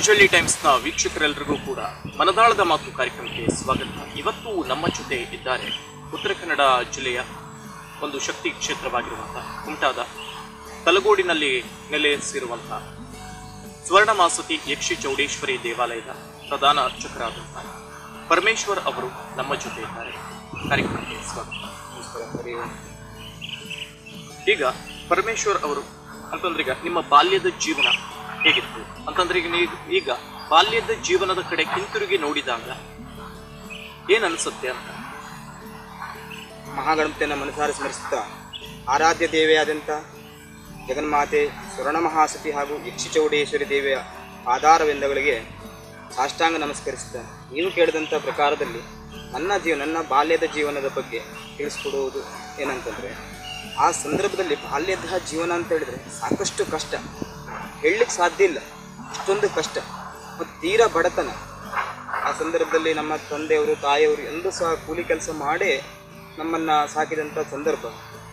ಉಜಳ್ಳಿ ಟೈಮ್ಸ್ನ ವೀಕ್ಷಕರೆಲ್ಲರಿಗೂ ಕೂಡ ಮನದಾಳದ ಮಾತು ಕಾರ್ಯಕ್ರಮಕ್ಕೆ ಸ್ವಾಗತ ಇವತ್ತು ನಮ್ಮ ಜೊತೆ ಇದ್ದಾರೆ ಉತ್ತರ ಕನ್ನಡ ಜಿಲ್ಲೆಯ ಒಂದು ಶಕ್ತಿ ಕ್ಷೇತ್ರವಾಗಿರುವಂತಹ ಕುಮಟಾದ ತಲಗೋಡಿನಲ್ಲಿ ನೆಲೆಸಿರುವಂತಹ ಸ್ವರ್ಣ ಮಾಸತಿ ಯಕ್ಷಿ ಚೌಡೇಶ್ವರಿ ದೇವಾಲಯದ ಪ್ರಧಾನ ಅರ್ಚಕರಾದಂತಹ ಪರಮೇಶ್ವರ್ ಅವರು ನಮ್ಮ ಜೊತೆ ಇದ್ದಾರೆ ಕಾರ್ಯಕ್ರಮಕ್ಕೆ ಸ್ವಾಗತ ಈಗ ಪರಮೇಶ್ವರ್ ಅವರು ಅಂತಂದ್ರೆ ಈಗ ನಿಮ್ಮ ಬಾಲ್ಯದ ಜೀವನ ಹೇಗಿತ್ತು ಅಂತಂದ್ರೆ ಈಗ ನೀವು ಈಗ ಬಾಲ್ಯದ ಜೀವನದ ಕಡೆ ಹಿಂತಿರುಗಿ ನೋಡಿದಾಗ ಏನ್ ಅನ್ಸುತ್ತೆ ಅಂತ ಮಹಾಗಣಪತಿಯನ್ನು ಮನಸಾರ ಸ್ಮರಿಸುತ್ತಾ ಆರಾಧ್ಯ ದೇವಿಯಾದಂಥ ಜಗನ್ಮಾತೆ ಸ್ವರ್ಣ ಮಹಾಸತಿ ಹಾಗೂ ಯಕ್ಷಿ ಚೌಡೇಶ್ವರಿ ದೇವಿಯ ಆಧಾರವೆಂದಗಳಿಗೆ ಸಾಷ್ಟಾಂಗ ನಮಸ್ಕರಿಸುತ್ತಾ ನೀವು ಕೇಳಿದಂಥ ಪ್ರಕಾರದಲ್ಲಿ ನನ್ನ ಜೀವ ನನ್ನ ಬಾಲ್ಯದ ಜೀವನದ ಬಗ್ಗೆ ತಿಳಿಸ್ಕೊಡುವುದು ಏನಂತಂದರೆ ಆ ಸಂದರ್ಭದಲ್ಲಿ ಬಾಲ್ಯದ ಜೀವನ ಅಂತ ಹೇಳಿದರೆ ಸಾಕಷ್ಟು ಕಷ್ಟ ಹೇಳಲಿಕ್ಕೆ ಸಾಧ್ಯ ಇಲ್ಲ ಅಷ್ಟೊಂದು ಕಷ್ಟ ಮತ್ತು ತೀರಾ ಬಡತನ ಆ ಸಂದರ್ಭದಲ್ಲಿ ನಮ್ಮ ತಂದೆಯವರು ತಾಯಿಯವರು ಎಲ್ಲರೂ ಸಹ ಕೂಲಿ ಕೆಲಸ ಮಾಡೇ ನಮ್ಮನ್ನು ಸಾಕಿದಂಥ ಸಂದರ್ಭ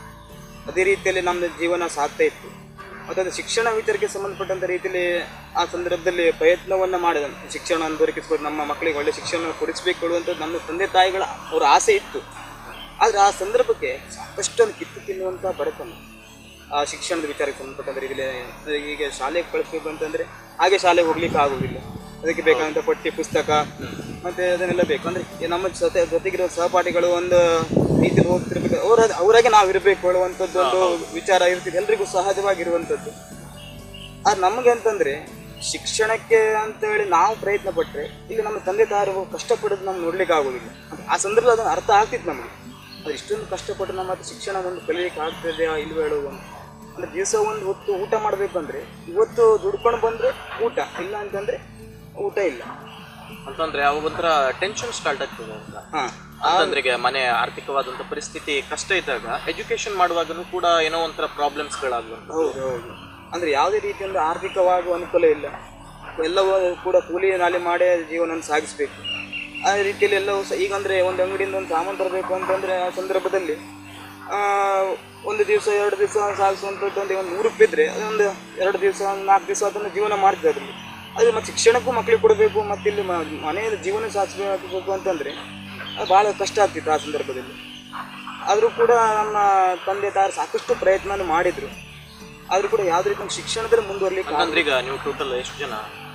ಅದೇ ರೀತಿಯಲ್ಲಿ ನಮ್ಮ ಜೀವನ ಸಾಗ್ತಾ ಇತ್ತು ಮತ್ತು ಅದು ಶಿಕ್ಷಣ ವಿಚಾರಕ್ಕೆ ಸಂಬಂಧಪಟ್ಟಂಥ ರೀತಿಯಲ್ಲಿ ಆ ಸಂದರ್ಭದಲ್ಲಿ ಪ್ರಯತ್ನವನ್ನು ಮಾಡಿದ ಶಿಕ್ಷಣ ದೊರಕಿಸ್ಬೋದು ನಮ್ಮ ಮಕ್ಕಳಿಗೆ ಒಳ್ಳೆ ಶಿಕ್ಷಣ ಕೊಡಿಸ್ಬೇಕು ಅನ್ನುವಂಥದ್ದು ನಮ್ಮ ತಂದೆ ತಾಯಿಗಳ ಅವರ ಆಸೆ ಇತ್ತು ಆದರೆ ಆ ಸಂದರ್ಭಕ್ಕೆ ಸಾಕಷ್ಟೊಂದು ಕಿತ್ತು ತಿನ್ನುವಂಥ ಬಡತನ ಆ ಶಿಕ್ಷಣದ ವಿಚಾರಕ್ಕೆ ಸಂಬಂಧಪಟ್ಟಂಥ ರೀತಿಯಲ್ಲಿ ಈಗ ಶಾಲೆಗೆ ಕಳಿಸ್ಬೇಕು ಅಂತಂದರೆ ಹಾಗೆ ಶಾಲೆಗೆ ಹೋಗ್ಲಿಕ್ಕೆ ಆಗೋದಿಲ್ಲ ಅದಕ್ಕೆ ಬೇಕಾದಂಥ ಪಠ್ಯ ಪುಸ್ತಕ ಮತ್ತು ಅದನ್ನೆಲ್ಲ ಬೇಕು ಅಂದರೆ ನಮ್ಮ ಜೊತೆ ಜೊತೆಗಿರೋ ಸಹಪಾಠಿಗಳು ಒಂದು ರೀತಿಯಲ್ಲಿ ಹೋಗ್ತಿರ್ಬೇಕು ಅವರ ಅವರಾಗೆ ನಾವು ಇರಬೇಕು ಹೇಳುವಂಥದ್ದು ಒಂದು ವಿಚಾರ ಇರ್ತಿದೆ ಎಲ್ರಿಗೂ ಸಹಜವಾಗಿರುವಂಥದ್ದು ಆದ್ರೆ ನಮಗೆ ಅಂತಂದರೆ ಶಿಕ್ಷಣಕ್ಕೆ ಅಂತೇಳಿ ನಾವು ಪ್ರಯತ್ನ ಪಟ್ಟರೆ ಇಲ್ಲಿ ನಮ್ಮ ತಂದೆ ತಾಯಿರು ಕಷ್ಟಪಡೋದು ನಮ್ಗೆ ನೋಡ್ಲಿಕ್ಕೆ ಆಗೋದಿಲ್ಲ ಆ ಸಂದರ್ಭದಲ್ಲಿ ಅದನ್ನು ಅರ್ಥ ಆಗ್ತಿತ್ತು ನಮಗೆ ಅದು ಇಷ್ಟೊಂದು ಕಷ್ಟಪಟ್ಟು ನಮ್ಮ ಹತ್ರ ಶಿಕ್ಷಣ ಒಂದು ಕಲಿಯಲಿಕ್ಕೆ ಆಗ್ತದೆಯಾ ಇಲ್ವ ಹೇಳೋದು ಅಂತ ಅಂದರೆ ದಿವಸ ಒಂದು ಹೊತ್ತು ಊಟ ಮಾಡಬೇಕಂದ್ರೆ ಇವತ್ತು ದುಡ್ಕೊಂಡು ಬಂದರೆ ಊಟ ಇಲ್ಲ ಅಂತಂದರೆ ಊಟ ಇಲ್ಲ ಅಂತಂದ್ರೆ ಅವಾಗ ಒಂಥರ ಟೆನ್ಷನ್ ಸ್ಟಾರ್ಟ್ ಆಗ್ತದೆ ಅಂತ ಹಾಂ ಅಂತಂದ್ರೆ ಈಗ ಮನೆ ಆರ್ಥಿಕವಾದಂತ ಪರಿಸ್ಥಿತಿ ಕಷ್ಟ ಇದ್ದಾಗ ಎಜುಕೇಶನ್ ಮಾಡುವಾಗನು ಕೂಡ ಏನೋ ಒಂಥರ ಪ್ರಾಬ್ಲಮ್ಸ್ಗಳಾಗುವಂತ ಹೌದು ಹೌದು ಅಂದರೆ ಯಾವುದೇ ರೀತಿಯಿಂದ ಆರ್ಥಿಕವಾಗಿ ಅನುಕೂಲ ಇಲ್ಲ ಎಲ್ಲವೂ ಕೂಡ ಕೂಲಿ ನಾಲಿ ಮಾಡೇ ಜೀವನ ಸಾಗಿಸಬೇಕು ಆ ರೀತಿಯಲ್ಲಿ ಎಲ್ಲವೂ ಸಹ ಈಗ ಅಂದರೆ ಒಂದು ಅಂಗಡಿಯಿಂದ ಒಂದು ಸಾಮಾನು ತರಬೇಕು ಅಂತಂದರೆ ಆ ಸಂದರ್ಭದಲ್ಲಿ ಆ, ಒಂದು ದಿವಸ ಎರಡು ದಿವಸ ಸಾಗಿಸುವಂಥದ್ದು ಒಂದು ಒಂದು ನೂರು ರೂಪಾಯಿ ಇದ್ದರೆ ಅದೊಂದು ಎರಡು ದಿವಸ ಒಂದು ನಾಲ್ಕು ದಿವಸ ಅದನ್ನು ಜೀವನ ಮಾಡ್ತದೆ ಅದರಲ್ಲಿ ಅದು ಮತ್ತು ಶಿಕ್ಷಣಕ್ಕೂ ಮಕ್ಕಳಿಗೆ ಕೊಡಬೇಕು ಮತ್ತು ಇಲ್ಲಿ ಮ- ಮನೆಯಲ್ಲಿ ಜೀವನ ಸಾಗಿಸಬೇಕು ಅಂತಂದರೆ ಅದು ಭಾಳ ಕಷ್ಟ ಆಗ್ತಿತ್ತು ಆ ಸಂದರ್ಭದಲ್ಲಿ ಆದರೂ ಕೂಡ ನಮ್ಮ ತಂದೆ ತಾಯಿ ಸಾಕಷ್ಟು ಪ್ರಯತ್ನ ಮಾಡಿದರು ಆದರೂ ಕೂಡ ಯಾವುದೇ ರೀತಿ ಶಿಕ್ಷಣದಲ್ಲಿ ಮುಂದುವರ್ಲಿಕ್ಕೆ ಆಗ- ಅಂತಂದ್ರೆ ಈಗ ನೀವು ಟೋಟಲ್ ಎಷ್ಟು ಜನ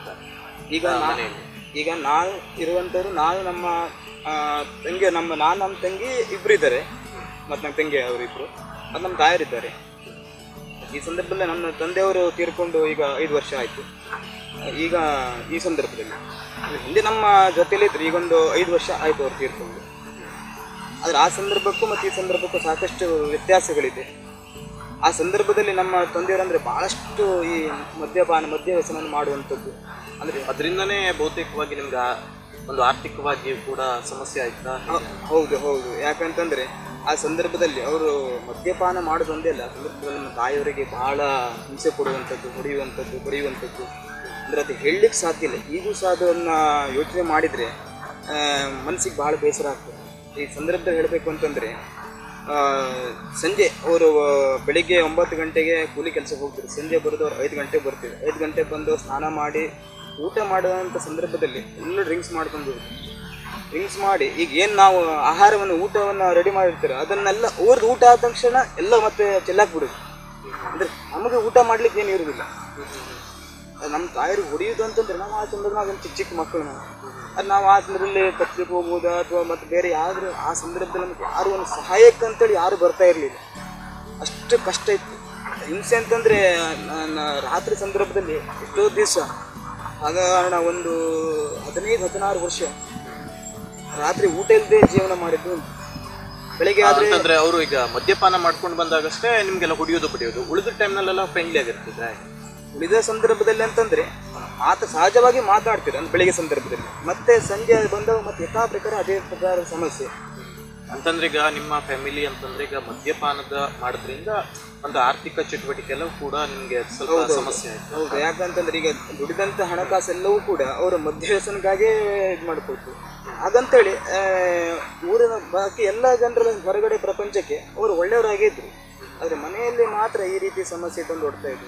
ಈಗ ನಾ- ಈಗ ನಾವು ಇರುವಂಥವ್ರು ನಾನು ನಮ್ಮ ಆ, ತಂಗಿ ನಮ್ಮ ನಾನು ನಮ್ಮ ತಂಗಿ ಇಬ್ಬರು ಇದ್ದಾರೆ ಮತ್ತು ನಮ್ಮ ತಂಗಿ ಅವರಿಬ್ಬರು ಮತ್ತು ನಮ್ಮ ತಾಯರಿದ್ದಾರೆ ಈ ಸಂದರ್ಭದಲ್ಲಿ ನಮ್ಮ ತಂದೆಯವರು ತೀರ್ಕೊಂಡು ಈಗ ಐದು ವರ್ಷ ಆಯಿತು ಈಗ ಈ ಸಂದರ್ಭದಲ್ಲಿ ಅಂದ್ರೆ ಹಿಂದೆ ನಮ್ಮ ಜೊತೆಲೇ ಇದ್ರು ಈಗೊಂದು ಐದು ವರ್ಷ ಆಯಿತು ಅವ್ರು ತೀರ್ಕೊಂಡು ಆದರೆ ಆ ಸಂದರ್ಭಕ್ಕೂ ಮತ್ತು ಈ ಸಂದರ್ಭಕ್ಕೂ ಸಾಕಷ್ಟು ವ್ಯತ್ಯಾಸಗಳಿದೆ ಆ ಸಂದರ್ಭದಲ್ಲಿ ನಮ್ಮ ತಂದೆಯವರಂದರೆ ಭಾಳಷ್ಟು ಈ ಮದ್ಯಪಾನ ಮದ್ಯ ವ್ಯಸನ ಮಾಡುವಂಥದ್ದು ಅಂದರೆ ಅದರಿಂದನೇ ಬಹುತೇಕವಾಗಿ ನಿಮ್ಗೆ ಆ ಒಂದು ಆರ್ಥಿಕವಾಗಿ ಕೂಡ ಸಮಸ್ಯೆ ಆಯ್ತಾ ಹೌದು ಹೌದು ಯಾಕಂತಂದರೆ ಆ ಸಂದರ್ಭದಲ್ಲಿ ಅವರು ಮದ್ಯಪಾನ ಮಾಡೋದೊಂದೇ ಅಲ್ಲ ಆ ಸಂದರ್ಭದಲ್ಲಿ ನಮ್ಮ ತಾಯಿಯವರಿಗೆ ಬಹಳ ಹಿಂಸೆ ಕೊಡುವಂಥದ್ದು ಹೊಡೆಯುವಂಥದ್ದು ಬಡಿಯುವಂಥದ್ದು ಅಂದರೆ ಅದು ಹೇಳಲಿಕ್ಕೆ ಸಾಧ್ಯ ಇಲ್ಲ ಈಗೂ ಸಹ ಅದನ್ನು ಯೋಚನೆ ಮಾಡಿದರೆ ಮನಸ್ಸಿಗೆ ಭಾಳ ಬೇಸರ ಆಗ್ತದೆ ಈ ಸಂದರ್ಭದಲ್ಲಿ ಹೇಳಬೇಕು ಅಂತಂದರೆ ಸಂಜೆ ಅವರು ಬೆಳಿಗ್ಗೆ ಒಂಬತ್ತು ಗಂಟೆಗೆ ಕೂಲಿ ಕೆಲಸಕ್ಕೆ ಹೋಗ್ತಾರೆ ಸಂಜೆ ಬರೋದು ಅವ್ರು ಐದು ಗಂಟೆಗೆ ಬರ್ತೀವಿ ಐದು ಗಂಟೆಗೆ ಬಂದು ಸ್ನಾನ ಮಾಡಿ ಊಟ ಮಾಡುವಂಥ ಸಂದರ್ಭದಲ್ಲಿ ಎಲ್ಲ ಡ್ರಿಂಕ್ಸ್ ಮಾಡ್ಕೊಂಡು ಡ್ರಿಂಕ್ಸ್ ಮಾಡಿ ಈಗ ಏನು ನಾವು ಆಹಾರವನ್ನು ಊಟವನ್ನು ರೆಡಿ ಮಾಡಿರ್ತೀರ ಅದನ್ನೆಲ್ಲ ಅವ್ರದ್ದು ಊಟ ಆದ ತಕ್ಷಣ ಎಲ್ಲ ಮತ್ತೆ ಚೆಲ್ಲಾಕ್ಬಿಡೋದು ಅಂದರೆ ನಮಗೆ ಊಟ ಮಾಡ್ಲಿಕ್ಕೆ ಏನು ಇರೋದಿಲ್ಲ ಅದು ನಮ್ಮ ತಾಯರಿಗೆ ಹೊಡೆಯೋದು ಅಂತಂದ್ರೆ ನಾವು ಆ ಸಂದರ್ಭ ಚಿಕ್ಕ ಚಿಕ್ಕ ಮಕ್ಕಳು ನಾವು ಅದು ನಾವು ಆ ಸಂದರ್ಭದಲ್ಲಿ ಕತ್ತಲಿಕ್ಕೆ ಹೋಗ್ಬೋದಾ ಅಥವಾ ಮತ್ತು ಬೇರೆ ಯಾರು ಆ ಸಂದರ್ಭದಲ್ಲಿ ನಮಗೆ ಯಾರು ಒಂದು ಸಹಾಯಕ್ಕೆ ಅಂತೇಳಿ ಯಾರು ಬರ್ತಾ ಇರಲಿಲ್ಲ ಅಷ್ಟು ಕಷ್ಟ ಇತ್ತು ಹಿಂಸೆ ಅಂತಂದರೆ ನಾನು ರಾತ್ರಿ ಸಂದರ್ಭದಲ್ಲಿ ಎಷ್ಟೋ ದಿವಸ ಸಾಧಾರಣ ಒಂದು ಹದಿನೈದು ಹದಿನಾರು ವರ್ಷ ರಾತ್ರಿ ಊಟ ಇಲ್ಲದೆ ಜೀವನ ಮಾಡಿದ್ದು ಉಂಟು. ಬೆಳಿಗ್ಗೆ ಆದರೆ ಅಂತಂದ್ರೆ ಅವರು ಈಗ ಮದ್ಯಪಾನ ಮಾಡ್ಕೊಂಡು ಬಂದಾಗಷ್ಟೇ ನಿಮ್ಗೆಲ್ಲ ಹೊಡಿಯೋದು ಬಡಿಯೋದು ಉಳಿದ ಟೈಮ್ನಲ್ಲೆಲ್ಲ ಫ್ರೆಂಡ್ಲಿ ಆಗಿರ್ತದೆ ಉಳಿದ ಸಂದರ್ಭದಲ್ಲಿ ಅಂತಂದ್ರೆ ಮಾತು ಸಹಜವಾಗಿ ಮಾತಾಡ್ತೀರ ಅಂದ್ರೆ ಬೆಳಿಗ್ಗೆ ಸಂದರ್ಭದಲ್ಲಿ ಮತ್ತೆ ಸಂಜೆ ಬಂದಾಗ ಮತ್ತೆ ಯಥಾ ಪ್ರಕಾರ ಅದೇ ಪ್ರಕಾರ ಸಮಸ್ಯೆ ಅಂತಂದ್ರೆ ಈಗ ನಿಮ್ಮ ಫ್ಯಾಮಿಲಿ ಅಂತಂದ್ರೆ ಈಗ ಮದ್ಯಪಾನದ ಮಾಡೋದ್ರಿಂದ ಒಂದು ಆರ್ಥಿಕ ಚಟುವಟಿಕೆ ಎಲ್ಲ ಕೂಡ ನಿಮ್ಗೆ ಸ್ವಲ್ಪ ಸಮಸ್ಯೆ ಆಯ್ತು ಹೌದು ಯಾಕಂತಂದ್ರೆ ಈಗ ದುಡಿದಂಥ ಹಣಕಾಸೆಲ್ಲವೂ ಕೂಡ ಅವರ ಮಧ್ಯ ವ್ಯಸನಕ್ಕಾಗೇ ಇದು ಮಾಡ್ಕೊಳ್ತು ಹಾಗಂತೇಳಿ ಆ, ಊರಿನ ಬಾಕಿ ಎಲ್ಲ ಜನರ ಹೊರಗಡೆ ಪ್ರಪಂಚಕ್ಕೆ ಅವರು ಒಳ್ಳೆಯವರಾಗೇ ಇದ್ರು ಆದರೆ ಮನೆಯಲ್ಲಿ ಮಾತ್ರ ಈ ರೀತಿ ಸಮಸ್ಯೆ ತಂದು ಓಡ್ತಾ ಇದ್ರು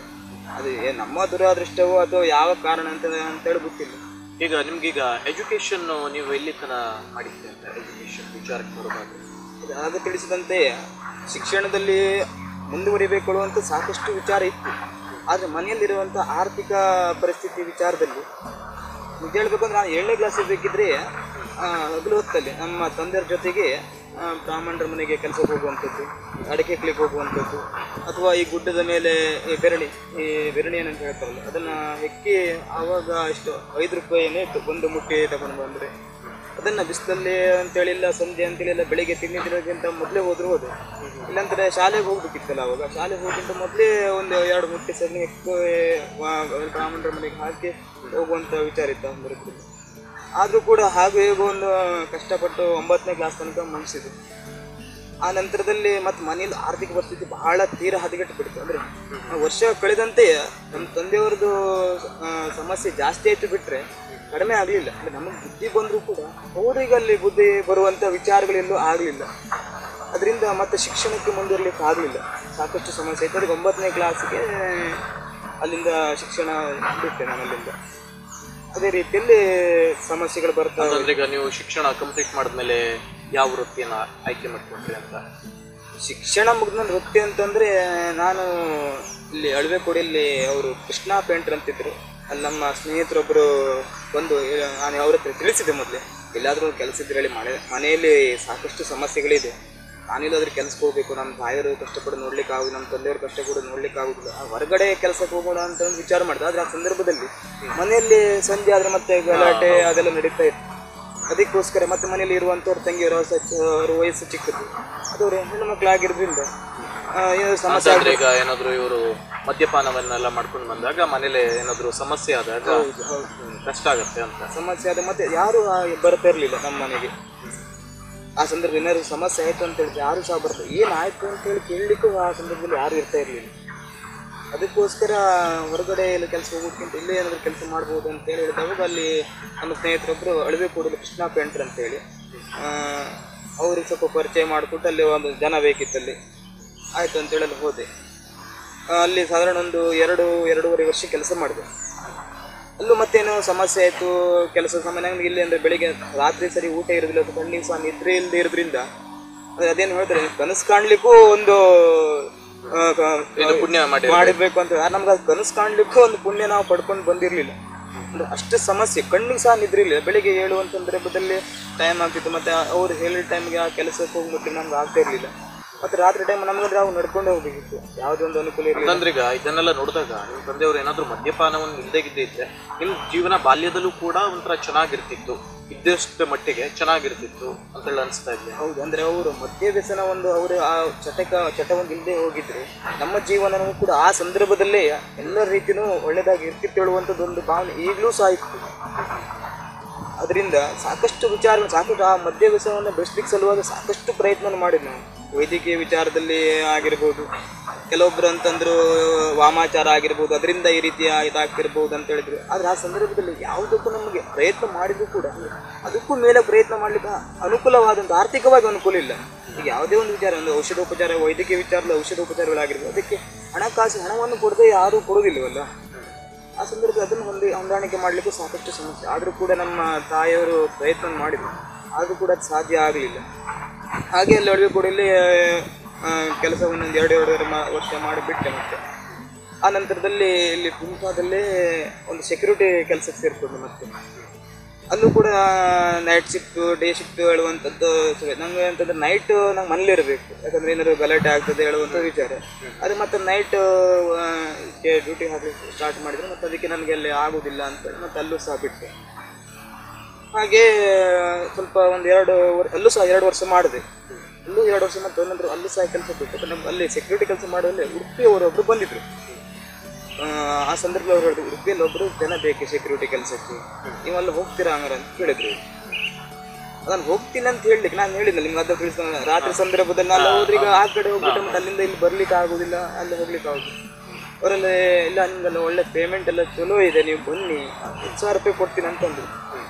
ಅದು ಏ- ನಮ್ಮ ದುರಾದೃಷ್ಟವೋ ಅಥವಾ ಯಾವ ಕಾರಣ ಅಂತ ಅಂತೇಳಿ ಗೊತ್ತಿಲ್ಲ ಈಗ ನಿಮ್ಗೀಗ ಎಜುಕೇಶನ್ ನೀವು ಎಲ್ಲಿ ತನ ಮಾಡಿದ್ದೆ ಅಂತ ಎಜುಕೇಶನ್ ವಿಚಾರಕ್ಕೆ ಬರೋದಾದ್ರೆ ಅದು ಆಗ ತಿಳಿಸಿದಂತೆ ಶಿಕ್ಷಣದಲ್ಲಿ ಮುಂದುವರಿಬೇಕು ಅಂತ ಸಾಕಷ್ಟು ವಿಚಾರ ಇತ್ತು ಆದರೆ ಮನೆಯಲ್ಲಿರುವಂಥ ಆರ್ಥಿಕ ಪರಿಸ್ಥಿತಿ ವಿಚಾರದಲ್ಲಿ ನಿಜ ಹೇಳ್ಬೇಕಂದ್ರೆ ನಾನು ಏಳನೇ ಕ್ಲಾಸ್ ಇರಬೇಕಿದ್ರೆ ಹಗಲು ಹೊತ್ತಲ್ಲಿ ನಮ್ಮ ತಂದೆಯವ್ರ ಜೊತೆಗೆ ಆ, ಬ್ರಾಹ್ಮಣರ ಮನೆಗೆ ಕೆಲಸಕ್ಕೆ ಹೋಗುವಂಥದ್ದು ಅಡಿಕೆ ಕ್ಲಿಕ್ ಹೋಗುವಂಥದ್ದು ಅಥವಾ ಈ ಗುಡ್ಡದ ಮೇಲೆ ಈ ಬೆರಣಿ ಈ ಬೆರಣಿ ಏನಂತ ಹೇಳ್ತಾರಲ್ಲ ಅದನ್ನು ಹೆಕ್ಕಿ ಆವಾಗ ಎಷ್ಟು ಐದು ರೂಪಾಯಿನೇ ಇತ್ತು ಒಂದು ಮುಟ್ಟಿ ತಗೊಂಡು ಬಂದರೆ ಅದನ್ನ ಬಿಸಿಲಲ್ಲಿ ಅಂತೇಳಿ ಇಲ್ಲ ಸಂಜೆ ಅಂತೇಳಿ ಇಲ್ಲ ಬೆಳಿಗ್ಗೆ ತಿನ್ನಿದ್ರಕ್ಕಿಂತ ಮೊದಲೇ ಹೋದ್ರು ಹೋದು ಇಲ್ಲಾಂದ್ರೆ ಶಾಲೆಗೆ ಹೋಗ್ಬೇಕಿತ್ತಲ್ಲ ಅವಾಗ ಶಾಲೆಗೆ ಹೋಗಿಂತ ಮೊದಲೇ ಒಂದು ಎರಡು ಮುಟ್ಟಿ ಸಗಣಿ ಎಕ್ಕು ಬ್ರಾಹ್ಮಣರ ಮನೆಗೆ ಹಾಕಿ ಹೋಗುವಂಥ ವಿಚಾರ ಇತ್ತು ಸಂದರ್ಭದಲ್ಲಿ ಆದರೂ ಕೂಡ ಹಾಗೂ ಹೇಗೋ ಒಂದು ಕಷ್ಟಪಟ್ಟು ಒಂಬತ್ತನೇ ಕ್ಲಾಸ್ ತನಕ ಮುಗಿಸಿದ್ರು ಆ ನಂತರದಲ್ಲಿ ಮತ್ತೆ ಮನೆಯಲ್ಲಿ ಆರ್ಥಿಕ ಪರಿಸ್ಥಿತಿ ಬಹಳ ತೀರಾ ಹದಗೆಟ್ಟು ಬಿಡ್ತು ಅಂದರೆ ವರ್ಷ ಕಳೆದಂತೆ ನಮ್ಮ ತಂದೆಯವ್ರದ್ದು ಆ, ಸಮಸ್ಯೆ ಜಾಸ್ತಿ ಆಯಿತು ಬಿಟ್ಟರೆ ಕಡಿಮೆ ಆಗಲಿಲ್ಲ ಅಂದರೆ ನಮಗೆ ಬುದ್ಧಿ ಬಂದರೂ ಕೂಡ ಅವರಿಗೆ ಅಲ್ಲಿ ಬುದ್ಧಿ ಬರುವಂಥ ವಿಚಾರಗಳೆಲ್ಲೂ ಆಗಲಿಲ್ಲ ಅದರಿಂದ ಮತ್ತೆ ಶಿಕ್ಷಣಕ್ಕೆ ಮುಂದುವರಿಲಿಕ್ಕೆ ಆಗಲಿಲ್ಲ ಸಾಕಷ್ಟು ಸಮಸ್ಯೆ ಆಯಿತು ಅದಕ್ಕೆ ಒಂಬತ್ತನೇ ಕ್ಲಾಸಿಗೆ ಅಲ್ಲಿಂದ ಶಿಕ್ಷಣ ಬಿಟ್ಟೆ ನಾನು ಅಲ್ಲಿಂದ ಅದೇ ರೀತಿಯಲ್ಲಿ ಸಮಸ್ಯೆಗಳು ಬರ್ತಾ ಅಂದ್ರೆ ಈಗ ನೀವು ಶಿಕ್ಷಣ ಕಂಪ್ಲೀಟ್ ಮಾಡಿದ್ಮೇಲೆ ಯಾವ ವೃತ್ತಿಯನ್ನ ಆಯ್ಕೆ ಮಾಡ್ಕೊಂಡ್ರಿ ಅಂತ ಶಿಕ್ಷಣ ಮುಗಿದ ವೃತ್ತಿ ಅಂತಂದ್ರೆ ನಾನು ಇಲ್ಲಿ ಅಳವೆಕೋಡಿಯಲ್ಲಿ ಅವರು ಕೃಷ್ಣ ಪೇಂಟ್ರ್ ಅಂತಿದ್ರು ಅಲ್ಲಿ ನಮ್ಮ ಸ್ನೇಹಿತರೊಬ್ಬರು ಬಂದು ಏ- ನಾನು ಅವ್ರ ಹತ್ರ ತಿಳಿಸಿದೆ ಮೊದಲೇ ಎಲ್ಲಾದರೂ ಕೆಲಸ ಇದ್ರೆ ಹೇಳಿ ಮನೆ ಮನೆಯಲ್ಲಿ ಸಾಕಷ್ಟು ಸಮಸ್ಯೆಗಳಿದೆ ನಾನಿಲ್ಲಾದ್ರೂ ಕೆಲ್ಸಕ್ಕೆ ಹೋಗ್ಬೇಕು ನಮ್ಮ ತಾಯಿಯವರು ಕಷ್ಟಪಟ್ಟು ನೋಡ್ಲಿಕ್ಕೆ ಆಗುದು ನಮ್ಮ ತಂದೆಯವರು ಕಷ್ಟಪಟ್ಟು ನೋಡ್ಲಿಕ್ಕೆ ಆಗುದಿಲ್ಲ ಆ ಹೊರಗಡೆ ಕೆಲಸಕ್ಕೆ ಹೋಗೋಣ ಅಂತ ಒಂದು ವಿಚಾರ ಮಾಡಿದೆ ಆದರೆ ಆ ಸಂದರ್ಭದಲ್ಲಿ ಮನೆಯಲ್ಲಿ ಸಂಜೆ ಆದರೆ ಮತ್ತೆ ಗಲಾಟೆ ಅದೆಲ್ಲ ನಡೀತಾ ಇತ್ತು ಅದಕ್ಕೋಸ್ಕರ ಮತ್ತೆ ಮನೆಯಲ್ಲಿ ಇರುವಂಥವ್ರ ತಂಗಿಯವರು ಹೊಸ ಅವ್ರ ವಯಸ್ಸು ಚಿಕ್ಕದು ಅದು ಅವ್ರ ಹೆಣ್ಣು ಮಕ್ಕಳಾಗಿರೋದ್ರಿಂದ ಆ, ಏನೋ ಸಮಸ್ಯೆ ಅಂದ್ರೆ ಈಗ ಏನಾದ್ರು ಇವರು ಮದ್ಯಪಾನವನ್ನೆಲ್ಲ ಮಾಡ್ಕೊಂಡು ಬಂದಾಗ ಮನೇಲಿ ಏನಾದ್ರು ಸಮಸ್ಯೆ ಆದಾಗ ಕಷ್ಟ ಆಗತ್ತೆ ಅಂತ ಸಮಸ್ಯೆ ಆದ ಮತ್ತೆ ಯಾರು ಆ ಬರ್ತಾ ಇರಲಿಲ್ಲ ನಮ್ಮ ಮನೆಗೆ ಆ ಸಂದರ್ಭ ಏನಾದ್ರು ಸಮಸ್ಯೆ ಆಯ್ತು ಅಂತ ಹೇಳಿದ್ರೆ ಯಾರು ಸಹ ಬರ್ತಾರೆ ಏನಾಯ್ತು ಅಂತ ಹೇಳಿ ಕೇಳಲಿಕ್ಕೂ ಆ ಸಂದರ್ಭದಲ್ಲಿ ಯಾರು ಇರ್ತಾ ಇರಲಿಲ್ಲ ಅದಕ್ಕೋಸ್ಕರ ಹೊರಗಡೆ ಎಲ್ಲ ಕೆಲಸ ಹೋಗೋದಕ್ಕಿಂತ ಇಲ್ಲೇ ಏನಾದರೂ ಕೆಲಸ ಮಾಡ್ಬೋದು ಅಂತ ಹೇಳಿ ಹೇಳಿದಾಗ ಅಲ್ಲಿ ನಮ್ಮ ಸ್ನೇಹಿತರೊಬ್ಬರು ಅಳವೆ ಕೂಡಲು ಕೃಷ್ಣ ಪೇಂಟ್ರ್ ಅಂತೇಳಿ ಅವ್ರಿಗೆ ಸ್ವಲ್ಪ ಪರಿಚಯ ಮಾಡಿಕೊಟ್ಟು ಅಲ್ಲಿ ಒಂದು ಜನ ಬೇಕಿತ್ತಲ್ಲಿ ಆಯಿತು ಅಂತೇಳಿ ಅಲ್ಲಿ ಹೋದೆ ಆ, ಅಲ್ಲಿ ಸಾಧಾರಣ ಒಂದು ಎರಡು ಎರಡೂವರೆ ವರ್ಷ ಕೆಲಸ ಮಾಡಿದೆ ಅಲ್ಲೂ ಮತ್ತೇನೋ ಸಮಸ್ಯೆ ಆಯಿತು ಕೆಲಸ ಸಮಯ ನನಗೆ ಇಲ್ಲಿ ಅಂದರೆ ಬೆಳಿಗ್ಗೆ ರಾತ್ರಿ ಸರಿ ಊಟ ಇರೋದಿಲ್ಲ ಅಥವಾ ಕಣ್ಣಿಗೆ ಸಹ ನಿದ್ರೆ ಇಲ್ಲದೆ ಇರೋದ್ರಿಂದ ಅದೇ- ಅದೇನು ಹೇಳ್ತಾರೆ ಕನಸು ಕಾಣ್ಲಿಕ್ಕೂ ಒಂದು ಆ, ಕ- ಇದು ಪುಣ್ಯ ಮಾಡಿ ಮಾಡಿರ್ಬೇಕು ಅಂತ ನಮ್ಗೆ ಅದು ಕನಸು ಕಾಣ್ಲಿಕ್ಕೂ ಒಂದು ಪುಣ್ಯ ನಾವು ಪಡ್ಕೊಂಡು ಬಂದಿರಲಿಲ್ಲ ಅಂದ್ರೆ ಅಷ್ಟು ಸಮಸ್ಯೆ ಕಣ್ಣಿಗೆ ಸಹ ನಿದ್ರೆ ಇಲ್ಲ ಬೆಳಿಗ್ಗೆ ಏಳುವಂತ ಸಂದರ್ಭದಲ್ಲಿ ಟೈಮ್ ಆಗ್ತಿತ್ತು ಮತ್ತೆ ಅವ್ರು ಹೇಳಿದ ಟೈಮ್ಗೆ ಆ ಕೆಲಸಕ್ಕೆ ಹೋಗ್ಬಿಟ್ಟು ನಮ್ಗೆ ಆಗ್ತಾ ಇರಲಿಲ್ಲ ಮತ್ತೆ ರಾತ್ರಿ ಟೈಮ್ ನಮ್ಗಂದ್ರೆ ನಾವು ನಡ್ಕೊಂಡು ಹೋಗ್ಬೇಕಿತ್ತು ಯಾವುದೇ ಒಂದು ಅನುಕೂಲ ಇರಲಿಲ್ಲ ಅಂದ್ರೆ ಈಗ ಇದನ್ನೆಲ್ಲ ನೋಡಿದಾಗ ನಿಮ್ಮ ತಂದೆಯವರು ಏನಾದ್ರು ಮದ್ಯಪಾನವನ್ನು ಇಲ್ಲದೆ ಇದ್ದಿದ್ರೆ ನಿಮ್ಮ ಜೀವನ ಬಾಲ್ಯದಲ್ಲೂ ಕೂಡ ಒಂಥರ ಚೆನ್ನಾಗಿರ್ತಿತ್ತು ಇದ್ದಷ್ಟು ಮಟ್ಟಿಗೆ ಚೆನ್ನಾಗಿರ್ತಿತ್ತು ಅಂತ ಹೇಳಿ ಅನಿಸ್ತಾ ಇದೆ ಹೌದು ಅಂದ್ರೆ ಅವರು ಮದ್ಯ ವ್ಯಸನ ಒಂದು ಅವರು ಆ ಚಟಕ ಚಟ ಒಂದು ಇಲ್ಲದೆ ಹೋಗಿದ್ರೆ ನಮ್ಮ ಜೀವನವೂ ಕೂಡ ಆ ಸಂದರ್ಭದಲ್ಲೇ ಎಲ್ಲ ರೀತಿಯೂ ಒಳ್ಳೆದಾಗಿ ಇರ್ತಿತ್ತು ಹೇಳುವಂಥದ್ದು ಒಂದು ಭಾವನೆ ಈಗಲೂ ಸಹ ಇತ್ತು ಅದರಿಂದ ಸಾಕಷ್ಟು ವಿಚಾರಗಳು ಸಾಕಷ್ಟು ಆ ಮದ್ಯ ವ್ಯಸನವನ್ನು ಬೆಳೆಸ್ಲಿಕ್ಕೆ ಸಲುವಾಗಿ ಸಾಕಷ್ಟು ಪ್ರಯತ್ನ ಮಾಡಿದ್ವಿ ನಾವು ವೈದ್ಯಕೀಯ ವಿಚಾರದಲ್ಲಿ ಆಗಿರ್ಬೋದು ಕೆಲವೊಬ್ರು ಅಂತಂದ್ರು ವಾಮಾಚಾರ ಆಗಿರ್ಬೋದು ಅದರಿಂದ ಈ ರೀತಿಯ ಇದಾಗ್ತಿರ್ಬೋದು ಅಂತ ಹೇಳಿದ್ರು ಆದರೆ ಆ ಸಂದರ್ಭದಲ್ಲಿ ಯಾವುದಕ್ಕೂ ನಮಗೆ ಪ್ರಯತ್ನ ಮಾಡಿದ್ರು ಕೂಡ ಅದಕ್ಕೂ ಮೇಲೆ ಪ್ರಯತ್ನ ಮಾಡ್ಲಿಕ್ಕೆ ಅನುಕೂಲವಾದಂಥ ಆರ್ಥಿಕವಾಗಿ ಅನುಕೂಲ ಇಲ್ಲ ಈಗ ಯಾವುದೇ ಒಂದು ವಿಚಾರ ಒಂದು ಔಷಧೋಪಚಾರ ವೈದ್ಯಕೀಯ ವಿಚಾರದ ಔಷಧೋಪಚಾರಗಳಾಗಿರ್ಬೋದು ಅದಕ್ಕೆ ಹಣಕಾಸು ಹಣವನ್ನು ಕೊಡದೆ ಯಾರೂ ಕೊಡೋದಿಲ್ಲವಲ್ಲ ಆ ಸಂದರ್ಭದಲ್ಲಿ ಅದನ್ನು ಹೊಂದಿ ಹೊಂದಾಣಿಕೆ ಮಾಡಲಿಕ್ಕೂ ಸಾಕಷ್ಟು ಸಮಸ್ಯೆ ಆದರೂ ಕೂಡ ನಮ್ಮ ತಾಯಿಯವರು ಪ್ರಯತ್ನ ಮಾಡಿದರು ಆದರೂ ಕೂಡ ಅದು ಸಾಧ್ಯ ಆಗಲಿಲ್ಲ ಹಾಗೆ ಅಲ್ಲಿ ಅಡುಗೆ ಕೂಡ ಇಲ್ಲಿ ಕೆಲಸ ಒಂದೊಂದು ಎರಡು ಎರಡೂವರೆ ಮಾ ವರ್ಷ ಮಾಡಿಬಿಟ್ಟೆ ಮತ್ತೆ ಆ ನಂತರದಲ್ಲಿ ಇಲ್ಲಿ ಕುಂಪಾದಲ್ಲೇ ಒಂದು ಸೆಕ್ಯೂರಿಟಿ ಕೆಲಸಕ್ಕೆ ಸೇರ್ಕೊಂಡು ಮತ್ತೆ ಅಲ್ಲೂ ಕೂಡ ನೈಟ್ ಶಿಫ್ಟ್ ಡೇ ಶಿಫ್ಟ್ ಹೇಳುವಂಥದ್ದು ಸಿಗುತ್ತೆ. ನಂಗೆ ಅಂತಂದ್ರೆ ನೈಟ್ ನಂಗೆ ಮನೇಲಿ ಇರಬೇಕು ಯಾಕಂದ್ರೆ ಏನಾದ್ರು ಗಲಾಟೆ ಆಗ್ತದೆ ಹೇಳುವಂಥ ವಿಚಾರ ಅದು ಮತ್ತೆ ನೈಟ್ ಡ್ಯೂಟಿ ಹಾಕಲಿಕ್ಕೆ ಸ್ಟಾರ್ಟ್ ಮಾಡಿದ್ರೆ ಮತ್ತೆ ಅದಕ್ಕೆ ನನಗೆ ಅಲ್ಲಿ ಆಗುದಿಲ್ಲ ಅಂತ ಮತ್ತೆ ಅಲ್ಲೂ ಸಹ ಬಿಟ್ಟೆ ಹಾಗೆ ಸ್ವಲ್ಪ ಒಂದು ಎರಡು ವರ್- ಅಲ್ಲೂ ಸಹ ಎರಡು ವರ್ಷ ಮಾಡಿದೆ ಅಲ್ಲೂ ಎರಡು ವರ್ಷ ಮತ್ತೆ ನಂತರ ಅಲ್ಲೂ ಸಹ ಕೆಲಸ ಬಿಟ್ಟು ನಮ್ಮ ಅಲ್ಲಿ ಸೆಕ್ಯೂರಿಟಿ ಕೆಲಸ ಮಾಡುವಲ್ಲಿ ಉಡುಪಿಯವರೊಬ್ಬರು ಬಂದಿದ್ರು ಆ, ಆ ಸಂದರ್ಭದಲ್ಲಿ ಅವ್ರು ಹೇಳಿದ್ರು ಉಡುಪಿಯಲ್ಲಿ ಒಬ್ಬರು ಜನ ಬೇಕು ಸೆಕ್ಯೂರಿಟಿ ಕೆಲಸಕ್ಕೆ ನೀವು ಅಲ್ಲಿ ಹೋಗ್ತೀರಾ ಹಂಗಾರೆ ಅಂತ ಕೇಳಿದ್ರು ನಾನು ಹೋಗ್ತೀನಿ ಅಂತ ಹೇಳಲಿಕ್ಕೆ ನಾನು ಹೇಳಿದ್ದೆ ನಿಮ್ಗೆ ಅದು ತಿಳಿಸ ರಾತ್ರಿ ಸಂದರ್ಭದಲ್ಲಿ ನಾನು ಹೋದ್ರೆ ಈಗ ಆ ಕಡೆ ಹೋಗ್ಬಿಟ್ಟು ಮತ್ತೆ ಅಲ್ಲಿಂದ ಇಲ್ಲಿ ಬರ್ಲಿಕ್ಕೆ ಆಗೋದಿಲ್ಲ ಅಲ್ಲಿ ಹೋಗ್ಲಿಕ್ಕೆ ಆಗೋದಿಲ್ಲ ಅವರೆಲ್ಲ ಇಲ್ಲ ನಿಮ್ಗೆಲ್ಲ ಒಳ್ಳೆ ಪೇಮೆಂಟ್ ಎಲ್ಲ ಚಲೋ ಇದೆ ನೀವು ಬನ್ನಿ ಹತ್ತು ಸಾವಿರ ರೂಪಾಯಿ ಕೊಡ್ತೀನಿ ಅಂತಂದ್ರು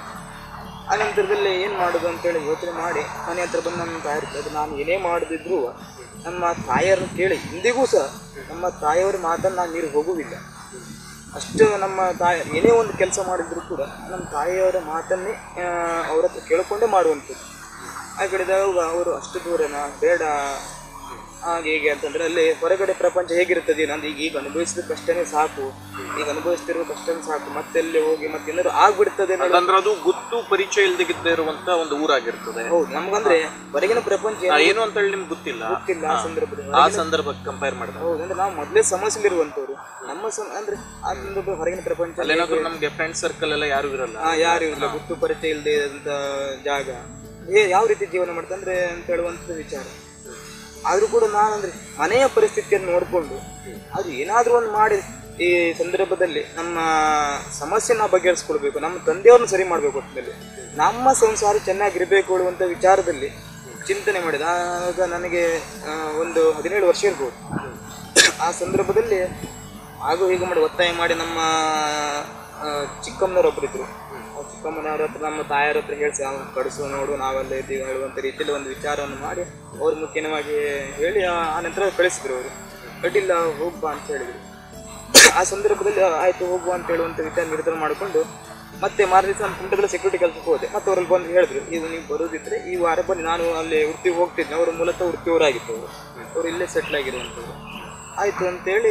ಆ ನಂತರದಲ್ಲಿ ಏನು ಮಾಡೋದು ಅಂತೇಳಿ ಯೋಚನೆ ಮಾಡಿ ಮನೆ ಹತ್ರ ಬಂದು ನಮ್ಮ ತಾಯಿ ಅದು ನಾನು ಏನೇ ಮಾಡದಿದ್ರು ನಮ್ಮ ತಾಯಿಯವ್ರನ್ನ ಕೇಳಿ ಇಂದಿಗೂ ಸಹ ನಮ್ಮ ತಾಯಿಯವ್ರ ಮಾತನ್ನು ನಾನು ನೀರು ಹೋಗುವುದಿಲ್ಲ ಅಷ್ಟು ನಮ್ಮ ತಾಯಿ ಏನೇ ಒಂದು ಕೆಲಸ ಮಾಡಿದ್ರು ಕೂಡ ನಮ್ಮ ತಾಯಿಯವರ ಮಾತನ್ನೇ ಅವ್ರ ಹತ್ರ ಕೇಳಿಕೊಂಡೇ ಮಾಡುವಂಥದ್ದು ಆ ಕಡೆದಾಗ ಅವರು ಅಷ್ಟು ದೂರನ ಬೇಡ ಹಾಗೆ ಹೀಗೆ ಅಂತಂದ್ರೆ ಅಲ್ಲಿ ಹೊರಗಡೆ ಪ್ರಪಂಚ ಹೇಗಿರ್ತದೆ ನಂದು ಈಗ ಈಗ ಅನುಭವಿಸಿದ ಕಷ್ಟನೇ ಸಾಕು ಈಗ ಅನುಭವಿಸ್ತಿರುವ ಕಷ್ಟನೇ ಸಾಕು ಮತ್ತೆಲ್ಲಿ ಹೋಗಿ ಮತ್ತೆ ಏನಾದ್ರು ಆಗ್ಬಿಡ್ತದೆ ಅನ್ನೋದು ಅಂದ್ರೆ ಅದು ಗೊತ್ತು ಪರಿಚಯ ಇಲ್ದಿದ್ದೇ ಇರುವಂತ ಒಂದು ಊರಾಗಿರ್ತದೆ ಹೌದು ನಮ್ಗಂದ್ರೆ ಹೊರಗಿನ ಪ್ರಪಂಚ ಆ, ಏನು ಏನು ಅಂತ ಹೇಳಿ ನಿಮ್ಗೆ ಗೊತ್ತಿಲ್ಲ ಗೊತ್ತಿಲ್ಲ ಆ ಸಂದರ್ಭದಲ್ಲಿ ಆ ಸಂದರ್ಭಕ್ಕೆ ಕಂಪೇರ್ ಮಾಡಿದಾಗ ಹೌದು ಅಂದ್ರೆ ನಾವು ಮೊದಲೇ ಸಮಸ್ಯೆಲಿರುವಂತವ್ರು ನಮ್ಮ ಸಮ ಅಂದ್ರೆ ಆ ಸಂದರ್ಭ ಹೊರಗಿನ ಪ್ರಪಂಚ ಅಲ್ಲೇನಾದ್ರೂ ನಮ್ಗೆ ಫ್ರೆಂಡ್ ಸರ್ಕಲ್ ಎಲ್ಲ ಯಾರು ಇರಲ್ಲ ಆ, ಯಾರು ಇಲ್ಲ ಗೊತ್ತು ಪರಿಚಯ ಇಲ್ಲದೆ ಇರೋಂಥ ಜಾಗ ಏ ಯಾವ ರೀತಿ ಜೀವನ ಮಾಡ್ತಂದ್ರೆ ಅಂತ ಹೇಳುವಂಥ ವಿಚಾರ ಆದ್ರೂ ಕೂಡ ನಾನಂದ್ರೆ ಮನೆಯ ಪರಿಸ್ಥಿತಿಯನ್ನು ನೋಡಿಕೊಂಡು ಅದು ಏನಾದ್ರೂ ಒಂದು ಮಾಡಿ ಈ ಸಂದರ್ಭದಲ್ಲಿ ನಮ್ಮ ಸಮಸ್ಯೆ ನಾವು ಬಗೆಹರಿಸ್ಕೊಳ್ಬೇಕು ನಮ್ಮ ತಂದೆಯವ್ರನ್ನ ಸರಿ ಮಾಡ್ಬೇಕು ಒಟ್ಟಿನಲ್ಲಿ ನಮ್ಮ ಸಂಸಾರ ಚೆನ್ನಾಗಿರ್ಬೇಕು ಹೇಳುವಂಥ ವಿಚಾರದಲ್ಲಿ ಚಿಂತನೆ ಮಾಡಿದ ಆಗ ನನಗೆ ಆ, ಒಂದು ಹದಿನೇಳು ವರ್ಷ ಇರ್ಬೋದು ಆ ಸಂದರ್ಭದಲ್ಲಿ ಹಾಗೂ ಹೀಗೆ ಮಾಡಿ ಒತ್ತಾಯ ಮಾಡಿ ನಮ್ಮ ಆ, ಚಿಕ್ಕಮ್ಮನವ್ರು ಒಬ್ರು ಇದ್ರು ಆ ಚಿಕ್ಕಮ್ಮನವ್ರ ಹತ್ರ ನಮ್ಮ ತಾಯರ ಹತ್ರ ಹೇಳಿಸಿ ಅವ್ನು ಕಡಿಸು ನೋಡು ನಾವೆಲ್ಲ ಇದ್ದೀವಿ ಹೇಳುವಂಥ ರೀತಿಯಲ್ಲಿ ಒಂದು ವಿಚಾರವನ್ನು ಮಾಡಿ ಅವ್ರು ಮುಖ್ಯವಾಗಿ ಹೇಳಿ ಆ ಆ ನಂತರ ಕಳಿಸಿದ್ರು ಅವರು ಅಡ್ಡಿಲ್ಲ ಹೋಗ್ಬಾ ಅಂತ ಹೇಳಿದ್ರು ಆ ಸಂದರ್ಭದಲ್ಲಿ ಆಯ್ತು ಹೋಗುವ ಅಂತ ಹೇಳುವಂಥ ವಿಚಾರ ನಿರ್ಧಾರ ಮಾಡಿಕೊಂಡು ಮತ್ತೆ ಮಾರನೇ ದಿವಸ ನಮ್ಮ ಕುಂಟದಲ್ಲಿ ಸೆಕ್ಯೂರಿಟಿ ಕೆಲಸಕ್ಕೆ ಹೋದೆ ಮತ್ತೆ ಅವರಲ್ಲಿ ಬಂದು ಹೇಳಿದ್ರು ಇದು ನೀವು ಬರೋದಿದ್ರೆ ಈ ವಾರ ಬನ್ನಿ ನಾನು ಅಲ್ಲಿ ಉಡುಪಿಗೆ ಹೋಗ್ತಿದ್ದೆ ಅವರು ಮೂಲತಃ ಉಡುಪಿಯವರಾಗಿತ್ತು ಅವರು ಅವರು ಇಲ್ಲೇ ಸೆಟ್ಲ್ ಆಗಿರುವಂಥವ್ರು ಆಯಿತು ಅಂತೇಳಿ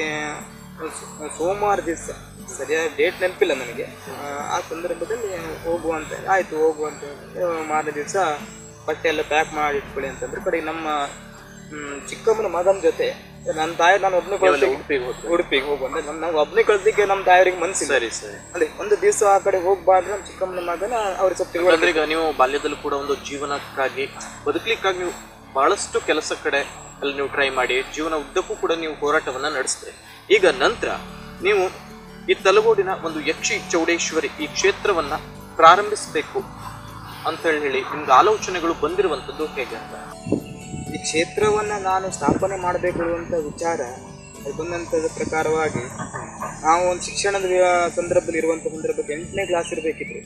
ಸೋ- ಸೋಮವಾರ ದಿವಸ ಸರಿಯಾದ ಡೇಟ್ ನೆನಪಿಲ್ಲ ನನಗೆ ಆ, ಆ ಸಂದರ್ಭದಲ್ಲಿ ಹೋಗುವ ಅಂತ ಆಯಿತು ಹೋಗುವ ಅಂತ ಹೇಳಿ, ಆ, ಮಾರನೇ ದಿವಸ ಬಟ್ಟೆ ಎಲ್ಲ ಪ್ಯಾಕ್ ಮಾಡಿ ಇಟ್ಕೊಳ್ಳಿ ಅಂತಂದ್ರೆ ಕಡೆಗೆ ನಮ್ಮ ಹ್ಮ್, ಚಿಕ್ಕಮ್ಮನ ಮಗನ ಜೊತೆ ನನ್ನ ತಾಯಿ ನಾನು ಒಬ್ಬನೇ ಕಳಿಸಿ ಉಡುಪಿಗೆ ಹೋದ್ರು ಉಡುಪಿಗೆ ಹೋಗುವ ಅಂದ್ರೆ ನಮ್ಮ ನಾವು ಒಬ್ಬನೇ ಕಳ್ಸಲಿಕ್ಕೆ ನಮ್ಮ ತಾಯಿಯವರಿಗೆ ಮನಸ್ಸಿಲ್ಲ ಸರಿ ಸರಿ ಅದೇ ಒಂದು ದಿವಸ ಆ ಕಡೆ ಹೋಗ್ಬಾರ್ದು ನಮ್ಮ ಚಿಕ್ಕಮ್ಮನ ಮಗನ ಅವ್ರಿಗೆ ಸ್ವಲ್ಪ ತಿಳುವಳಿಕೆ ಅಂದ್ರೆ ಈಗ ನೀವು ಬಾಲ್ಯದಲ್ಲಿ ಕೂಡ ಒಂದು ಜೀವನಕ್ಕಾಗಿ ಬದುಕಲಿಕ್ಕಾಗಿ ನೀವು ಬಹಳಷ್ಟು ಕೆಲಸ ಕಡೆ ಅಲ್ಲಿ ನೀವು ಟ್ರೈ ಮಾಡಿ ಜೀವನ ಉದ್ದಕ್ಕೂ ಕೂಡ ನೀವು ಹೋರಾಟವನ್ನ ನಡೆಸಿದ್ರಿ ಈಗ ನಂತರ ನೀವು ಈ ತಲಗೋಡಿನ ಒಂದು ಯಕ್ಷಿ ಚೌಡೇಶ್ವರಿ ಈ ಕ್ಷೇತ್ರವನ್ನ ಪ್ರಾರಂಭಿಸಬೇಕು ಅಂತ ಹೇಳಿ ನಿಮ್ಗೆ ಆಲೋಚನೆಗಳು ಬಂದಿರುವಂಥದ್ದು ಹೇಗೆ ಅಂತ ಈ ಕ್ಷೇತ್ರವನ್ನ ನಾನು ಸ್ಥಾಪನೆ ಮಾಡಬೇಕು ಅಂತ ವಿಚಾರ ಅದು ಬಂದಂಥದ್ರ ಪ್ರಕಾರವಾಗಿ ನಾವು ಒಂದು ಶಿಕ್ಷಣದ ವ್ಯ- ಸಂದರ್ಭದಲ್ಲಿ ಇರುವಂಥ ಸಂದರ್ಭಕ್ಕೆ ಎಂಟನೇ ಕ್ಲಾಸ್ ಇರಬೇಕಿದ್ರು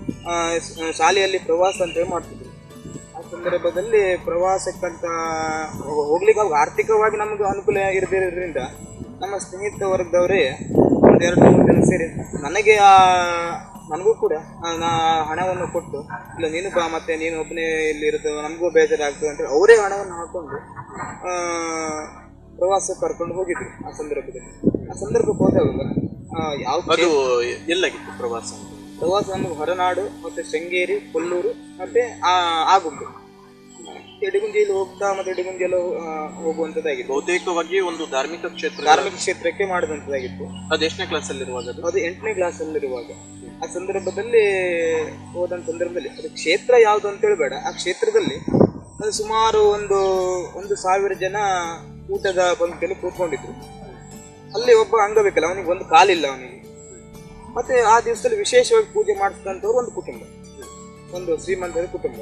ಶಾಲೆಯಲ್ಲಿ ಪ್ರವಾಸ ಅಂತೇಳಿ ಮಾಡ್ತಿದ್ರು ಆ ಸಂದರ್ಭದಲ್ಲಿ ಪ್ರವಾಸಕ್ಕಂತ ಹೋ- ಹೋಗ್ಲಿಕ್ಕೆ ಅವಾಗ ಆರ್ಥಿಕವಾಗಿ ನಮಗೆ ಅನುಕೂಲ ಇರದಿರೋದ್ರಿಂದ ನಮ್ಮ ಸ್ನೇಹಿತ ವರ್ಗದವರೇ ಒಂದೆರಡು ಮೂರು ಜನ ಸೇರಿ ನನಗೆ ಆ ನನಗೂ ಕೂಡ ಆ, ನಾ ಹಣವನ್ನು ಕೊಟ್ಟು ಇಲ್ಲ ನೀನು ಬಾ ಮತ್ತೆ ನೀನು ಒಬ್ಬನೇ ಇಲ್ಲಿ ಇರೋದು ನಮಗೂ ಬೇಜಾರಾಗ್ತದೆ ಅಂತ ಅವರೇ ಹಣವನ್ನು ಹಾಕೊಂಡು ಆ, ಪ್ರವಾಸಕ್ಕೆ ಕರ್ಕೊಂಡು ಹೋಗಿದ್ರು ಆ ಸಂದರ್ಭದಲ್ಲಿ ಆ ಸಂದರ್ಭಕ್ಕೆ ಹೋದಾಗ ಆ, ಯಾವ ಅದು ಎಲ್ಲಾಗಿತ್ತು ಪ್ರವಾಸ ಅಂತ ಪ್ರವಾಸ ನಮಗೆ ಹೊರನಾಡು ಮತ್ತೆ ಶೃಂಗೇರಿ ಕೊಲ್ಲೂರು ಮತ್ತೆ ಆ ಆಗುಂಬೆ ಎಡಗುಂಜಿಯಲ್ಲಿ ಹೋಗ್ತಾ ಮತ್ತೆ ಎಡಗುಂಜಿಯಲ್ಲ ಹೋಗುವಂಥದ್ದಾಗಿತ್ತು ಬಹುತೇಕವಾಗಿ ಒಂದು ಧಾರ್ಮಿಕ ಕ್ಷೇತ್ರ ಧಾರ್ಮಿಕ ಕ್ಷೇತ್ರಕ್ಕೆ ಮಾಡಿದಂಥದ್ದಾಗಿತ್ತು ಅದು ಎಷ್ಟನೇ ಕ್ಲಾಸ್ ಅಲ್ಲಿರುವಾಗ ಅದು ಅದು ಎಂಟನೇ ಕ್ಲಾಸ್ ಅಲ್ಲಿರುವಾಗ ಆ ಸಂದರ್ಭದಲ್ಲಿ ಹೋದಂತ ಸಂದರ್ಭದಲ್ಲಿ ಅದು ಕ್ಷೇತ್ರ ಯಾವುದು ಅಂತ ಹೇಳಬೇಡ ಆ ಕ್ಷೇತ್ರದಲ್ಲಿ ಅದು ಸುಮಾರು ಒಂದು ಒಂದು ಸಾವಿರ ಜನ ಊಟದ ಪಂಕ್ತಿಯಲ್ಲಿ ಕೂತ್ಕೊಂಡಿದ್ರು ಅಲ್ಲಿ ಒಬ್ಬ ಅಂಗಬೇಕಲ್ಲ ಅವನಿಗೆ ಒಂದು ಕಾಲಿಲ್ಲ ಅವನಿಗೆ ಮತ್ತೆ ಆ ದಿವಸದಲ್ಲಿ ವಿಶೇಷವಾಗಿ ಪೂಜೆ ಮಾಡಿಸಿದಂಥವ್ರು ಒಂದು ಕುಟುಂಬ ಒಂದು ಶ್ರೀಮಂತರ ಕುಟುಂಬ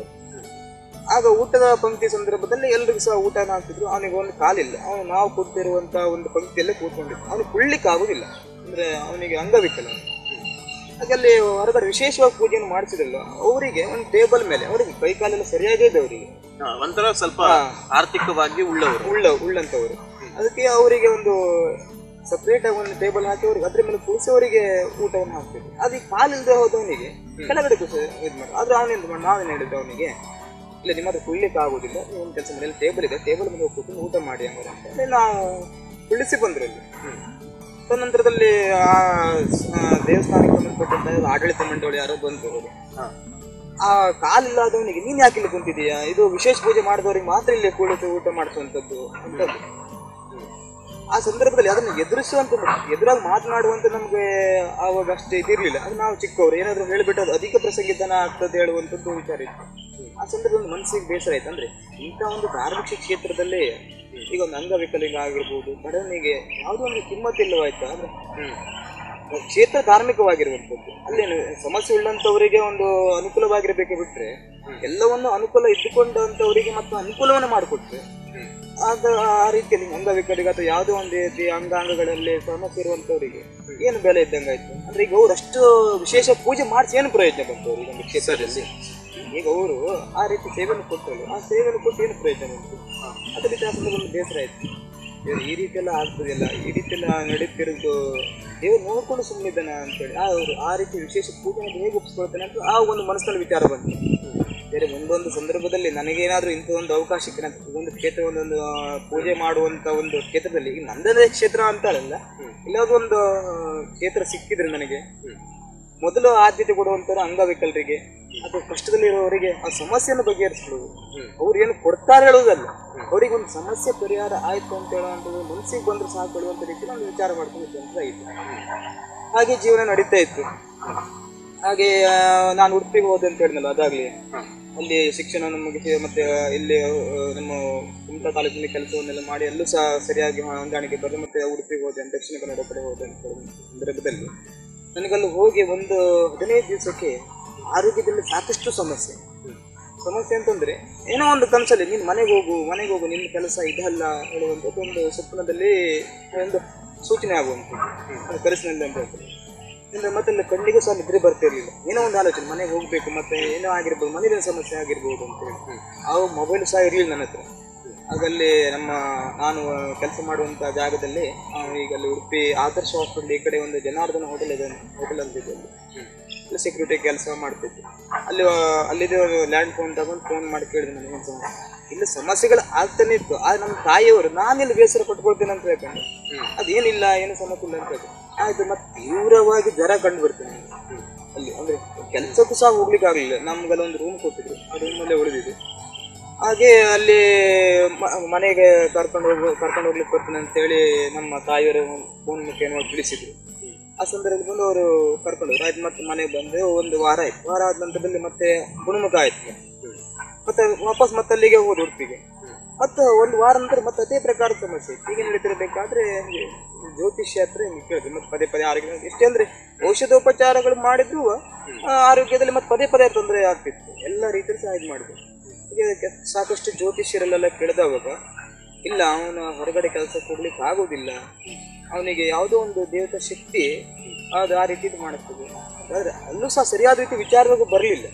ಆಗ ಊಟದ ಪಂಕ್ತಿ ಸಂದರ್ಭದಲ್ಲಿ ಎಲ್ರಿಗೂ ಸಹ ಊಟನ ಹಾಕ್ತಿದ್ರು ಅವನಿಗೆ ಒಂದು ಕಾಲಿಲ್ಲ ಅವನು ನಾವು ಕೂತಿರುವಂತ ಒಂದು ಪಂಕ್ತಿಯಲ್ಲೇ ಕೂತ್ಕೊಂಡಿದ್ದ ಅವನಿಗೆ ಕುಳ್ಳಿಕ್ಕೆ ಆಗುದಿಲ್ಲ ಅಂದ್ರೆ ಅವನಿಗೆ ಅಂಗವಿಕಲ ಅವನು. ಹಾಗೆ ಅಲ್ಲಿ ಹೊರಗಡೆ ವಿಶೇಷವಾಗಿ ಪೂಜೆಯನ್ನು ಮಾಡಿಸಿದ್ರಲ್ಲ ಅವರಿಗೆ ಒಂದು ಟೇಬಲ್ ಮೇಲೆ ಅವರಿಗೆ ಕೈ ಕಾಲೆಲ್ಲ ಸರಿಯಾಗೇ ಇದೆ ಅವರಿಗೆ ಹಾ, ಒಂಥರ ಸ್ವಲ್ಪ ಆರ್ಥಿಕವಾಗಿ ಉಳ್ಳವರು ಉಳ್ಳ ಉಳ್ಳಂತವರು ಅದಕ್ಕೆ ಅವರಿಗೆ ಒಂದು ಸಪ್ರೇಟ್ ಆಗಿ ಒಂದು ಟೇಬಲ್ ಹಾಕಿ ಅವ್ರಿಗೆ ಅದ್ರ ಮೇಲೆ ಕೂರಿಸಿ ಅವರಿಗೆ ಊಟವನ್ನು ಹಾಕ್ತಿದ್ರು ಅದು ಈ ಕಾಲಿಲ್ಲದೆ ಹೋದವನಿಗೆ ಕೆಳಗಡೆ ಕೂರಿಸಿ ಇದು ಮಾಡಿ ಆದ್ರೆ ಅವನೇನು ಮಾಡಿ ನಾವೇನು ಹೇಳಿದ್ದು ಅವನಿಗೆ ಇಲ್ಲ ನಿಮ್ಮ ಹತ್ರ ಕುಳ್ಳಿಕ್ಕೆ ಆಗೋದಿಲ್ಲ ನೀವು ಒಂದು ಕೆಲಸ ಮಾಡಿ ಟೇಬಲ್ ಇದೆ ಟೇಬಲ್ ಮೇಲೆ ಹೋಗಿ ಕೂತ್ಕೊಂಡು ಊಟ ಮಾಡಿ ಹಂಗಾರೆ ಅಂತ ಹೇಳಿ ನಾವು ಕುಳ್ಳಿಸಿ ಬಂದ್ರು ಅಲ್ಲಿ ತದನಂತರದಲ್ಲಿ ಆ ಸ- ಆ ದೇವಸ್ಥಾನಕ್ಕೆ ಸಂಬಂಧಪಟ್ಟಂತ ಆಡಳಿತ ಮಂಡಳಿ ಯಾರೋ ಬಂದ್ರು ಅವರು ಹಾ. ಆ ಕಾಲಿಲ್ಲದವನಿಗೆ ನೀನ್ ಯಾಕೆ ಇಲ್ಲಿ ಕುಂತಿದೀಯಾ ಇದು ವಿಶೇಷ ಪೂಜೆ ಮಾಡಿದವರಿಗೆ ಮಾತ್ರ ಇಲ್ಲಿ ಕುಳಿತು ಊಟ ಮಾಡಿಸುವಂಥದ್ದು ಅಂತದ್ದು ಆ ಸಂದರ್ಭದಲ್ಲಿ ಅದನ್ನು ಎದುರಿಸುವಂತ ಎದುರಾಗಿ ಮಾತನಾಡುವಂತ ನಮ್ಗೆ ಆವಾಗ ಅಷ್ಟೇ ಇದಿರ್ಲಿಲ್ಲ ಅದು ನಾವು ಚಿಕ್ಕವರು ಏನಾದ್ರು ಹೇಳಿಬಿಟ್ಟು ಅದು ಅಧಿಕ ಪ್ರಸಂಗಿತನ ಆಗ್ತದೆ ಹೇಳುವಂಥದ್ದು ವಿಚಾರ ಇತ್ತು ಆ ಸಂದರ್ಭದಲ್ಲಿ ಮನಸ್ಸಿಗೆ ಬೇಸರ ಆಯ್ತು ಅಂದ್ರೆ ಇಂಥ ಒಂದು ಧಾರ್ಮಿಕ ಕ್ಷೇತ್ರದಲ್ಲೇ ಈಗ ಒಂದು ಅಂಗವಿಕಲಿಂಗ ಆಗಿರ್ಬೋದು ಬಡವನಿಗೆ ಯಾವುದೋ ಒಂದು ಕಿಮ್ಮತ್ತಿಲ್ಲವಾಯ್ತಾ ಅಂದ್ರೆ ಕ್ಷೇತ್ರ ಧಾರ್ಮಿಕವಾಗಿರುವಂಥದ್ದು ಅಲ್ಲೇನು ಸಮಸ್ಯೆ ಉಳ್ಳಂತವರಿಗೆ ಒಂದು ಅನುಕೂಲವಾಗಿರ್ಬೇಕೆ ಬಿಟ್ರೆ ಎಲ್ಲವನ್ನು ಅನುಕೂಲ ಇದ್ದುಕೊಂಡಂತವರಿಗೆ ಮತ್ತು ಅನುಕೂಲವನ್ನು ಮಾಡಿಕೊಟ್ರೆ ಆಗ ಆ ರೀತಿಯಲ್ಲಿ ಅಂಗವಿಕಲಿಗೆ ಅಥವಾ ಯಾವುದೋ ಒಂದು ರೀತಿ ಅಂಗಾಂಗಗಳಲ್ಲಿ ಸಮಸ್ಯೆ ಇರುವಂತವರಿಗೆ ಏನು ಬೆಲೆ ಇದ್ದಂಗಾಯ್ತು ಅಂದ್ರೆ ಈಗ ಅವ್ರು ಅಷ್ಟು ವಿಶೇಷ ಪೂಜೆ ಮಾಡಿಸಿ ಏನು ಪ್ರಯೋಜನ ಬಂತು ಅವ್ರಿಗೆ ಒಂದು ಕ್ಷೇತ್ರದಲ್ಲಿ ಈಗ ಅವರು ಆ ರೀತಿ ಸೇವೆಯನ್ನು ಕೊಟ್ಟರು ಆ ಸೇವೆಯನ್ನು ಕೊಟ್ಟು ಏನು ಪ್ರಯೋಜನ ಉಂಟು ಅದರಿಂದ ಆ ಸಂದರ್ಭದಲ್ಲಿ ಬೇಸರ ಆಯ್ತು ಇವ್ರು ಈ ರೀತಿ ಎಲ್ಲ ಆಗ್ತದಿಲ್ಲ ಈ ರೀತಿ ಎಲ್ಲ ನಡೀತಿರೋದು ದೇವ್ರು ನೋಡ್ಕೊಂಡು ಸುಮ್ಮನಿದ್ದಾನ ಅಂತೇಳಿ ಆ ಅವರು ಆ ರೀತಿ ವಿಶೇಷ ಪೂಜೆನ ಹೇಗೆ ಒಪ್ಪಿಸ್ಕೊಳ್ತಾನೆ ಅಂತ ಆ ಒಂದು ಮನಸ್ಸಿನಲ್ಲಿ ವಿಚಾರ ಬಂತು ಬೇರೆ ಒಂದೊಂದು ಸಂದರ್ಭದಲ್ಲಿ ನನಗೇನಾದ್ರೂ ಇಂಥ ಒಂದು ಅವಕಾಶ ಸಿಕ್ಕಿನ ಒಂದು ಕ್ಷೇತ್ರ ಒಂದೊಂದು ಆ, ಪೂಜೆ ಮಾಡುವಂತ ಒಂದು ಕ್ಷೇತ್ರದಲ್ಲಿ ಈಗ ನಂದದೇ ಕ್ಷೇತ್ರ ಅಂತ ಅಲ್ಲ ಇಲ್ಲಾದ್ರೂ ಒಂದು ಆ, ಕ್ಷೇತ್ರ ಸಿಕ್ಕಿದ್ರೆ ನನಗೆ ಮೊದಲು ಆದ್ಯತೆ ಕೊಡುವಂತರು ಅಂಗವಿಕಲರಿಗೆ ಅಥವಾ ಕಷ್ಟದಲ್ಲಿರುವವರಿಗೆ ಆ ಸಮಸ್ಯೆಯನ್ನು ಬಗೆಹರಿಸಬಹುದು ಅವ್ರು ಏನು ಕೊಡ್ತಾರೆ ಹೇಳುವುದಲ್ಲ ಅವರಿಗೆ ಒಂದು ಸಮಸ್ಯೆ ಪರಿಹಾರ ಆಯ್ತು ಅಂತ ಹೇಳುವಂಥದ್ದು ಮನಸ್ಸಿಗೆ ಬಂದ್ರೆ ಸಾಕು ಹೇಳುವಂತ ರೀತಿ ನಾನು ವಿಚಾರ ಮಾಡ್ಕೊಂಡಿದ್ದೆ ಅಂತ ಆಯ್ತು ಹಾಗೆ ಜೀವನ ನಡೀತಾ ಇತ್ತು ಹಾಗೆ ಆ, ನಾನು ಉಡುಪಿಗೆ ಹೋದೆ ಅಂತ ಹೇಳಿದ್ನಲ್ಲ ಅದಾಗ್ಲಿ ಅಲ್ಲಿ ಶಿಕ್ಷಣ ಮುಗಿಸಿ ಮತ್ತೆ ಇಲ್ಲಿ ಆ, ನಮ್ಮ ಕುಮಟಾ ತಾಲೂಕಿನ ಕೆಲಸವನ್ನೆಲ್ಲ ಮಾಡಿ ಅಲ್ಲೂ ಸಹ ಸರಿಯಾಗಿ ಹೊಂದಾಣಿಕೆ ಬರಲಿ ಮತ್ತೆ ಉಡುಪಿಗೆ ಹೋದೆ ದಕ್ಷಿಣ ಕನ್ನಡ ಕಡೆ ಹೋದೆ ಅಂತ ಹೇಳಿದ ಸಂದರ್ಭದಲ್ಲಿ ನನಗಲ್ಲಿ ಹೋಗಿ ಒಂದು ಹದಿನೈದು ದಿವಸಕ್ಕೆ ಆರೋಗ್ಯದಲ್ಲಿ ಸಾಕಷ್ಟು ಸಮಸ್ಯೆ ಸಮಸ್ಯೆ ಅಂತಂದ್ರೆ ಏನೋ ಒಂದು ಕನಸಲ್ಲಿ ನೀನು ಮನೆಗೆ ಹೋಗು ಮನೆಗೆ ಹೋಗು ನಿನ್ನ ಕೆಲಸ ಇದಲ್ಲ ಹೇಳುವಂಥದ್ದು ಒಂದು ಸ್ವಪ್ನದಲ್ಲಿ ಒಂದು ಸೂಚನೆ ಆಗುವಂಥದ್ದು ಅದು ಕನಸಿನಲ್ಲಿ ಅಂತ ಹೇಳ್ತಾರೆ ಅಂದ್ರೆ ಮತ್ತೆ ಅಲ್ಲಿ ಕಣ್ಣಿಗೂ ಸಹ ನಿದ್ರೆ ಬರ್ತಿರ್ಲಿಲ್ಲ ಏನೋ ಒಂದು ಆಲೋಚನೆ ಮನೆಗೆ ಹೋಗ್ಬೇಕು ಮತ್ತೆ ಏನೋ ಆಗಿರ್ಬೋದು ಮನೇಲಿನ ಸಮಸ್ಯೆ ಆಗಿರ್ಬೋದು ಅಂತ ಹೇಳಿ ಆ ಮೊಬೈಲ್ ಸಹ ಇರಲಿಲ್ಲ ನನ್ನ ಹತ್ರ ಆಗಲ್ಲಿ ನಮ್ಮ ನಾನು ಕೆಲಸ ಮಾಡುವಂತ ಜಾಗದಲ್ಲಿ ಆ, ಈಗ ಅಲ್ಲಿ ಉಡುಪಿ ಆದರ್ಶ ಹಾಸ್ಪಿಟಲ್ ಈ ಕಡೆ ಒಂದು ಜನಾರ್ದನ ಹೋಟೆಲ್ ಇದೆ ಹೋಟೆಲ್ ಅಂತ ಇದೆ ಅಲ್ಲಿ ಅಲ್ಲಿ ಸೆಕ್ಯೂರಿಟಿ ಕೆಲಸ ಮಾಡ್ತಿದ್ದೆ ಅಲ್ಲಿ ಆ, ಅಲ್ಲಿದ್ದು ಲ್ಯಾಂಡ್ ಫೋನ್ ತಗೊಂಡು ಫೋನ್ ಮಾಡಿ ಕೇಳಿದೆ ನನಗೆ ಏನು ಸಮಸ್ಯೆ ಇಲ್ಲಿ ಸಮಸ್ಯೆಗಳು ಆಗ್ತಾನೆ ಇತ್ತು ಆದ್ರೆ ನಮ್ಮ ತಾಯಿಯವರು ನಾನೆಲ್ಲಿ ಬೇಸರ ಪಟ್ಕೊಳ್ತೇನೆ ಅಂತ ಹೇಳ್ಕೊಂಡು ಅದೇನಿಲ್ಲ ಏನು ಸಮಸ್ಯೆ ಇಲ್ಲ ಅಂತ ಹೇಳ್ದೆ. ಆಯ್ತು ಮತ್ತೆ ತೀವ್ರವಾಗಿ ಜ್ವರ ಕಂಡು ಬರ್ತೇನೆ ಅಲ್ಲಿ ಅಂದ್ರೆ ಕೆಲಸಕ್ಕೂ ಸಹ ಹೋಗ್ಲಿಕ್ಕೆ ಆಗ್ಲಿಲ್ಲ ನಮ್ಗೆಲ್ಲ ಒಂದು ರೂಮ್ ಕೊಟ್ಟಿದ್ರು ಆ ರೂಮಲ್ಲೇ ಉಳಿದಿದೆ ಹಾಗೆ ಅಲ್ಲಿ ಮ- ಮನೆಗೆ ಕರ್ಕೊಂಡು ಹೋಗು ಕರ್ಕೊಂಡು ಹೋಗ್ಲಿಕ್ಕೆ ಬರ್ತೀನಿ ಅಂತೇಳಿ ನಮ್ಮ ತಾಯಿಯವರು ಫೋನ್ ಮುಖೇನ ತಿಳಿಸಿದ್ರು ಆ ಸಂದರ್ಭದಲ್ಲಿ ಬಂದು ಅವರು ಕರ್ಕೊಂಡು ಹೋದ್ರು ಆಯ್ತು ಮತ್ತೆ ಮನೆಗೆ ಬಂದು ಒಂದು ವಾರ ಆಯ್ತು ವಾರ ಆದ ನಂತರದಲ್ಲಿ ಮತ್ತೆ ಗುಣಮುಖ ಆಯ್ತು ಮತ್ತೆ ವಾಪಸ್ ಮತ್ತೆ ಅಲ್ಲಿಗೆ ಹೋದ ಉಡುಪಿಗೆ ಮತ್ತೆ ಒಂದು ವಾರ ನಂತರ ಮತ್ತೆ ಅದೇ ಪ್ರಕಾರದ ಸಮಸ್ಯೆ ಇತ್ತು. ಹೀಗೆ ನಡೀತಿರ್ಬೇಕಾದ್ರೆ ಹಂಗೆ ಜ್ಯೋತಿಷ್ಯ ಹತ್ರ ಹಿಂಗೆ ಕೇಳಿದ್ವಿ ಮತ್ತೆ ಪದೇ ಪದೇ ಆರೋಗ್ಯ ಎಷ್ಟೇ ಅಂದ್ರೆ ಔಷಧೋಪಚಾರಗಳು ಮಾಡಿದ್ರು ಆ, ಆರೋಗ್ಯದಲ್ಲಿ ಮತ್ತೆ ಪದೇ ಪದೇ ತೊಂದರೆ ಆಗ್ತಿತ್ತು ಎಲ್ಲ ರೀತಿಯಲ್ಲಿ ಸಹ ಇದು ಮಾಡಿದ್ರು ಹೀಗೆ ಕೆ- ಸಾಕಷ್ಟು ಜ್ಯೋತಿಷ್ಯರಲ್ಲೆಲ್ಲ ಕೇಳಿದವಾಗ ಇಲ್ಲ ಅವನ ಹೊರಗಡೆ ಕೆಲಸಕ್ಕೆ ಹೋಗ್ಲಿಕ್ಕೆ ಆಗೋದಿಲ್ಲ ಅವನಿಗೆ ಯಾವುದೋ ಒಂದು ದೇವತಾ ಶಕ್ತಿ ಅದು ಆ ರೀತಿ ಇದು ಮಾಡುತ್ತದೆ ಆದ್ರೆ ಅಲ್ಲೂ ಸಹ ಸರಿಯಾದ ರೀತಿ ವಿಚಾರವಾಗಿ ಬರಲಿಲ್ಲ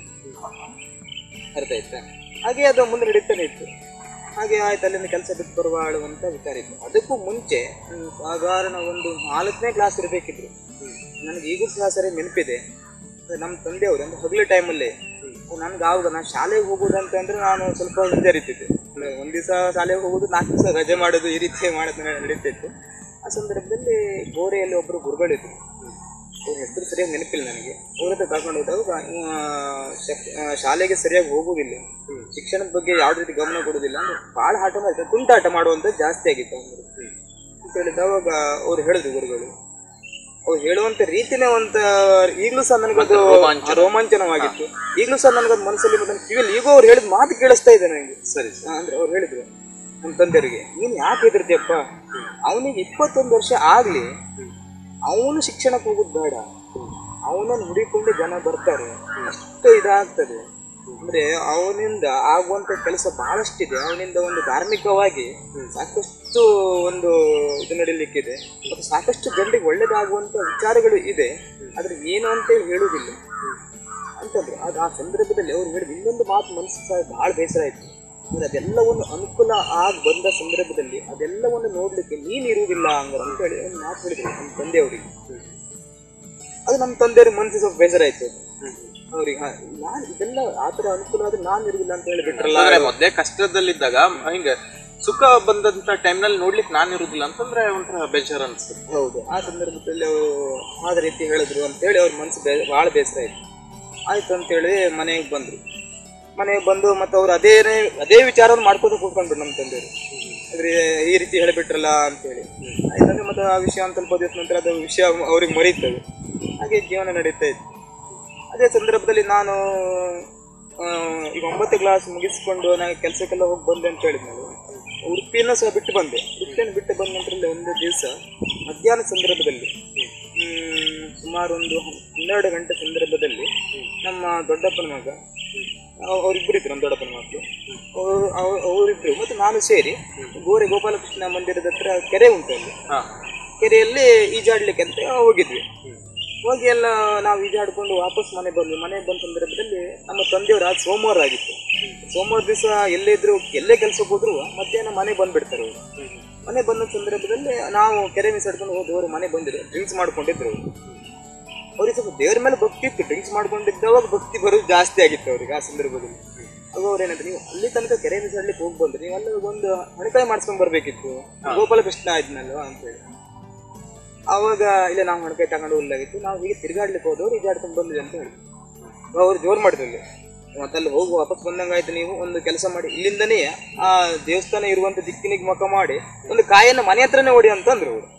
ಅರ್ಥ ಆಯ್ತಾ ಹಾಗೆ ಅದು ಮುಂದೆ ನಡೀತಾನೆ ಇತ್ತು ಹಾಗೆ ಆಯ್ತು ಅಲ್ಲಿಂದ ಕೆಲಸ ಬಿಟ್ಟು ಬರುವ ಆಳುವಂತ ವಿಚಾರ ಇತ್ತು ಅದಕ್ಕೂ ಮುಂಚೆ ಹ್ಮ್, ಸಾಧಾರಣ ಒಂದು ನಾಲ್ಕನೇ ಕ್ಲಾಸ್ ಇರಬೇಕಿದ್ರು ನನಗೆ ಈಗೂ ಸಹ ಸರಿ ನೆನಪಿದೆ ನಮ್ಮ ತಂದೆಯವರು ಅಂದ್ರೆ ಹಗಲು ಟೈಮಲ್ಲಿ ನನ್ಗೆ ಆವಾಗ ನಾನು ಶಾಲೆಗೆ ಹೋಗೋದಂತ ಅಂದ್ರೆ ನಾನು ಸ್ವಲ್ಪ ಹಿಂಜರಿತಿದ್ದೆ ಅಂದ್ರೆ ಒಂದ್ ದಿವಸ ಶಾಲೆಗೆ ಹೋಗೋದು ನಾಲ್ಕು ದಿವಸ ರಜೆ ಮಾಡೋದು ಈ ರೀತಿ ಮಾಡೋದು ನಡೀತಿತ್ತು ಆ ಸಂದರ್ಭದಲ್ಲಿ ಗೋರೆಯಲ್ಲಿ ಒಬ್ಬರು ಗುರುಗಳಿದ್ರು ಅವ್ರ ಹೆಸರು ಸರಿಯಾಗಿ ನೆನಪಿಲ್ಲ ನನಗೆ ಅವ್ರ ಹತ್ರ ಕರ್ಕೊಂಡು ಹೋದಾಗ ಇವ ಶಕ್- ಆ, ಶಾಲೆಗೆ ಸರಿಯಾಗಿ ಹೋಗುವುದಿಲ್ಲ ಶಿಕ್ಷಣದ ಬಗ್ಗೆ ಯಾವುದೇ ರೀತಿ ಗಮನ ಕೊಡುವುದಿಲ್ಲ ಅಂದ್ರೆ ಭಾಳ ಆಟ ಮಾಡ್ತಾರೆ ತುಂಟಾಟ ಮಾಡುವಂಥದ್ದು ಜಾಸ್ತಿ ಆಗಿತ್ತು ಅಂದ್ರೆ ಅಂತ ಹೇಳಿದ ಅವಾಗ ಅವ್ರು ಹೇಳಿದ್ರು ಗುರುಗಳು ಅವ್ರು ಹೇಳುವಂತ ರೀತಿನೇ ಒಂತ ಈಗಲೂ ಸಹ ನನಗದು ರೋಮಾಂಚನ. ರೋಮಾಂಚನವಾಗಿತ್ತು ಈಗಲೂ ಸಹ ನನಗದು ಮನಸ್ಸಲ್ಲಿ ಮತ್ತೆ ನನ್ನ ಕಿವಿಯಲ್ಲಿ ಈಗೋ ಅವ್ರು ಹೇಳಿದ ಮಾತು ಕೇಳಿಸ್ತಾ ಇದೆ ನನಗೆ ಸರಿ ಆ, ಅಂದ್ರೆ ಅವ್ರು ಹೇಳಿದ್ರು ನಮ್ಮ ತಂದೆಯವರಿಗೆ ನೀನ್ ಯಾಕೆ ಹೆದರ್ತಿಯಪ್ಪ ಅವನಿಗೆ ಇಪ್ಪತ್ತೊಂದು ವರ್ಷ ಆಗ್ಲಿ ಅವನು ಶಿಕ್ಷಣಕ್ಕೆ ಹೋಗೋದು ಬೇಡ ಅವನನ್ನು ಹುಡಿಕೊಂಡು ಜನ ಬರ್ತಾರೆ ಅಷ್ಟು ಇದಾಗ್ತದೆ ಅಂದ್ರೆ ಅವನಿಂದ ಆಗುವಂತ ಕೆಲಸ ಬಹಳಷ್ಟಿದೆ ಅವನಿಂದ ಒಂದು ಧಾರ್ಮಿಕವಾಗಿ ಸಾಕಷ್ಟು ಒಂದು ಇದು ನಡೀಲಿಕ್ಕಿದೆ ಮತ್ತು ಸಾಕಷ್ಟು ಜನರಿಗೆ ಒಳ್ಳೇದಾಗುವಂತ ವಿಚಾರಗಳು ಇದೆ ಆದ್ರೆ ಏನು ಅಂತ ಹೇಳುವುದಿಲ್ಲ ಅಂತಂದ್ರೆ ಅದು ಆ ಸಂದರ್ಭದಲ್ಲಿ ಅವ್ರು ಹೇಳಿದ ಇನ್ನೊಂದು ಮಾತು ಮನಸ್ಸು ಸಹ ಬಹಳ ಬೇಸರ ಆಯ್ತು ಅಂದ್ರೆ ಅದೆಲ್ಲವನ್ನು ಅನುಕೂಲ ಆಗಿ ಬಂದ ಸಂದರ್ಭದಲ್ಲಿ ಅದೆಲ್ಲವನ್ನು ನೋಡ್ಲಿಕ್ಕೆ ನೀನ್ ಇರುವುದಿಲ್ಲ ಹಂಗಾರೆ ಅಂತ ಹೇಳಿ ಒಂದು ಮಾತು ಹೇಳಿದ್ರು ನಮ್ಮ ತಂದೆಯವರಿಗೆ ಅದು ನಮ್ಮ ತಂದೆಯವ್ರಿಗೆ ಮನಸ್ಸಿಗೆ ಸ್ವಲ್ಪ ಬೇಸರ ಆಯ್ತು ಅವ್ರಿಗೆ ಹಾ, ನಾನ್ ಇದೆಲ್ಲ ಆತರ ಅನುಕೂಲ ಆದ್ರೆ ನಾನ್ ಇರುವುದಿಲ್ಲ ಅಂತ ಹೇಳಿ ಬಿಟ್ರಲ್ಲ ಅಂದ್ರೆ ಮೊದ್ಲೇ ಕಷ್ಟದಲ್ಲಿದ್ದಾಗ ಹಿಂಗ ಸುಖ ಬಂದಂತ ಟೈಮ್ನಲ್ಲಿ ನೋಡ್ಲಿಕ್ಕೆ ನಾನು ಇರುದಿಲ್ಲ ಅಂತಂದ್ರೆ ಒಂಥರ ಬೇಜಾರ್ ಅನ್ಸುತ್ತೆ ಹೌದು ಆ ಸಂದರ್ಭದಲ್ಲಿ ಅವರು ಆದ ರೀತಿ ಹೇಳಿದ್ರು ಅಂತೇಳಿ ಅವ್ರ ಮನಸ್ಸು ಬೇ ಭಾಳ ಬೇಸರ ಆಯ್ತು ಆಯ್ತು ಅಂತೇಳಿ ಮನೆಗೆ ಬಂದ್ರು ಮನೆಗೆ ಬಂದು ಮತ್ತೆ ಅವ್ರು ಅದೇ ಅದೇ ವಿಚಾರವನ್ನು ಮಾಡ್ಕೊಂಡು ಕೂತ್ಕೊಂಡ್ರು ನಮ್ಮ ತಂದೆಯವರು ಅಂದ್ರೆ ಈ ರೀತಿ ಹೇಳಿಬಿಟ್ರಲ್ಲ ಅಂತೇಳಿ ಆಯ್ತಂದ್ರೆ ಮತ್ತೆ ಆ ವಿಷಯ ಒಂದು ಸ್ವಲ್ಪ ದಿವಸ ನಂತರ ಅದು ವಿಷಯ ಅವ್ರಿಗೆ ಮರೀತದೆ ಹಾಗೆ ಜೀವನ ನಡೀತಾ ಇತ್ತು ಅದೇ ಸಂದರ್ಭದಲ್ಲಿ ನಾನು ಆ, ಈಗ ಒಂಬತ್ತು ಕ್ಲಾಸ್ ಮುಗಿಸ್ಕೊಂಡು ನಾನು ಕೆಲಸಕ್ಕೆಲ್ಲ ಹೋಗಿ ಬಂದೆ ಅಂತ ಹೇಳಿದ್ನಲ್ಲ ಉಡುಪಿಯನ್ನು ಸಹ ಬಿಟ್ಟು ಬಂದೆ ಉಡುಪಿಯನ್ನು ಬಿಟ್ಟು ಬಂದ ನಂತರದಲ್ಲಿ ಒಂದು ದಿವಸ ಮಧ್ಯಾಹ್ನ ಸಂದರ್ಭದಲ್ಲಿ ಹ್ಮ್, ಸುಮಾರು ಒಂದು ಹನ್ನೆರಡು ಗಂಟೆ ಸಂದರ್ಭದಲ್ಲಿ ನಮ್ಮ ದೊಡ್ಡಪ್ಪನ ಮಗ ಅವ್- ಅವ್ರಿಬ್ರು ಇದ್ರು ನಮ್ಮ ದೊಡ್ಡಪ್ಪನ ಮಕ್ಕಳು ಅವ್ರು ಅವ್ರು- ಅವರಿಬ್ರು ಮತ್ತು ನಾನು ಸೇರಿ ಗೋರೆ ಗೋಪಾಲಕೃಷ್ಣ ಮಂದಿರದ ಹತ್ರ ಕೆರೆ ಉಂಟು ಅಲ್ಲಿ ಹಾ ಕೆರೆಯಲ್ಲಿ ಈಜಾಡ್ಲಿಕ್ಕೆ ಅಂತ ಹೋಗಿದ್ವಿ ಹೋಗಿ ಎಲ್ಲ ನಾವು ಈಜಾಡ್ಕೊಂಡು ವಾಪಸ್ ಮನೆ ಬಂದ್ವಿ ಮನೆಗೆ ಬಂದ ಸಂದರ್ಭದಲ್ಲಿ ನಮ್ಮ ತಂದೆಯವರು ಆಗ ಸೋಮವಾರ ಆಗಿತ್ತು ಸೋಮವಾರ ದಿವಸ ಎಲ್ಲೇ ಇದ್ರು ಎಲ್ಲೇ ಕೆಲ್ಸಕ್ಕೆ ಹೋದ್ರು ಮಧ್ಯಾಹ್ನ ಮನೆಗೆ ಬಂದ್ಬಿಡ್ತಾರೆ ಅವರು ಮನೆ ಬಂದ ಸಂದರ್ಭದಲ್ಲಿ ನಾವು ಕೆರೆ ಮೀಸಾಡ್ಕೊಂಡು ಹೋದವರು ಮನೆ ಬಂದಿದ್ರು ಡ್ರಿಂಕ್ಸ್ ಮಾಡ್ಕೊಂಡಿದ್ರು ಅವ್ರು. ಅವ್ರಿಗೆ ಸ್ವಲ್ಪ ದೇವ್ರ ಮೇಲೆ ಭಕ್ತಿ ಇತ್ತು ಡ್ರಿಂಕ್ಸ್ ಮಾಡ್ಕೊಂಡಿದ್ದವಾಗ ಭಕ್ತಿ ಬರೋದು ಜಾಸ್ತಿ ಆಗಿತ್ತು ಅವ್ರಿಗೆ ಆ ಸಂದರ್ಭದಲ್ಲಿ ಆಗ ಅವ್ರು ಏನಂದ್ರೆ ನೀವು ಅಲ್ಲಿ ತನಕ ಕೆರೆ ಮೀಸಾಡ್ಲಿಕ್ಕೆ ಹೋಗಿ ಬಂದ್ರೆ ನೀವು ಅಲ್ಲಿ ಒಂದು ಹಣಕಾಯಿ ಮಾಡ್ಸ್ಕೊಂಡ್ ಬರ್ಬೇಕಿತ್ತು ಗೋಪಾಲಕೃಷ್ಣ ಆಯ್ತನಲ್ವಾ ಅಂತ ಹೇಳಿ ಆವಾಗ ಇಲ್ಲ ನಾವು ಹಣಕಾಯಿ ತಗೊಂಡು ಹುಲ್ಲಾಗಿತ್ತು ನಾವು ಹೀಗೆ ತಿರ್ಗಾಡ್ಲಿಕ್ಕೆ ಹೋದವ್ರು ಈಜಾಡ್ಕೊಂಡು ಬಂದ್ವಿ ಅಂತ ಹೇಳಿ ಅವ್ರು ಜೋರು ಮಾಡಿದ್ರು ಅಲ್ಲಿ ಮತ್ತೆ ಅಲ್ಲಿ ಹೋಗಿ ವಾಪಸ್ ಬಂದಂಗಾಯ್ತು ನೀವು ಒಂದು ಕೆಲಸ ಮಾಡಿ ಇಲ್ಲಿಂದನೇ ಆ ದೇವಸ್ಥಾನ ಇರುವಂತ ದಿಕ್ಕಿನಿಗೆ ಮುಖ ಮಾಡಿ ಒಂದು ಕಾಯನ್ನು ಮನೆ ಹತ್ರನೇ ಹೊಡಿ ಅಂತಂದ್ರು ಅವರು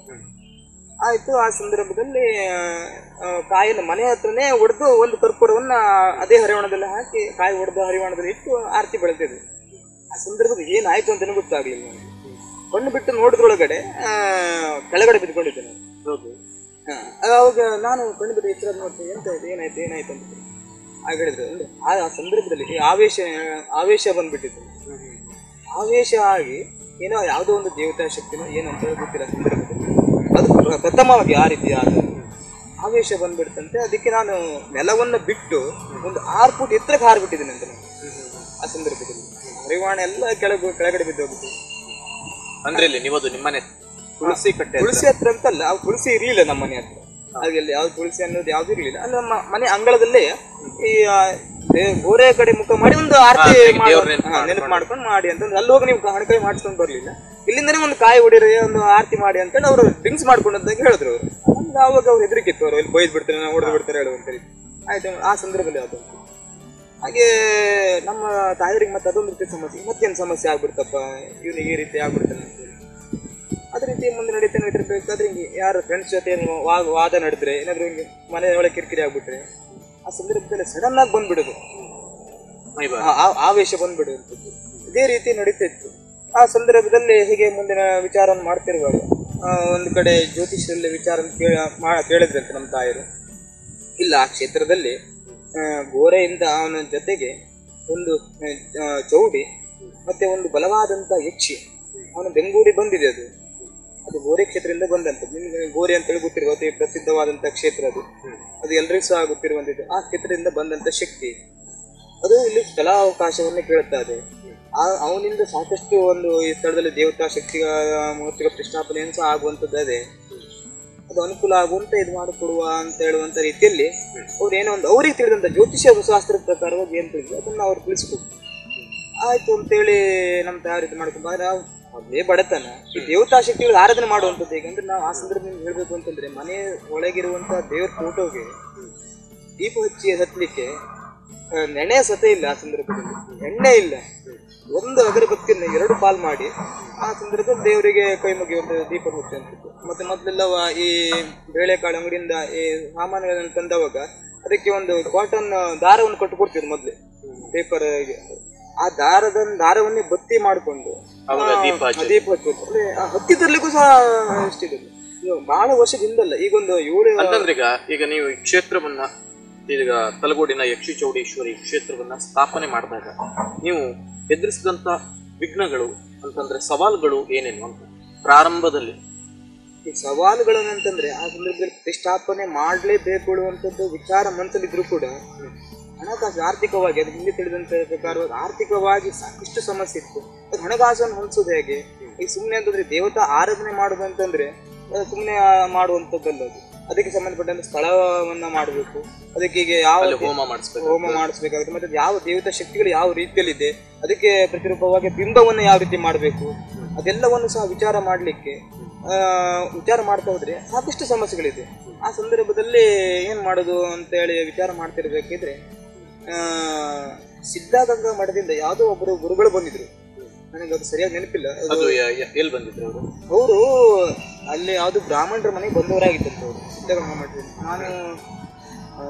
ಆಯ್ತು ಆ ಸಂದರ್ಭದಲ್ಲಿ ಆ, ಕಾಯನ್ನು ಮನೆ ಹತ್ರನೇ ಹೊಡೆದು ಒಂದು ಕರ್ಪೂರವನ್ನ ಅದೇ ಹರಿವಾಣದಲ್ಲಿ ಹಾಕಿ ಕಾಯಿ ಹೊಡೆದ ಹರಿವಾಣದಲ್ಲಿ ಇಟ್ಟು ಆರತಿ ಬೆಳೆದಿದ್ವಿ ಆ ಸಂದರ್ಭದಲ್ಲಿ ಏನಾಯ್ತು ಅಂತಲೂ ಗೊತ್ತಾಗ್ಲಿಲ್ಲ ನನಗೆ ಕಣ್ಣು ಬಿಟ್ಟು ನೋಡಿದ್ರೊಳಗಡೆ ಆ, ಕೆಳಗಡೆ ಬಿದ್ದುಕೊಂಡಿದ್ದೆ ನಾನು ಹೌದು ಹಾ, ಅವಾಗ ನಾನು ಕಣ್ಣು ಬಿಟ್ಟು ಎಚ್ಚರ ನೋಡ್ತೀನಿ ಎಂತ ಆಯ್ತು ಏನಾಯ್ತು ಏನಾಯ್ತು ಅಂತ ಆಗ ಹೇಳಿದ್ರು ಅಂದ್ರೆ ಆ ಆ ಸಂದರ್ಭದಲ್ಲಿ ಈ ಆವೇಶ ಆವೇಶ ಬಂದ್ಬಿಟ್ಟಿತ್ತು ಆವೇಶ ಆಗಿ ಏನೋ ಯಾವುದೋ ಒಂದು ದೇವತಾ ಶಕ್ತಿನೋ ಏನಂತ ಗೊತ್ತಿಲ್ಲ ಸಂದರ್ಭದಲ್ಲಿ ಅದು ಪ್ರ- ಪ್ರಥಮವಾಗಿ ಆ ರೀತಿ ಆದ ಆವೇಶ ಬಂದ್ಬಿಡ್ತಂತೆ ಅದಕ್ಕೆ ನಾನು ನೆಲವನ್ನು ಬಿಟ್ಟು ಒಂದು ಆರು ಫುಟ್ ಎತ್ತರಕ್ಕೆ ಹಾರ್ಬಿಟ್ಟಿದ್ದೀನಿ ಅಂತ ನಾನು ಆ ಸಂದರ್ಭದಲ್ಲಿ ಹರಿವಾಣ ಎಲ್ಲ ಕೆಳಗೆ ಕೆಳಗಡೆ ಬಿದ್ದೋಗ್ಬಿಟ್ಟು ಅಂದ್ರೆ ಇಲ್ಲಿ ನೀವದು ನಿಮ್ಮನೆ ತುಳಸಿ ಕಟ್ಟೆ ಹತ್ರ. ತುಳಸಿ ಹತ್ರ ಅಂತಲ್ಲ ಆ ತುಳಸಿ ಇರಲಿಲ್ಲ ನಮ್ಮ ಮನೆ ಹತ್ರ ಹಾಗೆ ಅಲ್ಲಿ ಯಾವ್ದು ತುಳಸಿ ಅನ್ನೋದು ಯಾವ್ದು ಇರಲಿಲ್ಲ ಅಲ್ಲಿ ನಮ್ಮ ಮನೆ ಅಂಗಳದಲ್ಲೇ ಈ ಆ, ದೇ- ಗೋರೆ ಕಡೆ ಮುಖ ಮಾಡಿ ಒಂದು ಆರತಿ ಹಾ, ಮಾಡೋ- ದೇವ್ರ ನೆನ್ಪು ಹಾ, ನೆನಪು ಮಾಡ್ಕೊಂಡು ಮಾಡಿ ಅಂತಂದ್ರೆ ಅಲ್ಲಿ ಹೋಗಿ ನೀವು ಹಣಕಾಯಿ ಮಾಡಿಸ್ಕೊಂಡು ಬರ್ಲಿಲ್ಲ ಇಲ್ಲಿಂದನೇ ಒಂದು ಕಾಯಿ ಹೊಡಿರಿ ಒಂದು ಆರತಿ ಮಾಡಿ ಅಂತೇಳಿ ಅವರು ಡ್ರಿಂಕ್ಸ್ ಮಾಡ್ಕೊಂಡಂತ ಹೇಳಿದ್ರು ಅವರು ನಮ್ಗೆ ಆವಾಗ ಅವ್ರು ಹೆದರಿಕಿತ್ತು ಅವರು ಇಲ್ಲಿ ಬೈದ್ ಬಿಡ್ತಾರೆ ನಾವು ಹೊಡೆದು ಬಿಡ್ತಾರೆ ಹೇಳುವಂತ ರೀತಿ ಆಯ್ತು ಆ ಸಂದರ್ಭದಲ್ಲಿ ಅದು ಹಾಗೆ ನಮ್ಮ ತಾಯರಿಗೆ ಮತ್ತೆ ಅದೊಂದು ರೀತಿ ಸಮಸ್ಯೆ ಮತ್ತೇನು ಸಮಸ್ಯೆ ಆಗ್ಬಿಡ್ತಪ್ಪ ಇವನಿಗೆ ಈ ರೀತಿ ಆಗ್ಬಿಡ್ತಾನೆ ಅಂತೇಳಿ ಅದೇ ರೀತಿ ಮುಂದೆ ನಡೀತಾ ನಡೀತಿರ್ಬೇಕಾದ್ರೆ ಹಿಂಗೆ ಯಾರು ಫ್ರೆಂಡ್ಸ್ ಜೊತೆ ಏನು ವಾದ ವಾದ ನಡೆದ್ರೆ ಏನಾದ್ರು ಹಿಂಗೆ ಮನೆ ಒಳಗೆ ಕಿರಿಕಿರಿ ಆಗ್ಬಿಟ್ರೆ ಆ ಸಂದರ್ಭದಲ್ಲಿ ಸಡನ್ ಆಗಿ ಬಂದ್ಬಿಡೋದು ಮೈ ಬಾ. ಆ- ಆ- ಆವೇಶ ಬಂದ್ಬಿಡುವಂಥದ್ದು ಇದೇ ರೀತಿ ನಡೀತಾ ಇತ್ತು ಆ ಸಂದರ್ಭದಲ್ಲಿ ಹೀಗೆ ಮುಂದಿನ ವಿಚಾರವನ್ನು ಮಾಡ್ತಿರುವಾಗ ಆ, ಒಂದು ಕಡೆ ಜ್ಯೋತಿಷರಲ್ಲಿ ವಿಚಾರ ಕೇಳ ಮಾ- ಕೇಳಿದ್ರಂತೆ ನಮ್ಮ ತಾಯರು ಇಲ್ಲ ಆ ಕ್ಷೇತ್ರದಲ್ಲಿ ಆ, ಗೋರೆಯಿಂದ ಅವನ ಜೊತೆಗೆ ಒಂದು ಆ, ಚೌಡಿ ಮತ್ತೆ ಒಂದು ಬಲವಾದಂತ ಯಕ್ಷಿ ಅವನ ಬೆಂಗೂಡಿ ಬಂದಿದೆ ಅದು ಅದು ಗೋರೆ ಕ್ಷೇತ್ರದಿಂದ ಬಂದಂತ ನಿಮ್ಗೆ ಗೋರೆ ಅಂತ ಹೇಳಿ ಗೊತ್ತಿರುವ ಅತಿ ಪ್ರಸಿದ್ಧವಾದಂತ ಕ್ಷೇತ್ರ ಅದು ಅದು ಎಲ್ರಿಗೂ ಸಹ ಗೊತ್ತಿರುವಂಥದ್ದು ಆ ಕ್ಷೇತ್ರದಿಂದ ಬಂದಂತ ಶಕ್ತಿ ಅದು ಇಲ್ಲಿ ಸ್ಥಳಾವಕಾಶವನ್ನು ಕೇಳುತ್ತಾ ಇದೆ ಆ ಅವನಿಂದ ಸಾಕಷ್ಟು ಒಂದು ಈ ಸ್ಥಳದಲ್ಲಿ ದೇವತಾ ಶಕ್ತಿಗಳ ಮೂರ್ತಿಗಳ ಪ್ರತಿಷ್ಠಾಪನೆಯನ್ನು ಸಹ ಆಗುವಂಥದ್ದು ಅದೇ ಅದು ಅನುಕೂಲ ಆಗುವಂತ ಇದು ಮಾಡಿಕೊಡುವ ಅಂತ ಹೇಳುವಂತ ರೀತಿಯಲ್ಲಿ ಅವ್ರು ಏನೋ ಒಂದು ಅವ್ರಿಗೆ ತಿಳಿದಂತ ಜ್ಯೋತಿಷ್ಯ ಶಾಸ್ತ್ರದ ಪ್ರಕಾರವಾಗಿ ಏನು ತಿಳಿದ್ರು ಅದನ್ನ ಅವ್ರು ತಿಳಿಸ್ಬೇಕು ಆಯ್ತು ಅಂತೇಳಿ ನಮ್ಮ ತಯಾರಿ ಇದು ಮಾಡ್ಕೊಂಡು ಆದ್ರೆ ನಾವು ಅದೇ ಬಡತನ ಈ ದೇವತಾ ಶಕ್ತಿಗಳು ಆರಾಧನೆ ಮಾಡುವಂಥದ್ದು ಹೇಗಂದ್ರೆ ನಾವು ಆ ಸಂದರ್ಭದಲ್ಲಿ ಹೇಳ್ಬೇಕು ಅಂತಂದ್ರೆ ಮನೆ ಒಳಗಿರುವಂತ ದೇವ್ರ ಫೋಟೋಗೆ ದೀಪ ಹಚ್ಚಿ ಹತ್ತಲಿಕ್ಕೆ ಆ, ನೆನೆ ಸತೆ ಇಲ್ಲ ಆ ಸಂದರ್ಭದಲ್ಲಿ ಎಣ್ಣೆ ಇಲ್ಲ ಒಂದು ಅಗರಬತ್ತಿಯನ್ನು ಎರಡು ಪಾಲ್ ಮಾಡಿ ಆ ಸಂದರ್ಭದಲ್ಲಿ ದೇವರಿಗೆ ಕೈ ಮುಗಿಯುವಂತ ದೀಪ ಹಚ್ಚುವಂಥದ್ದು ಮತ್ತೆ ಮೊದಲೆಲ್ಲ ವ- ಈ ಬೇಳೆಕಾಳು ಅಂಗಡಿಯಿಂದ ಈ ಸಾಮಾನುಗಳನ್ನು ತಂದವಾಗ ಅದಕ್ಕೆ ಒಂದು ಕಾಟನ್ ದಾರವನ್ನು ಕೊಟ್ಟು ಕೊಡ್ತಿದ್ರು ಮೊದಲೇ ಪೇಪರ್ ಆ ದಾರದ ದಾರವನ್ನೇ ಬತ್ತಿ ಮಾಡಿಕೊಂಡು ಅವಾಗ ದೀಪ ಹಚ್ಚೋದು. ದೀಪ ಹಚ್ಚೋದು ಅಂದ್ರೆ ಆ ಹತ್ತಿ ತರ್ಲಿಕ್ಕೂ ಸಹ ಎಷ್ಟಿದೆ ಇದು ಬಹಳ ವರ್ಷದಿಂದಲ್ಲ ಈಗೊಂದು ಏಳು ಅಂತಂದ್ರೆ ಈಗ ಈಗ ನೀವು ಈ ಕ್ಷೇತ್ರವನ್ನ ಈಗ ತಲಗೋಡಿನ ಯಕ್ಷಿ ಚೌಡೇಶ್ವರಿ ಕ್ಷೇತ್ರವನ್ನ ಸ್ಥಾಪನೆ ಮಾಡಿದಾಗ ನೀವು ಎದುರಿಸಿದಂತ ವಿಘ್ನಗಳು ಅಂತಂದ್ರೆ ಸವಾಲುಗಳು ಏನೇನು ಅಂತ ಪ್ರಾರಂಭದಲ್ಲಿ ಈ ಸವಾಲುಗಳು ಅಂತಂದ್ರೆ ಆ ಸಂದರ್ಭದಲ್ಲಿ ಪ್ರತಿಷ್ಠಾಪನೆ ಮಾಡಲೇಬೇಕು ಅನ್ನುವಂಥದ್ದು ವಿಚಾರ ಮನಸ್ಸಲ್ಲಿದ್ರು ಕೂಡ ಹಣಕಾಸು ಆರ್ಥಿಕವಾಗಿ ಅದು ಹಿಂದೆ ತಿಳಿದಂತ ಪ್ರಕಾರವಾಗಿ ಆರ್ಥಿಕವಾಗಿ ಸಾಕಷ್ಟು ಸಮಸ್ಯೆ ಇತ್ತು ಅದು ಹಣಕಾಸನ್ನು ಹೊಂದಿಸೋದು ಹೇಗೆ ಈಗ ಸುಮ್ಮನೆ ಅಂತಂದ್ರೆ ದೇವತಾ ಆರಾಧನೆ ಮಾಡೋದು ಅಂತಂದ್ರೆ ಸುಮ್ಮನೆ ಮಾಡುವಂಥದ್ದಲ್ಲ ಅದು ಅದಕ್ಕೆ ಸಂಬಂಧಪಟ್ಟಂತ ಸ್ಥಳವನ್ನ ಮಾಡಬೇಕು ಅದಕ್ಕೆ ಈಗ ಯಾವ ಅಲ್ಲಿ ಹೋಮ ಮಾಡಿಸ್ಬೇಕು ಹೋಮ ಮಾಡಿಸ್ಬೇಕಾಗುತ್ತೆ ಮತ್ತೆ ಅದು ಯಾವ ದೇವತಾ ಶಕ್ತಿಗಳು ಯಾವ ರೀತಿಯಲ್ಲಿದೆ ಅದಕ್ಕೆ ಪ್ರತಿರೂಪವಾಗಿ ಬಿಂಬವನ್ನು ಯಾವ ರೀತಿ ಮಾಡಬೇಕು ಅದೆಲ್ಲವನ್ನು ಸಹ ವಿಚಾರ ಮಾಡಲಿಕ್ಕೆ ವಿಚಾರ ಮಾಡ್ತಾ ಹೋದ್ರೆ ಸಾಕಷ್ಟು ಸಮಸ್ಯೆಗಳಿದೆ ಆ ಸಂದರ್ಭದಲ್ಲಿ ಏನು ಮಾಡೋದು ಅಂತ ಹೇಳಿ ವಿಚಾರ ಮಾಡ್ತಿರ್ಬೇಕಿದ್ರೆ ಆ, ಸಿದ್ಧಗಂಗಾ ಮಠದಿಂದ ಯಾವುದೋ ಒಬ್ಬರು ಗುರುಗಳು ಬಂದಿದ್ರು ನನಗೆ ಅದು ಸರಿಯಾಗಿ ನೆನಪಿಲ್ಲ ಅದು ಅದು ಯ- ಯ- ಎಲ್ಲಿ ಬಂದಿದ್ರು ಅವರು ಅವರು ಅಲ್ಲಿ ಯಾವುದು ಬ್ರಾಹ್ಮಣರ ಮನೆಗೆ ಬಂದವರಾಗಿತ್ತಂತ ಅವರು ಸಿದ್ಧಗಂಗಾ ಮಠದಿಂದ ನಾನು ಆ,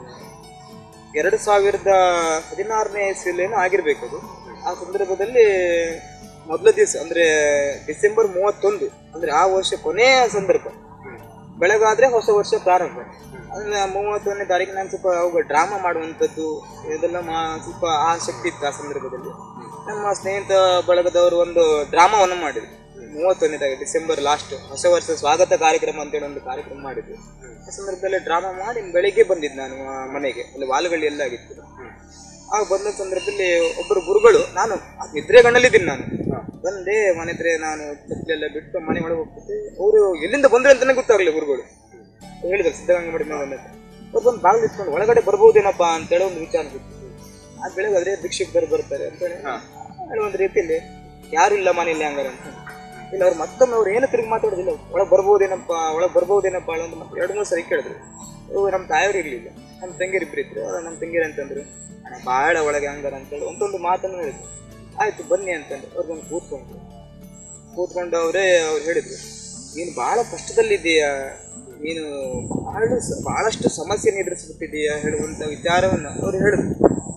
ಎರಡು ಸಾವಿರದ ಹದಿನಾರನೇ ಇಸ್ವಿಲೇನೋ ಆಗಿರ್ಬೇಕು ಅದು ಆ ಸಂದರ್ಭದಲ್ಲಿ ಮೊದಲ ದಿವಸ ಅಂದ್ರೆ ಡಿಸೆಂಬರ್ ಮೂವತ್ತೊಂದು ಅಂದ್ರೆ ಆ ವರ್ಷ ಕೊನೆಯ ಸಂದರ್ಭ ಬೆಳಗಾದ್ರೆ ಹೊಸ ವರ್ಷ ಪ್ರಾರಂಭ ಅಂದ್ರೆ ಮೂವತ್ತೊಂದನೇ ತಾರೀಕು ನಾನು ಸ್ವಲ್ಪ ಅವಾಗ ಡ್ರಾಮಾ ಮಾಡುವಂಥದ್ದು ಇದೆಲ್ಲ ಮಾ ಸ್ವಲ್ಪ ಆಸಕ್ತಿ ಇತ್ತು ಆ ಸಂದರ್ಭದಲ್ಲಿ ನಮ್ಮ ಸ್ನೇಹಿತ ಬಳಗದವರು ಒಂದು ಡ್ರಾಮಾವನ್ನು ಮಾಡಿದ್ರು ಮೂವತ್ತೊಂದನೇ ತಾರೀಕು ಡಿಸೆಂಬರ್ ಲಾಸ್ಟ್ ಹೊಸ ವರ್ಷ ಸ್ವಾಗತ ಕಾರ್ಯಕ್ರಮ ಅಂತೇಳಿ ಒಂದು ಕಾರ್ಯಕ್ರಮ ಮಾಡಿದ್ರು ಆ ಸಂದರ್ಭದಲ್ಲಿ ಡ್ರಾಮಾ ಮಾಡಿ ಬೆಳಿಗ್ಗೆ ಬಂದಿದ್ದು ನಾನು ಆ ಮನೆಗೆ ಅಲ್ಲಿ ವಾಲುಗಳ್ಳಿ ಎಲ್ಲ ಆಗಿತ್ತು ಆಗ ಬಂದ ಸಂದರ್ಭದಲ್ಲಿ ಒಬ್ಬರು ಗುರುಗಳು ನಾನು ನಿದ್ರೆಗಣ್ಣಲ್ಲಿದ್ದೀನಿ ನಾನು ಬಂದೆ ಮನೆ ಹತ್ರ ನಾನು ಚಪ್ಪಲೆಲ್ಲ ಬಿಟ್ಟು ಮನೆ ಒಳಗೆ ಹೋಗ್ತಿದ್ದೆ ಅವರು ಎಲ್ಲಿಂದ ಬಂದ್ರೆ ಅಂತಾನೆ ಗೊತ್ತಾಗ್ಲಿಲ್ಲ ಗುರುಗಳು ಹೇಳಿದ್ರು ಸಿದ್ಧಗಂಗಾ ಮಠದಿಂದ ಬಂದಂತ ಅವ್ರು ಬಂದು ಬಾಗಿಲು ಇಟ್ಕೊಂಡು ಒಳಗಡೆ ಬರ್ಬೋದೇನಪ್ಪ ಅಂತೇಳಿ ಒಂದು ವಿಚಾರ ಬಿತ್ತು ಆ ಬೆಳಗಾದ್ರೆ ಭಿಕ್ಷುಕರು ಬರ್ತಾರೆ ಅಂತೇಳಿ ಹೇಳಿ ಒಂದು ರೀತಿಯಲ್ಲಿ ಯಾರು ಇಲ್ಲ ಮನೆಯಲ್ಲಿ ಹಂಗಾರೆ ಅಂತ ಇಲ್ಲ ಅವ್ರು ಮತ್ತೊಮ್ಮೆ ಅವ್ರು ಏನು ತಿರುಗಿ ಮಾತಾಡೋದಿಲ್ಲ ಒಳಗೆ ಬರ್ಬೋದೇನಪ್ಪ ಒಳಗೆ ಬರ್ಬೋದೇನಪ್ಪ ಅಂತ ಮತ್ತೆ ಎರಡು ಮೂರು ಸರಿ ಕೇಳಿದ್ರು ಇವ್ರು ನಮ್ಮ ತಾಯವ್ರು ಇರ್ಲಿಲ್ಲ ನಮ್ಮ ತಂಗಿಯರು ಇಬ್ರು ಇದ್ರು ಅವ್ರು ನಮ್ಮ ತಂಗಿಯರು ಅಂತಂದ್ರು ಅಣ್ಣ ಭಾಳ ಒಳಗೆ ಹಂಗಾರ ಅಂತೇಳಿ ಒಂದೊಂದು ಮಾತನ್ನು ಹೇಳಿದ್ರು ಆಯ್ತು ಬನ್ನಿ ಅಂತಂದು ಅವ್ರು ಬಂದು ಕೂತ್ಕೊಂಡ್ರು ಕೂತ್ಕೊಂಡು ಅವರೇ ಅವ್ರು ಹೇಳಿದ್ರು ನೀನು ಭಾಳ ಕಷ್ಟದಲ್ಲಿದ್ದೀಯಾ ನೀನು ಭಾಳ ಭಾಳಷ್ಟು ಸಮಸ್ಯೆ ಎದುರಿಸ್ಬಿಟ್ಟಿದೀಯಾ ಹೇಳುವಂಥ ವಿಚಾರವನ್ನು ಅವ್ರು ಹೇಳಿದ್ರು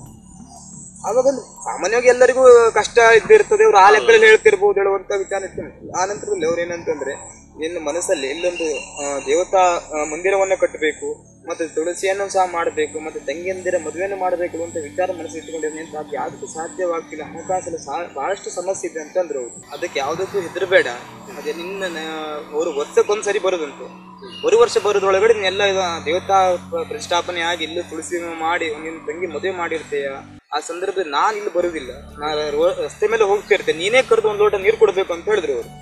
ಆವಾಗ ಸಾಮಾನ್ಯವಾಗಿ ಎಲ್ಲರಿಗೂ ಕಷ್ಟ ಇದ್ದಿರ್ತದೆ ಅವ್ರು ಆ ಲೆಕ್ಕದಲ್ಲಿ ಹೇಳ್ತಿರ್ಬೋದು ಹೇಳುವಂತ ವಿಚಾರ ಇತ್ತು ಆ ನಂತರದಲ್ಲಿ ಅವ್ರು ಏನಂತಂದ್ರೆ ನಿನ್ನ ಮನಸ್ಸಲ್ಲಿ ಇಲ್ಲೊಂದು ಆ, ದೇವತಾ ಆ, ಮಂದಿರವನ್ನ ಕಟ್ಟಬೇಕು ಮತ್ತೆ ತುಳಸಿಯನ್ನು ಸಹ ಮಾಡಬೇಕು ಮತ್ತೆ ತಂಗಿಯಂದಿರ ಮದುವೆಯನ್ನು ಮಾಡಬೇಕು ಅಂತ ವಿಚಾರ ಮನಸ್ಸು ಇಟ್ಕೊಂಡಿದ್ರೆ ಅಂತ ಅದು ಯಾವುದಕ್ಕೂ ಸಾಧ್ಯವಾಗ್ತಿಲ್ಲ ಹಣಕಾಸಲ್ಲಿ ಸಾ ಬಹಳಷ್ಟು ಸಮಸ್ಯೆ ಇದೆ ಅಂತಂದ್ರು ಅವ್ರು ಅದಕ್ಕೆ ಯಾವುದಕ್ಕೂ ಹೆದರಬೇಡ ಅದೇ ನಿನ್ನ ನ- ಅವರು ವರ್ಷಕ್ಕೊಂದ್ಸರಿ ಬರೋದಂತು ಒಂದು ವರ್ಷ ಬರೋದ್ರೊಳಗಡೆ ನೀನೆಲ್ಲ ಇದು ದೇವತಾ ಪ್ರ- ಪ್ರತಿಷ್ಠಾಪನೆ ಆಗಿ ಇಲ್ಲಿ ತುಳಸಿ ಮಾಡಿ ನಿನ್ನ ತಂಗಿ ಮದುವೆ ಮಾಡಿರ್ತೀಯ ಆ ಸಂದರ್ಭದಲ್ಲಿ ನಾನು ಇಲ್ಲಿ ಬರುವುದಿಲ್ಲ ನಾನು ರೋ- ರಸ್ತೆ ಮೇಲೆ ಹೋಗ್ತಿರ್ತೇನೆ ನೀನೇ ಕರೆದು ಒಂದು ಲೋಟ ನೀರು ಕೊಡಬೇಕು ಅಂತ ಹೇಳಿದ್ರು ಅವರು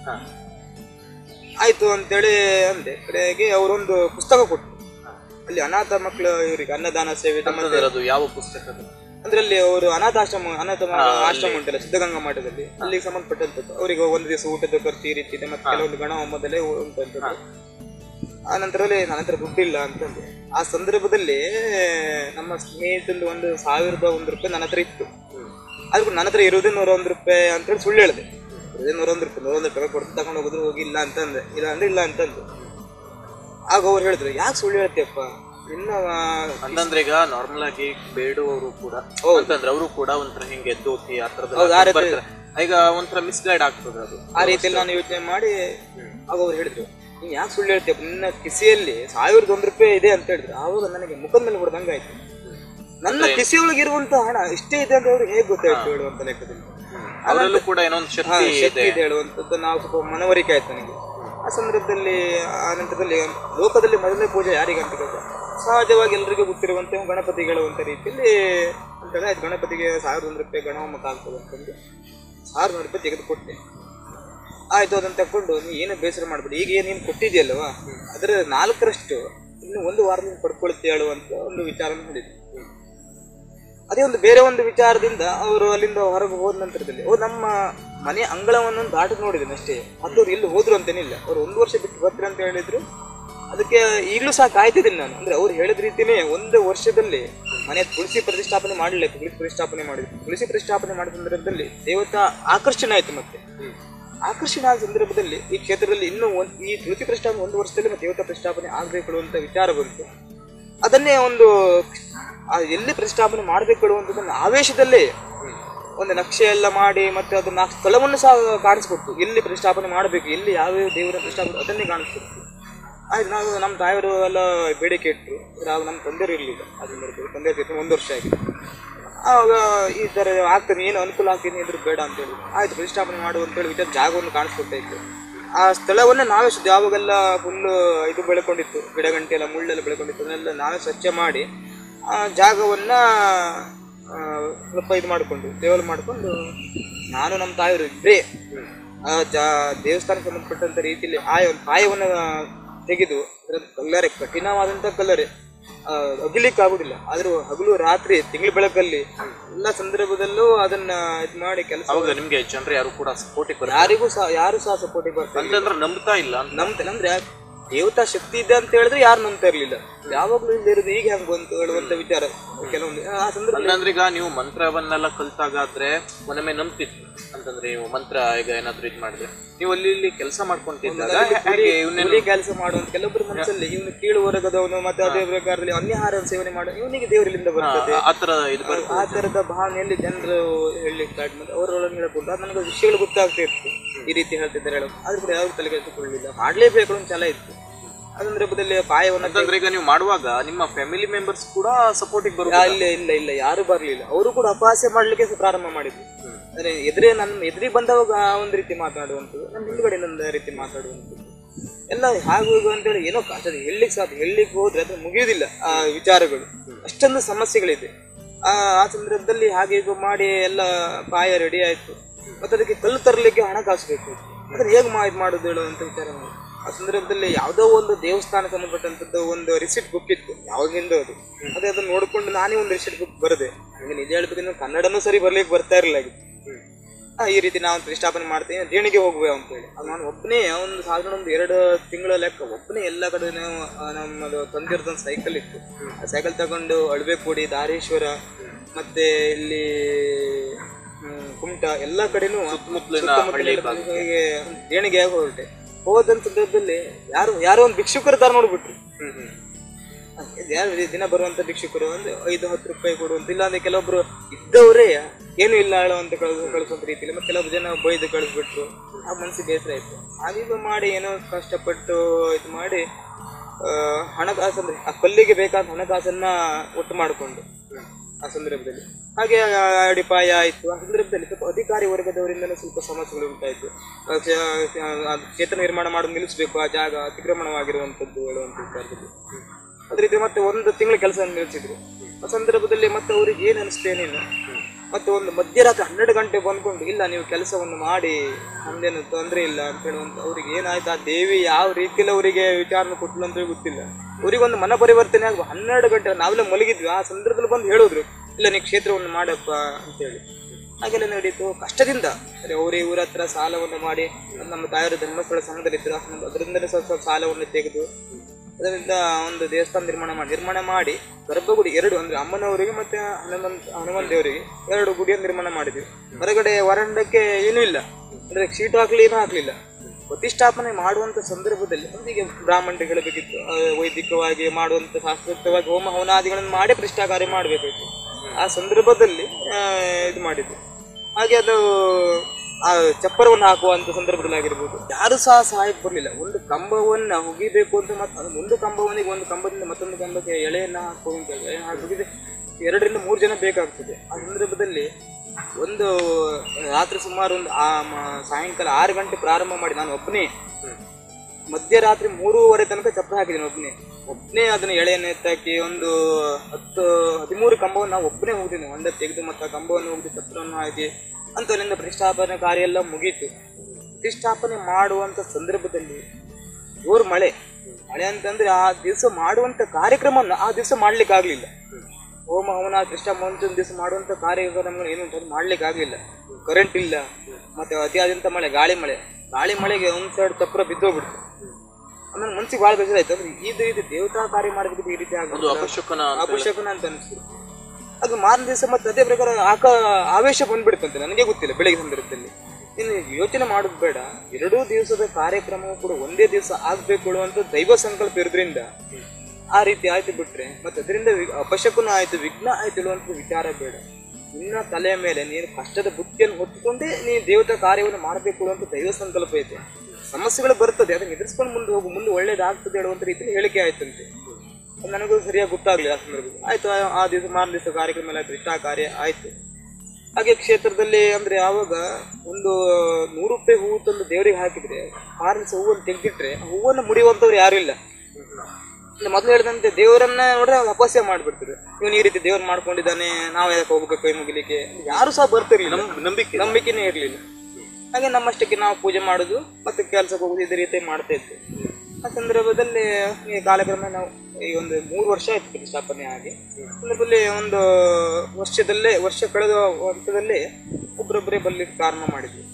ಆಯ್ತು ಅಂತೇಳಿ ಅಂದೆ ಕಡೆಗೆ ಅವರೊಂದು ಪುಸ್ತಕ ಕೊಟ್ಟರು ಅಲ್ಲಿ ಅನಾಥ ಮಕ್ಕಳು ಇವರಿಗೆ ಅನ್ನದಾನ ಸೇವೆ ಮತ್ತೆ ಅಂತಂದ್ರೆ ಅದು ಯಾವ ಪುಸ್ತಕ ಅದು? ಅಂದ್ರೆ ಅಲ್ಲಿ ಅವರು ಅನಾಥಾಶ್ರಮ ಅನಾಥ ಆಶ್ರಮ ಉಂಟಲ್ಲ ಸಿದ್ಧಗಂಗಾ ಮಠದಲ್ಲಿ ಅಲ್ಲಿಗೆ ಸಂಬಂಧಪಟ್ಟಂತದ್ದು ಅವರಿಗೆ ಒಂದು ದಿವಸ ಊಟದ ಖರ್ಚು ಈ ರೀತಿ ಇದೆ ಮತ್ತೆ ಕೆಲವೊಂದು ಗಣ ಹೋಮದಲ್ಲೇ ಉಂಟಂತದ್ದು ಆ ನಂತರದಲ್ಲಿ ನನ್ನ ಹತ್ರ ದುಡ್ಡಿಲ್ಲ ಅಂತಂದು ಆ ಸಂದರ್ಭದಲ್ಲಿ ನಮ್ಮ ಸ್ನೇಹಿತಂದು ಒಂದು ಸಾವಿರದ ಒಂದು ರೂಪಾಯಿ ನನ್ನ ಹತ್ರ ಇತ್ತು ಆದ್ರೆ ನನ್ನ ಹತ್ರ ಇರೋದೇ ನೂರ ಒಂದು ರೂಪಾಯಿ ಅಂತೇಳಿ ಸುಳ್ಳು ಹೇಳಿದೆ ಇರೋದೇ ನೂರ ಒಂದು ರೂಪಾಯಿ ನೂರ ಒಂದು ರೂಪಾಯಿ ಕೊಟ್ಟು ತಗೊಂಡು ಹೋಗಿದ್ರು ಹೋಗಿಲ್ಲ ಅಂತಂದೆ ಇಲ್ಲ ಅಂದ್ರೆ ಇಲ್ಲ ಅಂತಂದು ಆಗ ಅವ್ರು ಹೇಳಿದ್ರು ಯಾಕೆ ಸುಳ್ಳು ಹೇಳ್ತೀಯಪ್ಪ ಇನ್ನ ಅಂತಂದ್ರೆ ಈಗ ನಾರ್ಮಲ್ ಆಗಿ ಬೇಡುವವರು ಕೂಡ ಅಂತಂದ್ರೆ ಅವರು ಕೂಡ ಒಂಥರ ಹಿಂಗೆ ದೋತಿ ಆ ಹೌದು, ಆ ಥರದ ರೀತಿ- ಬರ್ತಾರೆ ಈಗ ಒಂಥರ ಮಿಸ್ಗೈಡ್ ಆಗ್ತದೆ ಅದು ಆ ರೀತಿಯಲ್ಲಿ ನಾನು ಯೋಚನೆ ಮಾಡಿ ಆಗ ಅವ್ರು ಹೇಳಿದ್ರು ನೀನ್ ಯಾಕೆ ಸುಳ್ಳು ಹೇಳ್ತೀಯಪ್ಪ ನಿನ್ನ ಕಿಸೆಯಲ್ಲಿ ಸಾವಿರದ ಒಂದು ರೂಪಾಯಿ ಇದೆ ಅಂತ ಹೇಳಿದ್ರು ಆವಾಗ ನನಗೆ ಮುಖದ ಮೇಲೆ ಹೊಡೆದಂಗೆ ಆಯ್ತು ನನ್ನ ಕಿಸೆಯೊಳಗೆ ಇರುವಂತ ಹಣ ಇಷ್ಟೇ ಇದೆ ಅಂತ ಅವ್ರಿಗೆ ಹೇಗೆ ಗೊತ್ತಾಯ್ತು ಹೇಳುವಂತ ಲೆಕ್ಕದಲ್ಲಿ ಅವರಲ್ಲೂ ಕೂಡ ಏನೋ ಒಂದು ಹಾ, ಶಕ್ತಿ ಶಕ್ತಿ ಇದೆ ಇದೆ ಹೇಳುವಂಥದ್ದು ನಾವು ಸ್ವಲ್ಪ ಮನವರಿಕೆ ಆಯ್ತು ನನಗೆ ಆ ಸಂದರ್ಭದಲ್ಲಿ ಆ ನಂತರದಲ್ಲಿ ಲೋಕದಲ್ಲಿ ಮೊದಲನೇ ಪೂಜೆ ಯಾರಿಗಂತ ಗೊತ್ತಾ ಸಹಜವಾಗಿ ಎಲ್ರಿಗೂ ಗೊತ್ತಿರುವಂತೆ ಗಣಪತಿ ಹೇಳುವಂಥ ರೀತಿಯಲ್ಲಿ ಅಂತೇಳಿ ಆಯ್ತು ಗಣಪತಿಗೆ ಸಾವಿರದ ಒಂದು ರೂಪಾಯಿ ಗಣಹೋಮಕ್ಕೆ ಆಗ್ತದೆ ಅಂತಂದು ಸಾವಿರದ ಒಂದು ರೂಪಾಯಿ ತೆಗೆದು ಕೊಟ್ಟೆ ಆಯ್ತು ಅದನ್ನು ತಗೊಂಡು ನೀ ಏನು ಬೇಸರ ಮಾಡಬೇಡಿ ಈಗ ಏನು ನೀನು ಕೊಟ್ಟಿದೆಯಲ್ವಾ ಅದರ ನಾಲ್ಕರಷ್ಟು ಇನ್ನು ಒಂದು ವಾರದಿಂದ ಪಡ್ಕೊಳ್ತಿ ಹೇಳುವಂತ ಒಂದು ವಿಚಾರನ ಹೇಳಿದ್ರು ಅದೇ ಒಂದು ಬೇರೆ ಒಂದು ವಿಚಾರದಿಂದ ಅವರು ಅಲ್ಲಿಂದ ಹೊರಗೆ ಹೋದ ನಂತರದಲ್ಲಿ ಅವ್ರು ನಮ್ಮ ಮನೆ ಅಂಗಳವನ್ನು ದಾಟಿ ನೋಡಿದ್ದೇನೆ ಅಷ್ಟೇ ಅದು ಎಲ್ಲಿ ಹೋದ್ರು ಅಂತೇನಿಲ್ಲ ಅವ್ರು ಒಂದು ವರ್ಷ ಬಿಟ್ಟು ಬರ್ತೀರ ಅಂತ ಹೇಳಿದ್ರು ಅದಕ್ಕೆ ಈಗಲೂ ಸಹ ಕಾಯ್ತಿದ್ದೀನಿ ನಾನು ಅಂದ್ರೆ ಅವ್ರು ಹೇಳಿದ ರೀತಿನೇ ಒಂದು ವರ್ಷದಲ್ಲಿ ಮನೆ ತುಳಸಿ ಪ್ರತಿಷ್ಠಾಪನೆ ಮಾಡಲಿಲ್ಲ ತುಳಸಿ ಪ್ರತಿಷ್ಠಾಪನೆ ಮಾಡಿದ್ರು ತುಳಸಿ ಪ್ರತಿಷ್ಠಾಪನೆ ಮಾಡಿದ ಸಂದರ್ಭದಲ್ಲಿ ದೇವತಾ ಆಕರ್ಷಣೆ ಆಯ್ತು ಮತ್ತೆ ಆಕರ್ಷಣೆ ಆದ ಸಂದರ್ಭದಲ್ಲಿ ಈ ಕ್ಷೇತ್ರದಲ್ಲಿ ಇನ್ನೂ ಒಂದು ಈ ತುಳಸಿ ಪ್ರತಿಷ್ಠಾಪನೆ ಒಂದು ವರ್ಷದಲ್ಲಿ ಮತ್ತೆ ದೇವತಾ ಪ್ರತಿಷ್ಠಾಪನೆ ಆಗಬೇಕು ಅಂತ ವಿಚಾರ ಬಂತು ಅದನ್ನೇ ಒಂದು ಆ ಎಲ್ಲಿ ಪ್ರತಿಷ್ಠಾಪನೆ ಮಾಡಬೇಕು ಅನ್ನುವಂಥದ್ದನ್ನು ಆವೇಶದಲ್ಲೇ ಒಂದು ನಕ್ಷೆ ಎಲ್ಲ ಮಾಡಿ ಮತ್ತೆ ಅದನ್ನ ಆ ಸ್ಥಳವನ್ನು ಸಹ ಕಾಣಿಸ್ಕೊಡ್ತು ಎಲ್ಲಿ ಪ್ರತಿಷ್ಠಾಪನೆ ಮಾಡಬೇಕು ಎಲ್ಲಿ ಯಾವ್ಯಾವ ದೇವರ ಪ್ರತಿಷ್ಠಾಪನೆ ಅದನ್ನೇ ಕಾಣಿಸ್ಕೊಡ್ತು ಆಯ್ತು ನಾವು ನಮ್ಮ ತಾಯವರು ಎಲ್ಲ ಬೇಡಿಕೆ ಇಟ್ಟರು ನಾವು ನಮ್ಮ ತಂದೆಯವರು ಇರಲಿಲ್ಲ ಅದನ್ನ ತಂದೆ ಜೊತೆ ಒಂದು ವರ್ಷ ಆಗಿದೆ ಆವಾಗ ಈ ಥರ ಆಗ್ತಾನೆ ಏನು ಅನುಕೂಲ ಆಗ್ತೀನಿ ಇದ್ರ ಬೇಡ ಅಂತೇಳಿ ಆಯ್ತು ಪ್ರತಿಷ್ಠಾಪನೆ ಮಾಡು ಅಂತೇಳಿ ವಿಚಾರ ಜಾಗವನ್ನು ಕಾಣಿಸ್ಕೊಡ್ತಾ ಇತ್ತು ಆ ಸ್ಥಳವನ್ನೇ ನಾವೇ ಶುದ್ಧ ಯಾವಾಗೆಲ್ಲ ಫುಲ್ಲು ಇದು ಬೆಳ್ಕೊಂಡಿತ್ತು ಗಿಡ ಗಂಟೆ ಎಲ್ಲ ಮುಳ್ಳೆಲ್ಲ ಬೆಳ್ಕೊಂಡಿತ್ತು ಅದನ್ನೆಲ್ಲ ನಾವೇ ಸ್ವಚ್ಛ ಮಾಡಿ ಆ ಜಾಗವನ್ನು ಸ್ವಲ್ಪ ಇದು ಮಾಡಿಕೊಂಡು ದೇವಲು ಮಾಡಿಕೊಂಡು ನಾನು ನಮ್ಮ ತಾಯಿಯವರು ಇಬ್ಬರೇ ಆ ಜಾ ದೇವಸ್ಥಾನಕ್ಕೆ ಸಂಬಂಧಪಟ್ಟಂಥ ರೀತಿಯಲ್ಲಿ ಆಯ ಒಂದು ಪಾಯವನ್ನು ತೆಗೆದು ಅದರ ಕಲ್ಲರೆ ಕಠಿಣವಾದಂಥ ಕಲ್ಲರೆ ಅಗಿಲಿಕ್ಕೆ ಆಗುದಿಲ್ಲ ಆದ್ರೂ ಹಗಲು ರಾತ್ರಿ ತಿಂಗಳ ಬೆಳಕಲ್ಲಿ ಎಲ್ಲ ಸಂದರ್ಭದಲ್ಲೂ ಅದನ್ನ ಇದು ಮಾಡಿ ಕೆಲಸ ಅವಾಗ ನಿಮ್ಗೆ ಜನರು ಯಾರು ಕೂಡ ಸಪೋರ್ಟಿಗೆ ಬರ್ತಾರೆ ಯಾರಿಗೂ ಸಹ ಯಾರು ಸಹ ಸಪೋರ್ಟಿಗೆ ಬರ್ತಾರೆ ಅಂತಂದ್ರೆ ನಂಬ್ತಾ ಇಲ್ಲ ಅಂತ ನಮ್ತ ಅಂದ್ರೆ ದೇವತಾ ಶಕ್ತಿ ಇದೆ ಅಂತ ಹೇಳಿದ್ರೆ ಯಾರು ನಂಬ್ತಾ ಇರ್ಲಿಲ್ಲ ಯಾವಾಗ್ಲೂ ಇಲ್ಲಿ ಇರೋದು ಈಗ ಹೆಂಗ್ ಬಂತು ಹೇಳುವಂತ ವಿಚಾರ ಕೆಲವೊಂದು ಆ ಸಂದರ್ಭ ಅಂತಂದ್ರೆ ಈಗ ನೀವು ಮಂತ್ರವನ್ನೆಲ್ಲ ಕಲ್ತಾಗಾದ್ರೆ ಒಮ್ಮೆ ನಂಬ್ತಿತ್ತು ಅಂತಂದ್ರೆ ನೀವು ಮಂತ್ರ ಈಗ ಏನಾದ್ರು ಇದು ಮಾಡಿದ್ರೆ ನೀವು ಅಲ್ಲಿ ಇಲ್ಲಿ ಕೆಲಸ ಮಾಡ್ಕೊಂತಿದ್ದಾಗ ಹಾಗೆ ಇವನ್ನೆಲ್ಲ ಕೂಲಿ ಕೆಲಸ ಮಾಡುವಂತ ಕೆಲವೊಬ್ಬರ ಮನಸ್ಸಲ್ಲಿ ಇವನು ಕೀಳು ವರ್ಗದವನು ಮತ್ತೆ ಅದೇ ಪ್ರಕಾರದಲ್ಲಿ ಅನ್ಯಹಾರ ಸೇವನೆ ಮಾಡೋ ಇವನಿಗೆ ದೇವರಿಲ್ಲಿಂದ ಬರ್ತದೆ ಆ ತರ ಇದು ಬರ್ತದೆ ಆ ತರದ ಭಾವನೆಯಲ್ಲಿ ಜನರು ಹೇಳಲಿಕ್ಕೆ ಸ್ಟಾರ್ಟ್ ಮಾಡಿ ಅವರೊಳಗೆ ಹೇಳ್ಕೊಂಡು ಅದು ನನಗೆ ವಿಷಯಗಳು ಗೊತ್ತಾಗ್ತಾ ಇತ್ತು ಈ ರೀತಿ ಹೇಳ್ತಿದ್ದಾರೆ ಹೇಳೋದು ಆದ್ರೂ ಕೂಡ ಯಾರು ತಲೆ ಕೆಡಿಸಿಕೊಳ್ಳಲಿಲ್ಲ ಮಾಡ್ಲೇಬೇಕು ಅಂತ ಛಲ ಇತ್ತು ಆ ಸಂದರ್ಭದಲ್ಲಿ ಪಾಯವನ್ನು ಅಂತಂದ್ರೆ ಈಗ ನೀವು ಮಾಡುವಾಗ ನಿಮ್ಮ ಫ್ಯಾಮಿಲಿ ಮೆಂಬರ್ಸ್ ಕೂಡ ಸಪೋರ್ಟಿಗೆ ಬರುತ್ತೆ ಯಾ- ಇಲ್ಲ ಇಲ್ಲ ಇಲ್ಲ ಯಾರು ಬರ್ಲಿಲ್ಲ ಅವರು ಕೂಡ ಅಪಹಾಸ್ಯ ಮಾಡ್ಲಿಕ್ಕೆ ಸ- ಪ್ರಾರಂಭ ಮಾಡಿದ್ರು ಅಂದ್ರೆ ಎದುರೇ ನನ್ನ ಎದುರಿಗೆ ಬಂದವಾಗ ಒಂದು ರೀತಿ ಮಾತನಾಡುವಂಥದ್ದು ನಮ್ಮ ಹಿಂದ್ಗಡೆ ಒಂದು ರೀತಿ ಮಾತಾಡುವಂಥದ್ದು ಎಲ್ಲ ಹಾಗೂ ಹೀಗೂ ಅಂತೇಳಿ ಏನೋ ಕಷ್ಟ ಹೇಳಲಿಕ್ಕೆ ಸಾಧ್ಯ ಹೇಳಲಿಕ್ಕೆ ಹೋದ್ರೆ ಅದು ಮುಗಿಯುವುದಿಲ್ಲ ಆ ವಿಚಾರಗಳು ಅಷ್ಟೊಂದು ಸಮಸ್ಯೆಗಳಿದೆ ಆ ಆ ಸಂದರ್ಭದಲ್ಲಿ ಹಾಗೆ ಹೀಗೂ ಮಾಡಿ ಎಲ್ಲ ಪಾಯ ರೆಡಿ ಆಯ್ತು ಮತ್ತೆ ಅದಕ್ಕೆ ಕಲ್ಲು ತರಲಿಕ್ಕೆ ಹಣಕಾಸು ಬೇಕು ಅದನ್ನ ಹೇಗೆ ಮಾ ಇದು ಮಾಡೋದು ಹೇಳು ಅಂತ ವಿಚಾರ ಮಾಡಿ ಆ ಸಂದರ್ಭದಲ್ಲಿ ಯಾವುದೋ ಒಂದು ದೇವಸ್ಥಾನ ಸಂಬಂಧಪಟ್ಟಂತದ್ದು ಒಂದು ರಿಸಿಟ್ ಬುಕ್ ಇತ್ತು ಯಾವಾಗಿಂದ ಅದು ಅದೇ ಅದನ್ನ ನೋಡ್ಕೊಂಡು ನಾನೇ ಒಂದು ರಿಸಿಟ್ ಬುಕ್ ಬರದೆ ಈಗ ನಿಜ ಹೇಳ್ಬೇಕಂದ್ರೆ ಕನ್ನಡನೂ ಸರಿ ಬರ್ಲಿಕ್ಕೆ ಬರ್ತಾ ಇರಲಿಲ್ಲ ಆ, ಈ ರೀತಿ ನಾವು ಪ್ರತಿಷ್ಠಾಪನೆ ಮಾಡ್ತೀನಿ ದೇಣಿಗೆ ಹೋಗುವೆ ಅಂತ ಹೇಳಿ ಅದು ನಾನು ಒಬ್ಬನೇ ಒಂದು ಸಾಧಾರಣ ಒಂದು ಎರಡು ತಿಂಗಳ ಲೆಕ್ಕ ಒಬ್ಬನೇ ಎಲ್ಲ ಕಡೆ ನಮ್ಮದು ತಂದಿರೋದೊಂದು ಸೈಕಲ್ ಇತ್ತು ಆ ಸೈಕಲ್ ತಗೊಂಡು ಅಳವೆ ಕೊಡಿ ದಾರೇಶ್ವರ ಮತ್ತೆ ಇಲ್ಲಿ ಹ್ಮ್, ಕುಮಟ ಎಲ್ಲ ಕಡೆನೂ ಸುತ್ತಮುತ್ತಲಿನ ಸುತ್ತಮುತ್ತಲಿನ ಪ್ರದೇಶಗಳಿಗೆ ದೇಣಿಗೆ ಆಗಿ ಹೊರಟೆ ಹೋದಂತ ಸಂದರ್ಭದಲ್ಲಿ ಯಾರು ಯಾರೋ ಒಂದು ಭಿಕ್ಷುಕರ ತರ ನೋಡ್ಬಿಟ್ರು ಯಾರು ದಿನ ಬರುವಂತ ಭಿಕ್ಷುಕರು ಅಂದ್ರೆ ಐದು ಹತ್ತು ರೂಪಾಯಿ ಕೊಡುವಂತ ಇಲ್ಲ ಅಂದ್ರೆ ಕೆಲವೊಬ್ರು ಇದ್ದವರೇ ಏನು ಇಲ್ಲ ಹೇಳೋ ಅಂತ ಕಳ್ಸ ಕಳಿಸುವಂತ ರೀತಿಯಲ್ಲಿ ಮತ್ತೆ ಕೆಲವೊಬ್ರು ಜನ ಬೈದು ಕಳಿಸ್ಬಿಟ್ರು ಆ ಮನಸ್ಸಿಗೆ ಬೇಸರ ಆಯ್ತು ಹಾಗೀಗ ಮಾಡಿ ಏನೋ ಕಷ್ಟಪಟ್ಟು ಇದು ಮಾಡಿ ಆ, ಹಣಕಾಸು ಅಂದ್ರೆ ಆ ಕಲ್ಲಿಗೆ ಬೇಕಾದ ಹಣಕಾಸನ್ನ ಒಟ್ಟು ಮಾಡಿಕೊಂಡು ಆ ಸಂದರ್ಭದಲ್ಲಿ ಹಾಗೆ ಆ ಅಡಿಪಾಯ ಆಯಿತು ಆ ಸಂದರ್ಭದಲ್ಲಿ ಸ್ವಲ್ಪ ಅಧಿಕಾರಿ ವರ್ಗದವರಿಂದಲೂ ಸ್ವಲ್ಪ ಸಮಸ್ಯೆಗಳು ಉಂಟಾಯಿತು ಆ ಕ್ಷ- ಆ ಕ್ಷೇತ್ರ ನಿರ್ಮಾಣ ಮಾಡೋದು ನಿಲ್ಲಿಸಬೇಕು ಆ ಜಾಗ ಅತಿಕ್ರಮಣವಾಗಿರುವಂಥದ್ದು ಹೇಳುವಂಥ ವಿಚಾರದಲ್ಲಿ ಅದೇ ರೀತಿ ಮತ್ತೆ ಒಂದು ತಿಂಗಳ ಕೆಲಸ ನಿಲ್ಲಿಸಿದ್ರು ಆ ಸಂದರ್ಭದಲ್ಲಿ ಮತ್ತೆ ಅವ್ರಿಗೆ ಏನು ಅನಿಸ್ತೇನೇನು ಮತ್ತೆ ಒಂದು ಮಧ್ಯರಾತ್ರಿ ಹನ್ನೆರಡು ಗಂಟೆ ಬಂದ್ಕೊಂಡು ಇಲ್ಲ ನೀವು ಕೆಲಸವನ್ನು ಮಾಡಿ ನಮ್ದೇನು ತೊಂದರೆ ಇಲ್ಲ ಅಂತ ಹೇಳುವಂತ ಅವ್ರಿಗೆ ಏನಾಯ್ತು ಆ ದೇವಿ ಯಾವ ರೀತಿಯಲ್ಲಿ ಅವರಿಗೆ ವಿಚಾರ ಕೊಟ್ಟಲು ಅಂತ ಗೊತ್ತಿಲ್ಲ ಅವರಿಗೊಂದು ಮನ ಪರಿವರ್ತನೆ ಆಗುವ ಹನ್ನೆರಡು ಗಂಟೆ ನಾವೆಲ್ಲ ಮಲಗಿದ್ವಿ ಆ ಸಂದರ್ಭದಲ್ಲಿ ಬಂದು ಹೇಳಿದ್ರು ಇಲ್ಲ ನೀವು ಕ್ಷೇತ್ರವನ್ನು ಮಾಡಪ್ಪ ಅಂತೇಳಿ ಹಾಗೆಲ್ಲ ನಡೀತು ಕಷ್ಟದಿಂದ ಅದೇ ಅವರೇ ಊರ ಹತ್ರ ಸಾಲವನ್ನು ಮಾಡಿ ನಮ್ಮ ತಾಯರು ಧರ್ಮಸ್ಥಳ ಸಂಘದಲ್ಲಿದ್ದರು ಅದರಿಂದಲೇ ಸ್ವಲ್ಪ ಸ್ವಲ್ಪ ಸಾಲವನ್ನು ತೆಗೆದು ಅದರಿಂದ ಒಂದು ದೇವಸ್ಥಾನ ನಿರ್ಮಾಣ ಮಾಡಿ ನಿರ್ಮಾಣ ಮಾಡಿ ಗರ್ಭಗುಡಿ ಎರಡು ಅಂದ್ರೆ ಅಮ್ಮನವರಿಗೆ ಮತ್ತೆ ಹನುಮಂತ ಹನುಮಂತ ದೇವರಿಗೆ ಎರಡು ಗುಡಿಯನ್ನು ನಿರ್ಮಾಣ ಮಾಡಿದ್ವಿ ಹೊರಗಡೆ ವರಂಡಕ್ಕೆ ಏನೂ ಇಲ್ಲ ಅಂದ್ರೆ ಶೀಟ್ ಹಾಕ್ಲಿ ಏನೂ ಹಾಕ್ಲಿಲ್ಲ ಪ್ರತಿಷ್ಠಾಪನೆ ಮಾಡುವಂತ ಸಂದರ್ಭದಲ್ಲಿ ಅಂದ್ರೆ ಈಗ ಬ್ರಾಹ್ಮಣರಿಗೆ ಹೇಳಬೇಕಿತ್ತು ಆ, ವೈದಿಕವಾಗಿ ಮಾಡುವಂತ ಶಾಸ್ತ್ರೋಕ್ತವಾಗಿ ಹೋಮ ಹವನಾದಿಗಳನ್ನು ಮಾಡಿ ಪ್ರತಿಷ್ಠಾ ಕಾರ್ಯ ಮಾಡಬೇಕಾಯ್ತು ಆ ಸಂದರ್ಭದಲ್ಲಿ ಆ, ಇದು ಮಾಡಿದ್ದು ಹಾಗೆ ಅದು ಆ ಚಪ್ಪರವನ್ನು ಹಾಕುವಂತ ಸಂದರ್ಭದಲ್ಲಿ ಆಗಿರ್ಬೋದು ಯಾರು ಸಹ ಸಹಾಯಕ್ಕೆ ಬರಲಿಲ್ಲ ಒಂದು ಕಂಬವನ್ನ ಹುಗಿಬೇಕು ಅಂತ ಮತ್ತೆ ಅದು ಒಂದು ಕಂಬವನಿಗೆ ಒಂದು ಕಂಬದಿಂದ ಮತ್ತೊಂದು ಕಂಬಕ್ಕೆ ಎಳೆಯನ್ನ ಹಾಕುವ ಅಂತ ಹೇಳಿ, ಎಳೆ ಹಾಕಿದ್ರೆ ಎರಡರಿಂದ ಮೂರು ಜನ ಬೇಕಾಗ್ತದೆ ಆ ಸಂದರ್ಭದಲ್ಲಿ ಒಂದು ರಾತ್ರಿ ಸುಮಾರು ಒಂದು ಆ ಮ- ಸಾಯಂಕಾಲ ಆರು ಗಂಟೆ ಪ್ರಾರಂಭ ಮಾಡಿ ನಾನು ಒಬ್ಬನೇ ಮಧ್ಯರಾತ್ರಿ ಮೂರುವರೆ ತನಕ ಚಪ್ರ ಹಾಕಿದ್ದೀನಿ ಒಬ್ಬನೇ ಒಬ್ಬನೇ ಅದನ್ನ ಎಳೆಯನ್ನು ಎತ್ತಾಕಿ ಒಂದು ಹತ್ತು ಹದಿಮೂರು ಕಂಬವನ್ನು ನಾವು ಒಬ್ಬನೇ ಹೋಗ್ತೀನಿ ಹೊಂಡ ತೆಗೆದು ಮತ್ತು ಆ ಕಂಬವನ್ನು ಹೋಗಿ ಚಪ್ರವನ್ನು ಹಾಕಿ ಅಂತ ಅಲ್ಲಿಂದ ಪ್ರತಿಷ್ಠಾಪನೆ ಕಾರ್ಯ ಎಲ್ಲ ಮುಗೀತು ಪ್ರತಿಷ್ಠಾಪನೆ ಮಾಡುವಂತ ಸಂದರ್ಭದಲ್ಲಿ ಜೋರು ಮಳೆ ಮಳೆ ಅಂತಂದ್ರೆ ಆ ದಿವಸ ಮಾಡುವಂತ ಕಾರ್ಯಕ್ರಮವನ್ನು ಆ ದಿವಸ ಮಾಡ್ಲಿಕ್ಕೆ ಆಗ್ಲಿಲ್ಲ ಹೋಮ ಹವನ ಪ್ರತಿಷ್ಠಾ ಮುಂಚಿನ ದಿವಸ ಮಾಡುವಂತ ಕಾರ್ಯಕ್ರಮಗಳು ಏನು ಅಂತ ಮಾಡ್ಲಿಕ್ಕೆ ಆಗ್ಲಿಲ್ಲ ಕರೆಂಟ್ ಇಲ್ಲ ಮತ್ತೆ ಅತಿಯಾದಂತ ಮಳೆ ಗಾಳಿ ಮಳೆ ಗಾಳಿ ಮಳೆಗೆ ಒಂದ್ ಸೈಡ್ ಚಪ್ರ ಬಿದ್ದೋಗ್ಬಿಡ್ತು ಆಮೇಲೆ ಮನ್ಸಿಗೆ ಭಾಳ ಬೇಜಾರಾಯ್ತು ಅಂದ್ರೆ ಇದು ಇದು ದೇವತಾ ಕಾರ್ಯ ಮಾಡಬೇಕು ಈ ರೀತಿ ಒಂದು ಆಗುತ್ತೆ ಅಪಶಕನ ಅಪಶಕನ ಅಂತ ಅನಿಸ್ತು ಅದು ಮಾರನೇ ದಿವಸ ಮತ್ತೆ ಅದೇ ಪ್ರಕಾರ ಆಕ ಆವೇಶ ಬಂದ್ಬಿಡ್ತಂತೆ ನನಗೆ ಗೊತ್ತಿಲ್ಲ ಬೆಳಿಗ್ಗೆ ಸಂದರ್ಭದಲ್ಲಿ ಇನ್ನು ಯೋಚನೆ ಮಾಡೋದು ಬೇಡ ಎರಡೂ ದಿವಸದ ಕಾರ್ಯಕ್ರಮವು ಕೂಡ ಒಂದೇ ದಿವಸ ಆಗ್ಬೇಕು ಹೇಳುವಂತ ದೈವ ಸಂಕಲ್ಪ ಇರೋದ್ರಿಂದ ಆ ರೀತಿ ಆಯ್ತು ಬಿಟ್ರೆ ಮತ್ತೆ ಅದರಿಂದ ವಿ- ಅಪಶಕನ ಆಯ್ತು ವಿಘ್ನ ಆಯ್ತು ಹೇಳುವಂತ ವಿಚಾರ ಬೇಡ ನಿನ್ನ ತಲೆಯ ಮೇಲೆ ನೀನು ಕಷ್ಟದ ಬುದ್ಧಿಯನ್ನು ಹೊತ್ತುಕೊಂಡೇ ನೀನು ದೇವತಾ ಕಾರ್ಯವನ್ನು ಮಾಡಬೇಕು ಹೇಳುವಂತ ದೈವ ಸಂಕಲ್ಪ ಐತೆ ಸಮಸ್ಯೆಗಳು ಬರ್ತದೆ ಅದನ್ನ ಎದುರಿಸ್ಕೊಂಡು ಮುಂದೆ ಹೋಗು ಮುಂದೆ ಒಳ್ಳೇದಾಗ್ತದೆ ಹೇಳುವಂತ ರೀತಿಯಲ್ಲಿ ಹೇಳಿಕೆ ಆಯ್ತಂತೆ ಅದು ನನಗೂ ಸರಿಯಾಗಿ ಗೊತ್ತಾಗ್ಲಿಲ್ಲ ಆ ಸಂದರ್ಭದಲ್ಲಿ ಆಯ್ತು ಆ- ಆ ದಿವಸ ಮಾರನೇ ದಿವಸ ಕಾರ್ಯಕ್ರಮ ಎಲ್ಲ ಆಯ್ತು ಇಷ್ಟ ಕಾರ್ಯ ಆಯ್ತು ಹಾಗೆ ಕ್ಷೇತ್ರದಲ್ಲಿ ಅಂದ್ರೆ ಆವಾಗ ಒಂದು ನೂರು ರೂಪಾಯಿ ಹೂವು ತಂದು ದೇವರಿಗೆ ಹಾಕಿದ್ರೆ ಮಾರನೇ ದಿವಸ ಹೂವನ್ನು ತೆಗೆದಿಟ್ರೆ ಆ ಹೂವನ್ನು ಮುಡಿಯುವಂಥವ್ರು ಯಾರು ಇಲ್ಲ ಅಂದ್ರೆ ಮೊದಲು ಹೇಳಿದಂತೆ ದೇವರನ್ನ ನೋಡ್ರೆ ಅವ್ರು ಅಪಸ್ಯ ಮಾಡ್ಬಿಡ್ತಾರೆ ಇವನು ಈ ರೀತಿ ದೇವ್ರು ಮಾಡ್ಕೊಂಡಿದ್ದಾನೆ ನಾವು ಯಾಕೆ ಹೋಗ್ಬೇಕು ಕೈ ಮುಗಿಲಿಕ್ಕೆ ಯಾರು ಸಹ ಬರ್ತಿರ್ಲಿಲ್ಲ ನಂಬಿಕೆ ನಂಬಿಕೆನೇ ಇರಲಿಲ್ಲ ಹಾಗೆ ನಮ್ಮಷ್ಟಕ್ಕೆ ನಾವು ಪೂಜೆ ಮಾಡೋದು ಮತ್ತೆ ಕೆಲಸಕ್ಕೆ ಹೋಗೋದು ಇದೇ ರೀತಿ ಮಾಡ್ತಾ ಇದ್ವಿ ಆ ಸಂದರ್ಭದಲ್ಲಿ ಈ ಕಾಲಕ್ರಮ ನಾವು ಈ ಒಂದು ಮೂರು ವರ್ಷ ಆಯ್ತು ಪ್ರತಿಷ್ಠಾಪನೆ ಆಗಿ ಸಂದರ್ಭದಲ್ಲಿ ಒಂದು ವರ್ಷದಲ್ಲೇ ವರ್ಷ ಕಳೆದ ಹಂತದಲ್ಲಿ ಒಬ್ಬರೊಬ್ಬರೇ ಬರ್ಲಿಕ್ಕೆ ಪ್ರಾರಂಭ ಮಾಡಿದ್ವಿ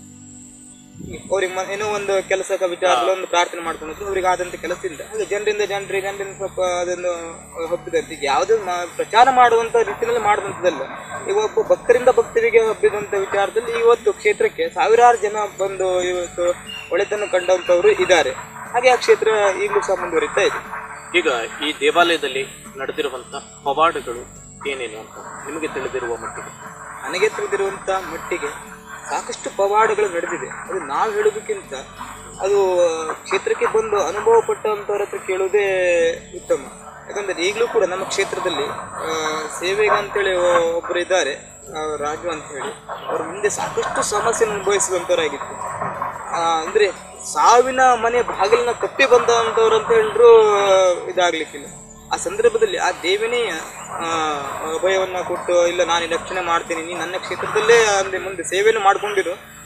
ಅವ್ರಿಗೆ ಮ- ಏನೋ ಒಂದು ಕೆಲಸದ ವಿಚಾರದಲ್ಲಿ ಒಂದು ಪ್ರಾರ್ಥನೆ ಮಾಡ್ಕೊಂಡಿದ್ರು ಅವ್ರಿಗೆ ಆದಂತ ಕೆಲಸದಿಂದ ಹಾಗೆ ಜನರಿಂದ ಜನರಿಗೆ ಜನರಿಂದ ಸ್ವಲ್ಪ ಅದನ್ನು ಹಬ್ಬಿದಂತೆ ಈಗ ಯಾವುದೇ ಮ- ಪ್ರಚಾರ ಮಾಡುವಂತ ರೀತಿಯಲ್ಲಿ ಮಾಡುವಂಥದ್ದಲ್ಲ ಈಗ ಒಬ್ಬ ಭಕ್ತರಿಂದ ಭಕ್ತರಿಗೆ ಹಬ್ಬಿದಂತ ವಿಚಾರದಲ್ಲಿ ಇವತ್ತು ಕ್ಷೇತ್ರಕ್ಕೆ ಸಾವಿರಾರು ಜನ ಬಂದು ಇವತ್ತು ಒಳಿತನ್ನು ಕಂಡಂತವರು ಇದ್ದಾರೆ ಹಾಗೆ ಆ ಕ್ಷೇತ್ರ ಈಗಲೂ ಸಹ ಮುಂದುವರಿತಾ ಇದೆ ಈಗ ಈ ದೇವಾಲಯದಲ್ಲಿ ನಡೆದಿರುವಂತ ಪವಾಡಗಳು ಏನೇನು ಅಂತ ನಿಮಗೆ ತಿಳಿದಿರುವ ಮಟ್ಟಿಗೆ ನನಗೆ ತಿಳಿದಿರುವಂತ ಮಟ್ಟಿಗೆ ಸಾಕಷ್ಟು ಪವಾಡಗಳು ನಡೆದಿದೆ ಅದು ನಾವು ಹೇಳೋದಕ್ಕಿಂತ ಅದು ಕ್ಷೇತ್ರಕ್ಕೆ ಬಂದು ಅನುಭವ ಪಟ್ಟಂತವ್ರ ಹತ್ರ ಕೇಳೋದೇ ಉತ್ತಮ ಯಾಕಂದ್ರೆ ಈಗಲೂ ಕೂಡ ನಮ್ಮ ಕ್ಷೇತ್ರದಲ್ಲಿ ಆ, ಸೇವೆಗೆ ಅಂತೇಳಿ ಒ- ಒಬ್ಬರು ಇದ್ದಾರೆ ಆ, ರಾಜು ಅಂತ ಹೇಳಿ ಅವ್ರ ಮುಂದೆ ಸಾಕಷ್ಟು ಸಮಸ್ಯೆಯನ್ನು ಅನುಭವಿಸಿದಂಥವರಾಗಿತ್ತು ಆ, ಅಂದ್ರೆ ಸಾವಿನ ಮನೆ ಬಾಗಿಲನ್ನ ತಪ್ಪಿ ಬಂದಂಥವ್ರು ಅಂತ ಹೇಳಿದ್ರು ಇದಾಗ್ಲಿಕ್ಕಿಲ್ಲ ಆ ಸಂದರ್ಭದಲ್ಲಿ ಆ ದೇವನೇ ಆ, ಅಭಯವನ್ನ ಕೊಟ್ಟು ಇಲ್ಲ ನಾನು ಈ ರಕ್ಷಣೆ ಮಾಡ್ತೀನಿ ನೀನು ನನ್ನ ಕ್ಷೇತ್ರದಲ್ಲೇ ಅಂದ್ರೆ ಮುಂದೆ ಸೇವೆಯನ್ನು ಮಾಡ್ಕೊಂಡಿರು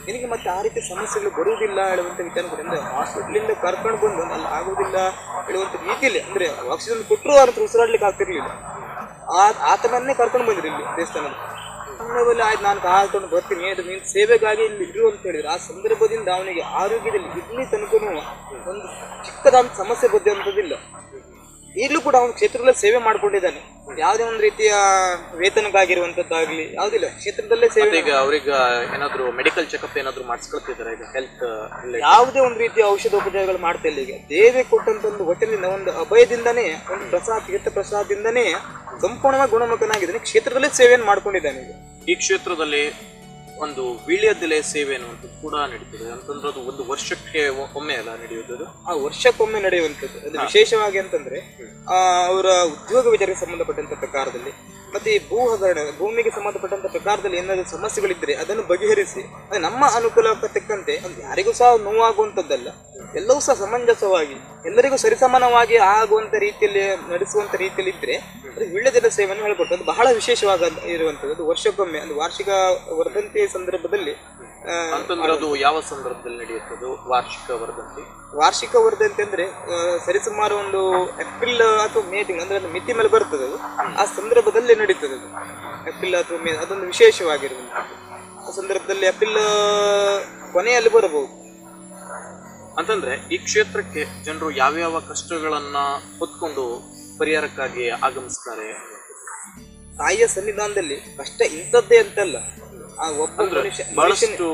ನಿನಗೆ ಮತ್ತೆ ಆ ರೀತಿ ಸಮಸ್ಯೆಗಳು ಬರುವುದಿಲ್ಲ ಹೇಳುವಂತ ವಿಚಾರ ಕೂಡ ಅಂದ್ರೆ ಹಾಸ್ಪಿಟ್ಲಿಂದ ಕರ್ಕೊಂಡು ಬಂದು ಅಲ್ಲಿ ಆಗುವುದಿಲ್ಲ ಹೇಳುವಂತ ರೀತಿಯಲ್ಲಿ ಅಂದ್ರೆ ಆಕ್ಸಿಜನ್ ಕೊಟ್ಟರು ಅವ್ರ ಹತ್ರ ಉಸಿರಾಡ್ಲಿಕ್ಕೆ ಆಗ್ತಿರ್ಲಿಲ್ಲ ಆ ಆತನನ್ನೇ ಕರ್ಕೊಂಡು ಬಂದ್ರಿ ಇಲ್ಲಿ ದೇವಸ್ಥಾನದ ಸಂದರ್ಭದಲ್ಲಿ ಆಯ್ತು ನಾನು ಕಾಲ್ಕೊಂಡು ಬರ್ತೀನಿ ಅದು ನೀನು ಸೇವೆಗಾಗಿ ಇಲ್ಲಿ ಇರು ಅಂತ ಹೇಳಿದ್ರು ಆ ಸಂದರ್ಭದಿಂದ ಅವನಿಗೆ ಆರೋಗ್ಯದಲ್ಲಿ ಇಲ್ಲಿ ತನಕ ಒಂದು ಚಿಕ್ಕದಾದ ಸಮಸ್ಯೆ ಬದ್ದಂಥದ್ದಿಲ್ಲ ಈಗಲೂ ಕೂಡ ಅವನು ಕ್ಷೇತ್ರದಲ್ಲೇ ಸೇವೆ ಮಾಡ್ಕೊಂಡಿದ್ದಾನೆ ಯಾವುದೇ ಒಂದು ರೀತಿಯ ವೇತನಕ್ಕಾಗಿರುವಂತದ್ದಾಗ್ಲಿ ಯಾವುದಿಲ್ಲ ಕ್ಷೇತ್ರದಲ್ಲೇ ಸೇವೆ ಮತ್ತೆ ಈಗ ಅವ್ರಿಗೆ ಏನಾದ್ರು ಮೆಡಿಕಲ್ ಚೆಕಪ್ ಏನಾದ್ರು ಮಾಡಿಸ್ಕೊಳ್ತಿದ್ದಾರೆ ಈಗ ಹೆಲ್ತ್ ಯಾವುದೇ ಒಂದು ರೀತಿಯ ಔಷಧೋಪಚಾರಗಳು ಮಾಡ್ತಾ ಇಲ್ಲ ಈಗ ದೇವಿ ಕೊಟ್ಟಂತ ಒಂದು ಹೊಟ್ಟೆಲಿನ ಒಂದು ಅಭಯದಿಂದನೇ ಒಂದು ಪ್ರಸಾದ ತೀರ್ಥ ಪ್ರಸಾದದಿಂದನೇ ಸಂಪೂರ್ಣವಾಗಿ ಗುಣಮುಖನಾಗಿದ್ದಾನೆ ಕ್ಷೇತ್ರದಲ್ಲೇ ಸೇವೆಯನ್ನು ಮಾಡ್ಕೊಂಡಿದ್ದಾನೆ ಈಗ ಈ ಕ್ಷೇತ್ರದಲ್ಲಿ ಒಂದು ವೀಳ್ಯದೆಲೆ ಸೇವೆ ಅನ್ನುವಂಥದ್ದು ಕೂಡ ನಡೀತದೆ ಅಂತಂದ್ರೆ ಅದು ಒಂದು ವರ್ಷಕ್ಕೆ ಒ- ಒಮ್ಮೆ ಅಲ್ಲ ನಡೆಯುವುದು ಆ ವರ್ಷಕ್ಕೊಮ್ಮೆ ನಡೆಯುವಂಥದ್ದು ಅದು ವಿಶೇಷವಾಗಿ ಅಂತಂದ್ರೆ ಆ, ಅವರ ಉದ್ಯೋಗ ವಿಚಾರಕ್ಕೆ ಸಂಬಂಧಪಟ್ಟಂತ ಪ್ರಕಾರದಲ್ಲಿ ಮತ್ತೆ ಈ ಭೂ ಹಗರಣ ಭೂಮಿಗೆ ಸಂಬಂಧಪಟ್ಟಂತ ಪ್ರಕಾರದಲ್ಲಿ ಏನಾದರೂ ಸಮಸ್ಯೆಗಳಿದ್ರೆ ಅದನ್ನು ಬಗೆಹರಿಸಿ ಅದು ನಮ್ಮ ಅನುಕೂಲಕ್ಕೆ ತಕ್ಕಂತೆ ಅದು ಯಾರಿಗೂ ಸಹ ನೋವಾಗುವಂಥದ್ದಲ್ಲ ಎಲ್ಲವೂ ಸಹ ಸಮಂಜಸವಾಗಿ ಎಲ್ಲರಿಗೂ ಸರಿಸಮಾನವಾಗಿ ಆಗುವಂತ ರೀತಿಯಲ್ಲಿ ನಡೆಸುವಂತ ರೀತಿಯಲ್ಲಿ ಇದ್ರೆ ಅದು ವೀಳ್ಯದೆಲೆ ಸೇವೆಯನ್ನು ಹೇಳ್ಕೊಟ್ಟು ಅದು ಬಹಳ ವಿಶೇಷವಾಗ ಇರುವಂಥದ್ದು ಅದು ವರ್ಷಕ್ಕೊಮ್ಮೆ ಒಂದು ವಾರ್ಷಿಕ ವರ್ಧಂತಿ ಸಂದರ್ಭದಲ್ಲಿ ಆ, ಅಂತಂದ್ರೆ ಅದು ಯಾವ ಸಂದರ್ಭದಲ್ಲಿ ನಡೆಯುತ್ತೆ ಅದು ವಾರ್ಷಿಕ ವರ್ಧಂತಿ ವಾರ್ಷಿಕ ವರ್ಧಂತಿ ಅಂದ್ರೆ ಆ, ಸರಿಸುಮಾರು ಒಂದು ಏಪ್ರಿಲ್ ಅಥವಾ ಮೇ ತಿಂಗಳು ಅಂದ್ರೆ ಅದು ಮಿತಿ ಮೇಲೆ ಬರ್ತದೆ ಅದು ಆ ಸಂದರ್ಭದಲ್ಲಿ ನಡೀತದೆ ಅದು ಏಪ್ರಿಲ್ ಅಥವಾ ಮೇ ಅದೊಂದು ವಿಶೇಷವಾಗಿರುವಂಥದ್ದು ಆ ಸಂದರ್ಭದಲ್ಲಿ ಏಪ್ರಿಲ್ ಕೊನೆಯಲ್ಲಿ ಬರಬಹುದು ಅಂತಂದ್ರೆ ಈ ಕ್ಷೇತ್ರಕ್ಕೆ ಜನರು ಯಾವ್ಯಾವ ಕಷ್ಟಗಳನ್ನ ಹೊತ್ಕೊಂಡು ಪರಿಹಾರಕ್ಕಾಗಿ ಆಗಮಿಸ್ತಾರೆ ತಾಯಿಯ ಸನ್ನಿಧಾನದಲ್ಲಿ ಕಷ್ಟ ಇಂಥದ್ದೇ ಅಂತಲ್ಲ ಆ ಒಬ್ಬ ಮನುಷ್ಯ ಮನುಷ್ಯನ ಬಹಳಷ್ಟು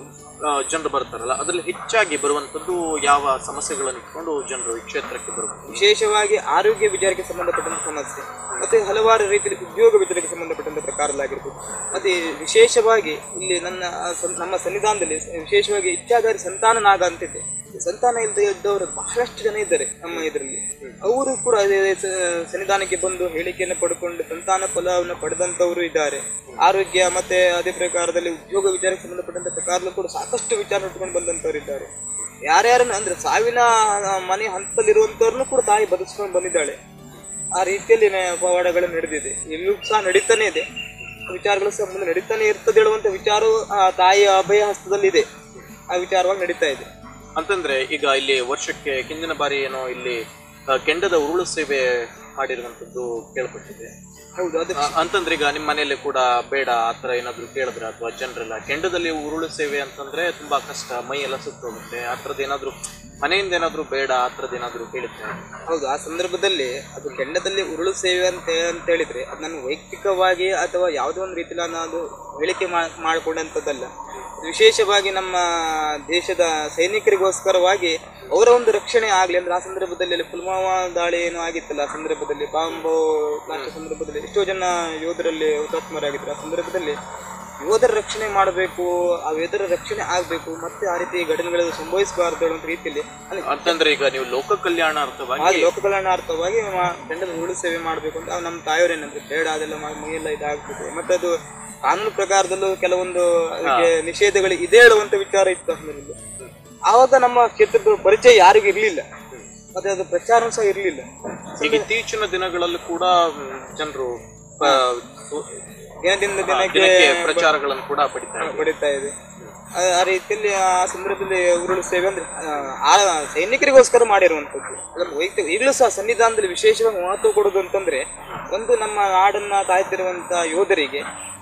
ಜನರು ಬರ್ತಾರಲ್ಲ ಅದ್ರಲ್ಲಿ ಹೆಚ್ಚಾಗಿ ಬರುವಂತದ್ದು ಯಾವ ಸಮಸ್ಯೆಗಳನ್ನು ಇಟ್ಕೊಂಡು ಜನರು ಈ ಕ್ಷೇತ್ರಕ್ಕೆ ಬರುವಂಥದ್ದು ವಿಶೇಷವಾಗಿ ಆರೋಗ್ಯ ವಿಚಾರಕ್ಕೆ ಸಂಬಂಧಪಟ್ಟಂತ ಸಮಸ್ಯೆ ಮತ್ತೆ ಹಲವಾರು ರೀತಿಯಲ್ಲಿ ಉದ್ಯೋಗ ವಿಚಾರಕ್ಕೆ ಸಂಬಂಧಪಟ್ಟಂತ ಪ್ರಕಾರಗಳಾಗಿರ್ಬೋದು ಮತ್ತೆ ವಿಶೇಷವಾಗಿ ಇಲ್ಲಿ ನನ್ನ ಆ ಸನ್- ನಮ್ಮ ಸನ್ನಿಧಾನದಲ್ಲಿ ವಿಶೇಷವಾಗಿ ಇಚ್ಛಾಧಾರಿ ಸಂತಾನನಾಗ ಅಂತಿದೆ ಈ ಸಂತಾನ ಇಲ್ಲದೆ ಇದ್ದವರು ಬಹಳಷ್ಟು ಜನ ಇದ್ದಾರೆ ನಮ್ಮ ಇದರಲ್ಲಿ ಅವರು ಕೂಡ ಅದೇ ಸ- ಸನ್ನಿಧಾನಕ್ಕೆ ಬಂದು ಹೇಳಿಕೆಯನ್ನು ಪಡ್ಕೊಂಡು ಸಂತಾನ ಫಲವನ್ನು ಪಡೆದಂತವರು ಇದ್ದಾರೆ ಆರೋಗ್ಯ ಮತ್ತೆ ಅದೇ ಪ್ರಕಾರದಲ್ಲಿ ಉದ್ಯೋಗ ವಿಚಾರಕ್ಕೆ ಸಂಬಂಧಪಟ್ಟಂತ ಪ್ರಕಾರದಲ್ಲೂ ಕೂಡ ಸಾಕಷ್ಟು ವಿಚಾರ ಇಟ್ಕೊಂಡು ಬಂದಂತವರು ಇದ್ದಾರೆ ಯಾರ್ಯಾರನ್ನ ಅಂದ್ರೆ ಸಾವಿನ ಆ, ಮನೆ ಹಂತದಲ್ಲಿರುವಂತವ್ರನ್ನು ಕೂಡ ತಾಯಿ ಬದುಕಿಸ್ಕೊಂಡು ಬಂದಿದ್ದಾಳೆ ಆ ರೀತಿಯಲ್ಲಿ ನ- ಪವಾಡಗಳು ನಡೆದಿದೆ ಇಲ್ಲೂ ಸಹ ನಡೀತಾನೆ ಇದೆ ವಿಚಾರಗಳು ಸಹ ಮುಂದೆ ನಡೀತಾನೆ ಇರ್ತದೆ ಹೇಳುವಂತ ವಿಚಾರವು ಆ ತಾಯಿಯ ಅಭಯ ಹಸ್ತದಲ್ಲಿದೆ ಆ ವಿಚಾರವಾಗಿ ನಡೀತಾ ಇದೆ ಅಂತಂದ್ರೆ ಈಗ ಇಲ್ಲಿ ವರ್ಷಕ್ಕೆ ಹಿಂದಿನ ಬಾರಿ ಏನೋ ಇಲ್ಲಿ ಆ, ಕೆಂಡದ ಉರುಳು ಸೇವೆ ಮಾಡಿರುವಂತದ್ದು ಕೇಳ್ಪಟ್ಟಿದೆ ಹೌದು ಅದು ಆ, ಅಂತಂದ್ರೆ ಈಗ ನಿಮ್ಮ ಮನೆಯಲ್ಲಿ ಕೂಡ ಬೇಡ ಆತರ ಏನಾದ್ರು ಕೇಳಿದ್ರೆ ಅಥವಾ ಜನರೆಲ್ಲ ಕೆಂಡದಲ್ಲಿ ಉರುಳು ಸೇವೆ ಅಂತಂದ್ರೆ ತುಂಬಾ ಕಷ್ಟ ಮೈ ಎಲ್ಲ ಸುತ್ತೋಗುತ್ತೆ ಆ ಥರದ್ದು ಏನಾದ್ರು ಮನೆಯಿಂದ ಏನಾದ್ರು ಬೇಡ ಆ ಥರದ್ದು ಏನಾದ್ರು ಕೇಳಿದ್ರೆ ಹೌದು ಆ ಸಂದರ್ಭದಲ್ಲಿ ಅದು ಕೆಂಡದಲ್ಲಿ ಉರುಳು ಸೇವೆ ಅಂತ ಅಂತ ಹೇಳಿದ್ರೆ ಅದು ನಾನು ವೈಯಕ್ತಿಕವಾಗಿ ಅಥವಾ ಯಾವುದೋ ಒಂದು ರೀತಿಯಲ್ಲಿ ನಾನು ಅದು ಹೇಳಿಕೆ ಮಾ ಮಾಡಿಕೊಂಡಂಥದ್ದಲ್ಲ ಇದು ವಿಶೇಷವಾಗಿ ನಮ್ಮ ದೇಶದ ಸೈನಿಕರಿಗೋಸ್ಕರವಾಗಿ ಅವರ ಒಂದು ರಕ್ಷಣೆ ಆಗಲಿ ಅಂದ್ರೆ ಆ ಸಂದರ್ಭದಲ್ಲಿ ಅಲ್ಲಿ ಪುಲ್ವಾಮಾ ದಾಳಿ ಏನೋ ಆಗಿತ್ತಲ್ಲ ಆ ಸಂದರ್ಭದಲ್ಲಿ ಬಾಂಬು ಬ್ಲಾಸ್ಟ್ ಸಂದರ್ಭದಲ್ಲಿ ಎಷ್ಟೋ ಜನ ಯೋಧರಲ್ಲಿ ಹುತಾತ್ಮರಾಗಿದ್ರು ಆ ಸಂದರ್ಭದಲ್ಲಿ ಯೋಧರ ರಕ್ಷಣೆ ಮಾಡಬೇಕು ಆ ಯೋಧರ ರಕ್ಷಣೆ ಆಗಬೇಕು ಮತ್ತೆ ಆ ರೀತಿ ಘಟನೆಗಳು ಸಂಭವಿಸಬಾರದು ಅನ್ನೋ ರೀತಿಯಲ್ಲಿ ಅಲ್ಲಿ ಅಂತಂದ್ರೆ ಈಗ ನೀವು ಲೋಕ ಕಲ್ಯಾಣಾರ್ಥವಾಗಿ ಆ ಲೋಕ ಕಲ್ಯಾಣಾರ್ಥವಾಗಿ ಮಾ- ಗಂಡನ ಉರುಳು ಸೇವೆ ಮಾಡಬೇಕು ಅಂತ ನಮ್ಮ ತಾಯಿಯವ್ರು ಏನಂದ್ರೆ ಬೇಡ ಅದೆಲ್ಲ ಮಾಡಿ ಮೈಯೆಲ್ಲ ಇದಾಗ್ತದೆ ಮತ್ತೆ ಅದು ಕಾನೂನು ಪ್ರಕಾರದಲ್ಲೂ ಕೆಲವೊಂದು ಅದಕ್ಕೆ ನಿಷೇಧಗಳು ಇದೆ ಹೇಳುವಂತ ವಿಚಾರ ಇತ್ತು ಅಂದ್ರಲ್ಲಿ ಆವಾಗ ನಮ್ಮ ಕ್ಷೇತ್ರದ ಪರಿಚಯ ಯಾರಿಗೂ ಇರ್ಲಿಲ್ಲ ಮತ್ತೆ ಅದು ಪ್ರಚಾರ ಸಹ ಇರ್ಲಿಲ್ಲ ಈಗ ಇತ್ತೀಚಿನ ದಿನಗಳಲ್ಲಿ ಕೂಡ ಜನರು ದಿನದಿಂದ ದಿನಕ್ಕೆ ದಿನಕ್ಕೆ ಪ್ರಚಾರಗಳನ್ನು ಕೂಡ ಪಡಿತಾರೆ ಪಡಿತಾ ಇದೆ ಆ- ಆ ರೀತಿಯಲ್ಲಿ ಆ ಸಂದರ್ಭದಲ್ಲಿ ಉರುಳು ಸೇವೆ ಅಂದ್ರೆ ಆ ಆ ಸೈನಿಕರಿಗೋಸ್ಕರ ಮಾಡಿರುವಂಥದ್ದು ಅದನ್ನು ವೈಯಕ್ತಿಕ ಈಗಲೂ ಸಹ ಸನ್ನಿಧಾನದಲ್ಲಿ ವಿಶೇಷವಾಗಿ ಮಹತ್ವ ಕೊಡೋದು ಅಂತಂದ್ರೆ ಒಂದು ನಮ್ಮ ನಾಡನ್ನ ಕಾಯ್ತಿರುವಂತ ಯೋಧರಿಗೆ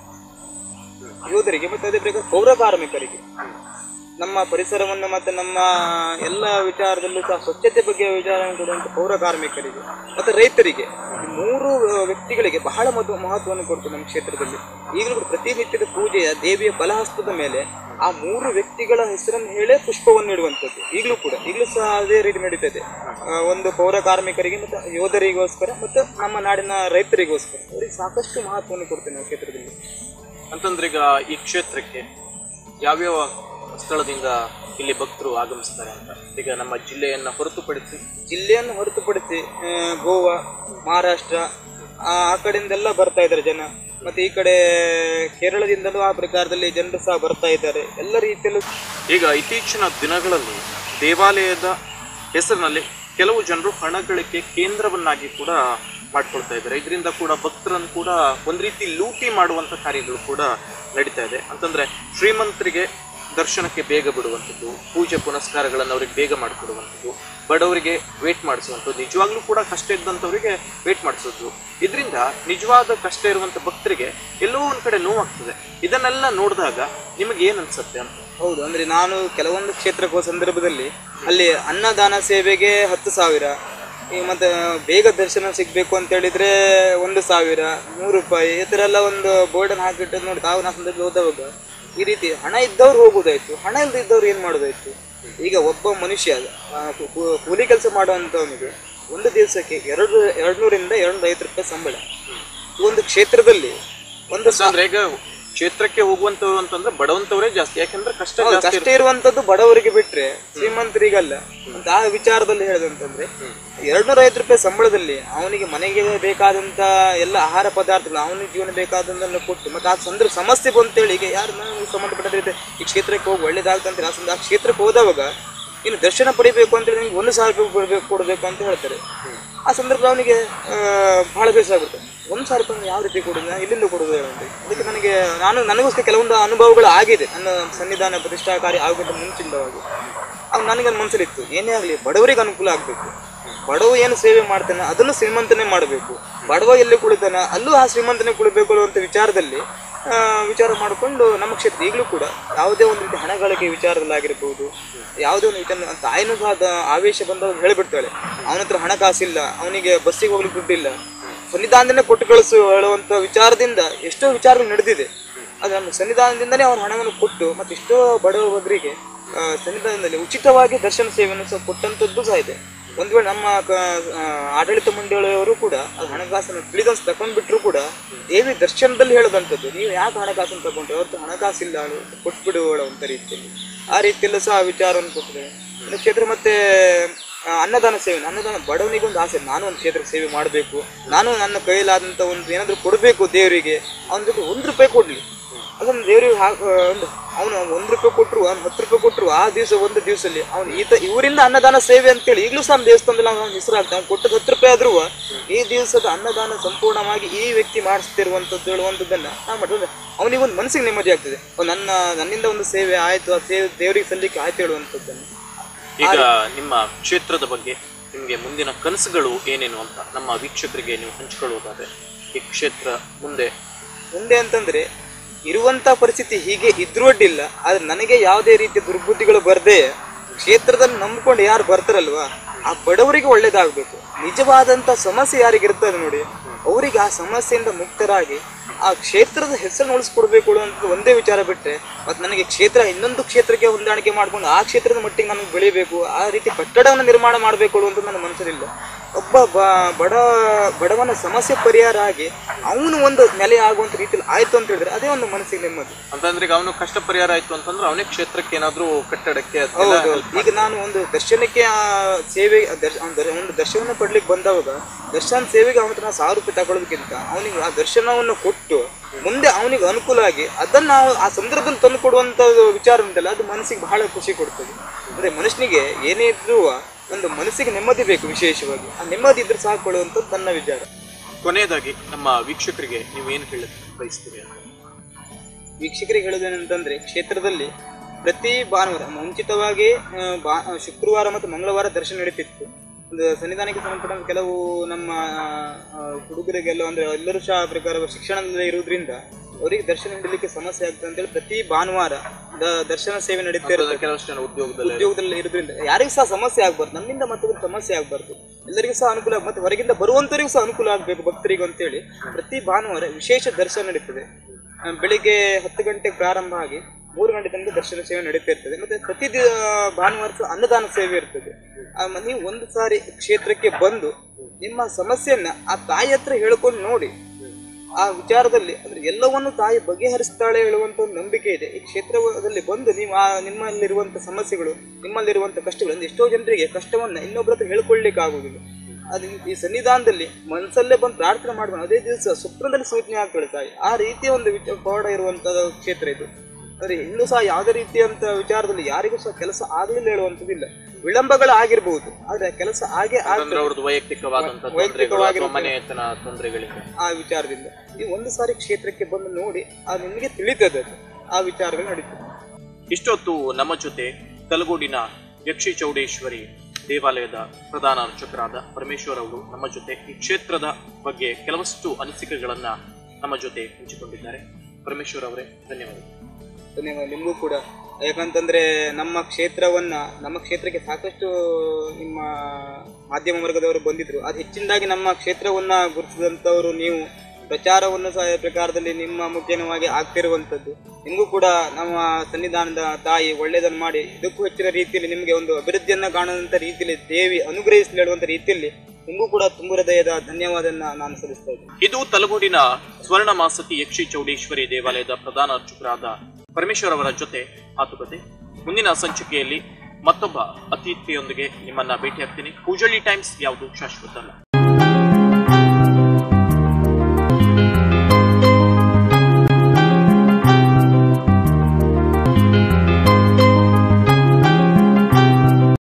ಯೋಧರಿಗೆ ಮತ್ತೆ ಅದೇ ಪ್ರಕಾರ ಪೌರ ಕಾರ್ಮಿಕರಿಗೆ ನಮ್ಮ ಪರಿಸರವನ್ನು ಮತ್ತೆ ನಮ್ಮ ಎಲ್ಲ ವಿಚಾರದಲ್ಲೂ ಸಹ ಸ್ವಚ್ಛತೆ ಬಗ್ಗೆ ವಿಚಾರ ಕೊಡುವಂತ ಪೌರ ಕಾರ್ಮಿಕರಿಗೆ ಮತ್ತೆ ರೈತರಿಗೆ ಈ ಮೂರು ಆ, ವ್ಯಕ್ತಿಗಳಿಗೆ ಬಹಳ ಮಹತ್ವ ಮಹತ್ವವನ್ನು ಕೊಡ್ತು ನಮ್ಮ ಕ್ಷೇತ್ರದಲ್ಲಿ ಈಗಲೂ ಕೂಡ ಪ್ರತಿನಿತ್ಯದ ಪೂಜೆಯ ದೇವಿಯ ಬಲಹಸ್ತದ ಮೇಲೆ ಆ ಮೂರು ವ್ಯಕ್ತಿಗಳ ಹೆಸರನ್ನು ಹೇಳೇ ಪುಷ್ಪವನ್ನು ಇಡುವಂಥದ್ದು ಈಗಲೂ ಕೂಡ ಈಗಲೂ ಸಹ ಅದೇ ರೀತಿ ನಡೀತದೆ ಆ, ಒಂದು ಪೌರ ಕಾರ್ಮಿಕರಿಗೆ ಮತ್ತು ಯೋಧರಿಗೋಸ್ಕರ ಮತ್ತು ನಮ್ಮ ನಾಡಿನ ರೈತರಿಗೋಸ್ಕರ ಅವರಿಗೆ ಸಾಕಷ್ಟು ಮಹತ್ವವನ್ನು ಕೊಡ್ತೇವೆ ನಾವು ಕ್ಷೇತ್ರದಲ್ಲಿ ಅಂತಂದ್ರೆ ಈಗ ಈ ಕ್ಷೇತ್ರಕ್ಕೆ ಯಾವ್ಯಾವ ಸ್ಥಳದಿಂದ ಇಲ್ಲಿ ಭಕ್ತರು ಆಗಮಿಸ್ತಾರೆ ಅಂತ ಈಗ ನಮ್ಮ ಜಿಲ್ಲೆಯನ್ನ ಹೊರತುಪಡಿಸಿ ಜಿಲ್ಲೆಯನ್ನು ಹೊರತುಪಡಿಸಿ ಆ, ಗೋವಾ ಮಹಾರಾಷ್ಟ್ರ ಆ ಆ ಕಡೆಯಿಂದೆಲ್ಲ ಬರ್ತಾ ಇದ್ದಾರೆ ಜನ ಮತ್ತೆ ಈ ಕಡೆ ಕೇರಳದಿಂದಲೂ ಆ ಪ್ರಕಾರದಲ್ಲಿ ಜನರು ಸಹ ಬರ್ತಾ ಇದ್ದಾರೆ ಎಲ್ಲ ರೀತಿಯಲ್ಲೂ ಈಗ ಇತ್ತೀಚಿನ ದಿನಗಳಲ್ಲಿ ದೇವಾಲಯದ ಹೆಸರಿನಲ್ಲಿ ಕೆಲವು ಜನರು ಹಣ ಗಳಿಕೆ ಕೇಂದ್ರವನ್ನಾಗಿ ಕೂಡ ಮಾಡ್ಕೊಳ್ತಾ ಇದ್ದಾರೆ ಇದರಿಂದ ಕೂಡ ಭಕ್ತರನ್ನು ಕೂಡ ಒಂದ್ ರೀತಿ ಲೂಟಿ ಮಾಡುವಂತ ಕಾರ್ಯಗಳು ಕೂಡ ನಡೀತಾ ಇದೆ ಅಂತಂದ್ರೆ ಶ್ರೀಮಂತರಿಗೆ ದರ್ಶನಕ್ಕೆ ಬೇಗ ಬಿಡುವಂಥದ್ದು ಪೂಜೆ ಪುನಸ್ಕಾರಗಳನ್ನು ಅವ್ರಿಗೆ ಬೇಗ ಮಾಡಿಕೊಡುವಂಥದ್ದು ಬಡವರಿಗೆ ವೇಟ್ ಮಾಡಿಸುವಂಥದ್ದು ನಿಜವಾಗ್ಲೂ ಕೂಡ ಕಷ್ಟ ಇದ್ದಂಥವರಿಗೆ ವೇಟ್ ಮಾಡಿಸೋದು ಇದರಿಂದ ನಿಜವಾದ ಕಷ್ಟ ಇರುವಂಥ ಭಕ್ತರಿಗೆ ಎಲ್ಲೋ ಒಂದು ಕಡೆ ನೋವಾಗ್ತದೆ ಇದನ್ನೆಲ್ಲ ನೋಡಿದಾಗ ನಿಮಗೆ ಏನು ಅನ್ಸುತ್ತೆ ಅಂತ ಹೌದು ಅಂದ್ರೆ ನಾನು ಕೆಲವೊಂದು ಕ್ಷೇತ್ರಕ್ಕೆ ಹೋದ ಸಂದರ್ಭದಲ್ಲಿ ಅಲ್ಲಿ ಅನ್ನದಾನ ಸೇವೆಗೆ ಹತ್ತು ಸಾವಿರ ಈ ಮತ್ತೆ ಬೇಗ ದರ್ಶನ ಸಿಗ್ಬೇಕು ಅಂತ ಹೇಳಿದ್ರೆ ಒಂದು ಸಾವಿರ ನೂರು ರೂಪಾಯಿ ಈ ಥರ ಎಲ್ಲ ಒಂದು ಬೋರ್ಡನ್ನು ಹಾಕಿಟ್ಟು ನೋಡಿ ತಾವು ನಾ ಸಂದರ್ಭ ಹೋದವಾಗ ಈ ರೀತಿ ಹಣ ಇದ್ದವ್ರು ಹೋಗೋದಾಯ್ತು ಹಣ ಇಲ್ಲದೆ ಇದ್ದವ್ರು ಏನು ಮಾಡೋದಾಯ್ತು ಈಗ ಒಬ್ಬ ಮನುಷ್ಯ ಆ, ಕೂ- ಕೂ- ಕೂಲಿ ಕೆಲಸ ಮಾಡುವಂಥವನಿಗೆ ಒಂದು ದಿವಸಕ್ಕೆ ಎರಡು ಎರಡು ನೂರಿಂದ ಎರಡು ಐವತ್ತು ರೂಪಾಯಿ ಸಂಬಳ ಈ ಒಂದು ಕ್ಷೇತ್ರದಲ್ಲಿ ಒಂದು ಅಂದ್ರೆ ಈಗ ಕ್ಷೇತ್ರಕ್ಕೆ ಹೋಗುವಂಥವ್ರು ಅಂತಂದ್ರೆ ಬಡವಂತವರೇ ಜಾಸ್ತಿ ಯಾಕಂದ್ರೆ ಕಷ್ಟ ಹೌದು, ಜಾಸ್ತಿ ಕಷ್ಟ ಇರುವಂತದ್ದು ಬಡವರಿಗೆ ಬಿಟ್ರೆ ಶ್ರೀಮಂತರಿಗಲ್ಲ ಅಂತ ಆ ವಿಚಾರದಲ್ಲಿ ಹೇಳೋದಂತಂದ್ರೆ ಎರಡ್ನೂರ ಐವತ್ತು ರೂಪಾಯಿ ಸಂಬಳದಲ್ಲಿ ಅವನಿಗೆ ಮನೆಗೆ ಬೇಕಾದಂತ ಎಲ್ಲ ಆಹಾರ ಪದಾರ್ಥಗಳು ಅವನಿಗೆ ಜೀವನ ಬೇಕಾದಂತನ್ನು ಕೊಟ್ಟು ಮತ್ತೆ ಆ ಸಂದರ್ಭ ಸಮಸ್ಯೆ ಬಂತೇಳಿ ಈಗ ಯಾರು ನನಗೆ ಸಂಬಂಧಪಟ್ಟ ರೀತಿ ಈ ಕ್ಷೇತ್ರಕ್ಕೆ ಹೋಗಿ ಒಳ್ಳೇದಾಗ್ತಂತ ಆ ಸಂದ- ಆ ಕ್ಷೇತ್ರಕ್ಕೆ ಹೋದವಾಗ ಇನ್ನು ದರ್ಶನ ಪಡಿಬೇಕು ಅಂತೇಳಿ ನಿಮ್ಗೆ ಒಂದು ಸಾವಿರ ರೂಪಾಯಿ ಕೊಡ್ಬೇಕು ಕೊಡಬೇಕು ಅಂತ ಹೇಳ್ತಾರೆ ಆ ಸಂದರ್ಭ ಅವನಿಗೆ ಆ, ಬಹಳ ಬೇಸರ ಆಗುತ್ತೆ ಒಂದು ಸಾವಿರ ರೂಪಾಯಿ ಯಾವ ರೀತಿ ಕೊಡೋದು ನಾನು ಎಲ್ಲಿಂದ ಕೊಡೋದು ಹೇಳುವಂತೆ ಅದಕ್ಕೆ ನನಗೆ ನಾನು ನನಗೋಸ್ಕರ ಕೆಲವೊಂದು ಅನುಭವಗಳು ಆಗಿದೆ ನನ್ನ ಸನ್ನಿಧಾನ ಪ್ರತಿಷ್ಠಾ ಕಾರ್ಯ ಆಗೋಕ್ಕಿಂತ ಮುಂಚಿತವಾಗಿ ಆಗ ನನಗೆ ಮನಸ್ಸಲ್ಲಿತ್ತು ಏನೇ ಆಗಲಿ ಬಡವರಿಗೆ ಅನುಕೂಲ ಆಗಬೇಕು ಬಡವ ಏನು ಸೇವೆ ಮಾಡ್ತಾನೆ ಅದನ್ನು ಶ್ರೀಮಂತನೇ ಮಾಡಬೇಕು ಬಡವ ಎಲ್ಲಿ ಕುಳಿತಾನೆ ಅಲ್ಲೂ ಆ ಶ್ರೀಮಂತನೇ ಕುಳಿಬೇಕು ಅನ್ನುವಂಥ ವಿಚಾರದಲ್ಲಿ ಆ, ವಿಚಾರ ಮಾಡಿಕೊಂಡು ನಮ್ಮ ಕ್ಷೇತ್ರ ಈಗಲೂ ಕೂಡ ಯಾವುದೇ ಒಂದು ರೀತಿ ಹಣಗಳಿಕೆ ವಿಚಾರದಲ್ಲಾಗಿರ್ಬೋದು ಯಾವುದೇ ಒಂದು ವಿಚಾರ ತಾಯಿನೂ ಸಹ ಅದ ಆವೇಶ ಬಂದಾಗ ಹೇಳಿಬಿಡ್ತಾಳೆ ಅವನ ಹತ್ರ ಹಣಕಾಸಿಲ್ಲ ಅವನಿಗೆ ಬಸ್ಸಿಗೆ ಹೋಗ್ಲಿಕ್ಕೆ ದುಡ್ಡಿಲ್ಲ ಸನ್ನಿಧಾನದಿಂದ ಕೊಟ್ಟು ಕಳಿಸು ಹೇಳುವಂಥ ವಿಚಾರದಿಂದ ಎಷ್ಟೋ ವಿಚಾರಗಳು ನಡೆದಿದೆ ಅದು ನಮ್ಮ ಸನ್ನಿಧಾನದಿಂದಲೇ ಅವ್ರ ಹಣವನ್ನು ಕೊಟ್ಟು ಮತ್ತು ಎಷ್ಟೋ ಬಡವರಿಗೆ ಆ, ಸನ್ನಿಧಾನದಲ್ಲಿ ಉಚಿತವಾಗಿ ದರ್ಶನ ಸೇವೆಯನ್ನು ಸಹ ಕೊಟ್ಟಂಥದ್ದು ಸಹ ಇದೆ ಒಂದು ವೇಳೆ ನಮ್ಮ ಕ- ಆ, ಆಡಳಿತ ಮಂಡಳಿಯವರು ಕೂಡ ಅದು ಹಣಕಾಸನ್ನು ತಿಳಿದನ್ಸ್ ತಗೊಂಡ್ಬಿಟ್ರು ಕೂಡ ದೇವಿ ದರ್ಶನದಲ್ಲಿ ಹೇಳದಂಥದ್ದು ನೀವು ಯಾಕೆ ಹಣಕಾಸನ್ನು ತಗೊಂಡ್ರೆ ಅವ್ರದ್ದು ಹಣಕಾಸಿಲ್ಲ ಅಳು ಕೊಟ್ಬಿಡು ಹೇಳುವಂಥ ರೀತಿಯಲ್ಲಿ ಆ ರೀತಿಯಲ್ಲೂ ಸಹ ಆ ವಿಚಾರವನ್ನು ಕೊಟ್ಟಿದೆ ಇನ್ನು ಕ್ಷೇತ್ರ ಮತ್ತೆ ಆ, ಅನ್ನದಾನ ಸೇವೆ ಅನ್ನದಾನ ಬಡವನಿಗೆ ಒಂದು ಆಸೆ ನಾನು ಒಂದು ಕ್ಷೇತ್ರಕ್ಕೆ ಸೇವೆ ಮಾಡಬೇಕು ನಾನು ನನ್ನ ಕೈಲಾದಂಥ ಒಂದು ಏನಾದರೂ ಕೊಡಬೇಕು ದೇವರಿಗೆ ಅವನ ಜೊತೆ ಒಂದು ರೂಪಾಯಿ ಕೊಡಲಿ ಅದನ್ನು ದೇವರಿಗೆ ಹಾಕ ಒಂದು ಅವನು ಒಂದು ರೂಪಾಯಿ ಕೊಟ್ಟರು ಅವ್ನು ಹತ್ತು ರೂಪಾಯಿ ಕೊಟ್ಟರು ಆ ದಿವಸ ಒಂದು ದಿವಸದಲ್ಲಿ ಅವನು ಈತ ಇವರಿಂದ ಅನ್ನದಾನ ಸೇವೆ ಅಂತೇಳಿ ಈಗಲೂ ಸಹ ನಮ್ಮ ದೇವಸ್ಥಾನದಲ್ಲಿ ಅವ್ನ ಹೆಸರು ಆಗ್ತಾನೆ ಅವ್ನು ಕೊಟ್ಟದ್ದು ಹತ್ತು ರೂಪಾಯಿ ಆದ್ರೂ ಈ ದಿವಸದ ಅನ್ನದಾನ ಸಂಪೂರ್ಣವಾಗಿ ಈ ವ್ಯಕ್ತಿ ಮಾಡಿಸ್ತಿರುವಂಥದ್ದು ಹೇಳುವಂಥದ್ದನ್ನು ನಾವು ಮಾಡಿದ್ರೆ ಅವನಿಗೊಂದು ಮನಸ್ಸಿಗೆ ನೆಮ್ಮದಿ ಆಗ್ತದೆ ಓ, ನನ್ನ ನನ್ನಿಂದ ಒಂದು ಸೇವೆ ಆಯಿತು ಆ ಸೇವೆ ದೇವರಿಗೆ ಸಲ್ಲಿಕ್ಕೆ ಆಯ್ತು ಹೇಳುವಂಥದ್ದನ್ನು ಈಗ ನಿಮ್ಮ ಕ್ಷೇತ್ರದ ಬಗ್ಗೆ ನಿಮಗೆ ಮುಂದಿನ ಕನಸುಗಳು ಏನೇನು ಅಂತ ನಮ್ಮ ವೀಕ್ಷಕರಿಗೆ ನೀವು ಹಂಚಿಕೊಳ್ಳುವುದಾದ್ರೆ ಈ ಕ್ಷೇತ್ರ ಮುಂದೆ ಮುಂದೆ ಅಂತಂದ್ರೆ ಇರುವಂತ ಪರಿಸ್ಥಿತಿ ಹೀಗೆ ಇದ್ರೂ ಅಡ್ಡಿಲ್ಲ ಆದ್ರೆ ನನಗೆ ಯಾವುದೇ ರೀತಿಯ ದುರ್ಬುದ್ಧಿಗಳು ಬರದೆ ಕ್ಷೇತ್ರದಲ್ಲಿ ನಂಬ್ಕೊಂಡು ಯಾರು ಬರ್ತಾರಲ್ವಾ ಆ ಬಡವರಿಗೆ ಒಳ್ಳೇದಾಗಬೇಕು ನಿಜವಾದಂತ ಸಮಸ್ಯೆ ಯಾರಿಗೆ ಇರ್ತದೆ ನೋಡಿ ಅವರಿಗೆ ಆ ಸಮಸ್ಯೆಯಿಂದ ಮುಕ್ತರಾಗಿ ಆ ಕ್ಷೇತ್ರದ ಹೆಸರನ್ನು ಉಳಿಸ್ಕೊಡ್ಬೇಕು ಅನ್ನೋದು ಒಂದೇ ವಿಚಾರ ಬಿಟ್ಟರೆ ಮತ್ತು ನನಗೆ ಕ್ಷೇತ್ರ ಇನ್ನೊಂದು ಕ್ಷೇತ್ರಕ್ಕೆ ಹೊಂದಾಣಿಕೆ ಮಾಡ್ಕೊಂಡು ಆ ಕ್ಷೇತ್ರದ ಮಟ್ಟಿಗೆ ನನಗೆ ಬೆಳಿಬೇಕು ಆ ರೀತಿ ಕಟ್ಟಡವನ್ನು ನಿರ್ಮಾಣ ಮಾಡಬೇಕು ಅನ್ನೋದು ನನ್ನ ಮನಸ್ಸಲ್ಲಿಲ್ಲ ಒಬ್ಬ ಬ- ಬಡ ಬಡವನ ಸಮಸ್ಯೆ ಪರಿಹಾರ ಆಗಿ ಅವನು ಒಂದು ನೆಲೆ ಆಗುವಂತ ರೀತಿಯಲ್ಲಿ ಆಯ್ತು ಅಂತ ಹೇಳಿದ್ರೆ ಅದೇ ಒಂದು ಮನಸ್ಸಿಗೆ ನೆಮ್ಮದಿ ಅಂತಂದ್ರೆ ಈಗ ಅವನು ಕಷ್ಟ ಪರಿಹಾರ ಆಯ್ತು ಅಂತಂದ್ರೆ ಅವನೇ ಕ್ಷೇತ್ರಕ್ಕೆ ಏನಾದ್ರೂ ಕಟ್ಟಡಕ್ಕೆ ಅದಕ್ಕೆಲ್ಲ ಹೌದು help ಈಗ ನಾನು ಒಂದು ದರ್ಶನಕ್ಕೆ ಆ ಸೇವೆ ದರ್ಶ ಅವ್ನ್ ದರ್- ಒಂದು ದರ್ಶನ ಪಡ್ಲಿಕ್ಕೆ ಬಂದವಾಗ ದರ್ಶನ ಸೇವೆಗೆ ಅವನ ಹತ್ರ ನಾವು ಸಾವಿರ ರೂಪಾಯಿ ತಗೊಳ್ಳೋದಕ್ಕಿಂತ ಅವನಿಗೆ ಆ ದರ್ಶನವನ್ನು ಕೊಟ್ಟು ಮುಂದೆ ಅವನಿಗೆ ಅನುಕೂಲ ಆಗಿ ಅದನ್ನ ನಾವು ಆ ಸಂದರ್ಭದಲ್ಲಿ ತಂದು ಕೊಡುವಂತ ವಿಚಾರ ಉಂಟಲ್ಲ ಅದು ಮನಸ್ಸಿಗೆ ಬಹಳ ಖುಷಿ ಕೊಡ್ತದೆ ಅಂದ್ರೆ ಮನುಷ್ಯನಿಗೆ ಏನೇ ಇದ್ರೂ ಒಂದು ಮನಸ್ಸಿಗೆ ನೆಮ್ಮದಿ ಬೇಕು ವಿಶೇಷವಾಗಿ ಆ ನೆಮ್ಮದಿ ಇದ್ರೆ ಸಾಕೊಳ್ಳುವಂಥದ್ದು ನನ್ನ ವಿಚಾರ ಕೊನೆಯದಾಗಿ ನಮ್ಮ ವೀಕ್ಷಕರಿಗೆ ನೀವು ಏನು ಹೇಳಕ್ಕೆ ಬಯಸ್ತೀರಿ ಅಂತ ವೀಕ್ಷಕರಿಗೆ ಹೇಳೋದೇನಂತಂದ್ರೆ ಕ್ಷೇತ್ರದಲ್ಲಿ ಪ್ರತಿ ಭಾನುವಾರ ಮುಂಚಿತವಾಗಿ ಆ, ಬಾ ಆ, ಶುಕ್ರವಾರ ಮತ್ತು ಮಂಗಳವಾರ ದರ್ಶನ ನಡೀತಿತ್ತು ಒಂದು ಸನ್ನಿಧಾನಕ್ಕೆ ಸಂಬಂಧಪಟ್ಟ ಕೆಲವು ನಮ್ಮ ಆ, ಹುಡುಗರಿಗೆಲ್ಲ ಅಂದ್ರೆ ಎಲ್ಲರೂ ಸಹ ಆ ಪ್ರಕಾರ ಶಿಕ್ಷಣದಲ್ಲಿ ಇರುವುದರಿಂದ ಅವರಿಗೆ ದರ್ಶನ ನೀಡಲಿಕ್ಕೆ ಸಮಸ್ಯೆ ಆಗ್ತದೆ ಅಂತೇಳಿ ಪ್ರತಿ ಭಾನುವಾರ ದ- ದರ್ಶನ ಸೇವೆ ನಡೀತಾ ಇರುತ್ತೆ ಕೆಲವಷ್ಟು ಜನ ಉದ್ಯೋಗದಲ್ಲಿ ಉದ್ಯೋಗದಲ್ಲಿ ಇರೋದ್ರಿಂದ ಯಾರಿಗೂ ಸಹ ಸಮಸ್ಯೆ ಆಗ್ಬಾರ್ದು ನಮ್ಮಿಂದ ಮತ್ತೊಬ್ಬರು ಸಮಸ್ಯೆ ಆಗ್ಬಾರ್ದು ಎಲ್ಲರಿಗೂ ಸಹ ಅನುಕೂಲ ಮತ್ತೆ ಹೊರಗಿಂದ ಬರುವಂತವರಿಗೂ ಸಹ ಅನುಕೂಲ ಆಗಬೇಕು ಭಕ್ತರಿಗೂ ಅಂತೇಳಿ ಪ್ರತಿ ಭಾನುವಾರ ವಿಶೇಷ ದರ್ಶನ ನಡೀತದೆ ಆ, ಬೆಳಿಗ್ಗೆ ಹತ್ತು ಗಂಟೆಗೆ ಪ್ರಾರಂಭ ಆಗಿ ಮೂರು ಗಂಟೆ ತನಕ ದರ್ಶನ ಸೇವೆ ನಡೀತಾ ಇರ್ತದೆ ಮತ್ತೆ ಪ್ರತಿ ದಿ- ಭಾನುವಾರ ಸಹ ಅನ್ನದಾನ ಸೇವೆ ಇರ್ತದೆ ಆ, ಮ- ನೀವು ಒಂದು ಸಾರಿ ಕ್ಷೇತ್ರಕ್ಕೆ ಬಂದು ನಿಮ್ಮ ಸಮಸ್ಯೆಯನ್ನ ಆ ತಾಯಿ ಹತ್ರ ಹೇಳ್ಕೊಂಡು ನೋಡಿ ಆ ವಿಚಾರದಲ್ಲಿ ಅಂದ್ರೆ ಎಲ್ಲವನ್ನು ತಾಯಿ ಬಗೆಹರಿಸ್ತಾಳೆ ಹೇಳುವಂತ ಒಂದು ನಂಬಿಕೆ ಇದೆ ಈ ಕ್ಷೇತ್ರದಲ್ಲಿ ಬಂದು ನೀವು ಆ ನಿಮ್ಮಲ್ಲಿರುವಂತ ಸಮಸ್ಯೆಗಳು ನಿಮ್ಮಲ್ಲಿರುವಂತ ಕಷ್ಟಗಳು ಅಂದ್ರೆ ಎಷ್ಟೋ ಜನರಿಗೆ ಕಷ್ಟವನ್ನ ಇನ್ನೊಬ್ಬರ ಹತ್ರ ಹೇಳ್ಕೊಳ್ಳಿಕ್ಕೆ ಆಗುದಿಲ್ಲ ಅದು ಈ- ಈ ಸನ್ನಿಧಾನದಲ್ಲಿ ಮನಸ್ಸಲ್ಲೇ ಬಂದು ಪ್ರಾರ್ಥನೆ ಮಾಡ್ಕೊಂಡು ಅದೇ ದಿವಸ ಸ್ವಪ್ನದಲ್ಲಿ ಸೂಚನೆ ಆಗ್ತಾಳೆ ತಾಯಿ ಆ ರೀತಿಯ ಒಂದು ವಿಚ ಪವಾಡ ಇರುವಂತಹ ಕ್ಷೇತ್ರ ಇದು ಅಂದ್ರೆ ಇನ್ನೂ ಸಹ ಯಾವುದೇ ರೀತಿಯಂತ ವಿಚಾರದಲ್ಲಿ ಯಾರಿಗೂ ಸಹ ಕೆಲಸ ಆಗ್ಲಿಲ್ಲ ಹೇಳುವಂಥದ್ದಿಲ್ಲ ವಿಳಂಬಗಳು ಆಗಿರ್ಬಹುದು ಆದ್ರೆ ಕೆಲಸ ಹಾಗೆ ಆಗ ಅಂದ್ರೆ ಅವ್ರದ್ದು ವೈಯಕ್ತಿಕವಾದಂತಹ ತೊಂದರೆಗಳು ವೈಯಕ್ತಿಕವಾಗಿರೋ ಅಥವಾ ಮನೆತನ ತೊಂದರೆಗಳಿಂದ ಆ ವಿಚಾರದಿಂದ ನೀವು ಒಂದು ಸಾರಿ ಕ್ಷೇತ್ರಕ್ಕೆ ಬಂದು ನೋಡಿ ಆ ನಿಮಗೆ ತಿಳಿತದೆ ಅದು ಆ ವಿಚಾರಗಳು ನಡೀತದೆ ಇಷ್ಟೊತ್ತು ನಮ್ಮ ಜೊತೆ ತಲಗೋಡಿನ ಯಕ್ಷಿ ಚೌಡೇಶ್ವರಿ ದೇವಾಲಯದ ಪ್ರಧಾನ ಅರ್ಚಕರಾದ ಪರಮೇಶ್ವರ್ ಅವರು ನಮ್ಮ ಜೊತೆ ಈ ಕ್ಷೇತ್ರದ ಬಗ್ಗೆ ಕೆಲವಷ್ಟು ಅನಿಸಿಕೆಗಳನ್ನ ನಮ್ಮ ಜೊತೆ ಹಂಚಿಕೊಂಡಿದ್ದಾರೆ ಪರಮೇಶ್ವರ್ ಅವರೇ ಧನ್ಯವಾದ ಧನ್ಯವಾದ ನಿಮಗೂ ಕೂಡ ಯಾಕಂತಂದ್ರೆ ನಮ್ಮ ಕ್ಷೇತ್ರವನ್ನ ನಮ್ಮ ಕ್ಷೇತ್ರಕ್ಕೆ ಸಾಕಷ್ಟು ನಿಮ್ಮ ಮಾಧ್ಯಮ ವರ್ಗದವರು ಬಂದಿದ್ರು ಅದು ಹೆಚ್ಚಿನದಾಗಿ ನಮ್ಮ ಕ್ಷೇತ್ರವನ್ನ ಗುರುತಿಸಿದಂಥವರು ನೀವು ಪ್ರಚಾರವನ್ನು ಸಹ ಈ ಪ್ರಕಾರದಲ್ಲಿ ನಿಮ್ಮ ಮುಖ್ಯವಾಗಿ ಆಗ್ತಿರುವಂಥದ್ದು ನಿಮಗೂ ಕೂಡ ನಮ್ಮ ಸನ್ನಿಧಾನದ ತಾಯಿ ಒಳ್ಳೆಯದನ್ನು ಮಾಡಿ ಇದಕ್ಕೂ ಹೆಚ್ಚಿನ ರೀತಿಯಲ್ಲಿ ನಿಮಗೆ ಒಂದು ಅಭಿವೃದ್ಧಿಯನ್ನ ಕಾಣುವಂಥ ರೀತಿಯಲ್ಲಿ ದೇವಿ ಅನುಗ್ರಹಿಸಲಿ ಹೇಳುವಂಥ ರೀತಿಯಲ್ಲಿ ನಿಮಗೂ ಕೂಡ ತುಂಬ ಹೃದಯದ ಧನ್ಯವಾದನ್ನ ನಾನು ಸಲ್ಲಿಸ್ತಾ ಇದ್ದೀನಿ ಇದು ತಲಗೋಡಿನ ಸ್ವರ್ಣ ಮಾಸತಿ ಯಕ್ಷಿ ಚೌಡೇಶ್ವರಿ ದೇವಾಲಯದ ಪ್ರಧಾನ ಅರ್ಚಕರಾದ ಪರಮೇಶ್ವರ್ ಅವರ ಜೊತೆ ಮಾತುಕತೆ ಮುಂದಿನ ಸಂಚಿಕೆಯಲ್ಲಿ ಮತ್ತೊಬ್ಬ ಅತಿಥಿಯೊಂದಿಗೆ ನಿಮ್ಮನ್ನ ಭೇಟಿಯಾಗ್ತೀನಿ ಕೂಜಳ್ಳಿ ಟೈಮ್ಸ್ ಯಾವುದು ಶಾಶ್ವತ ಅಲ್ಲ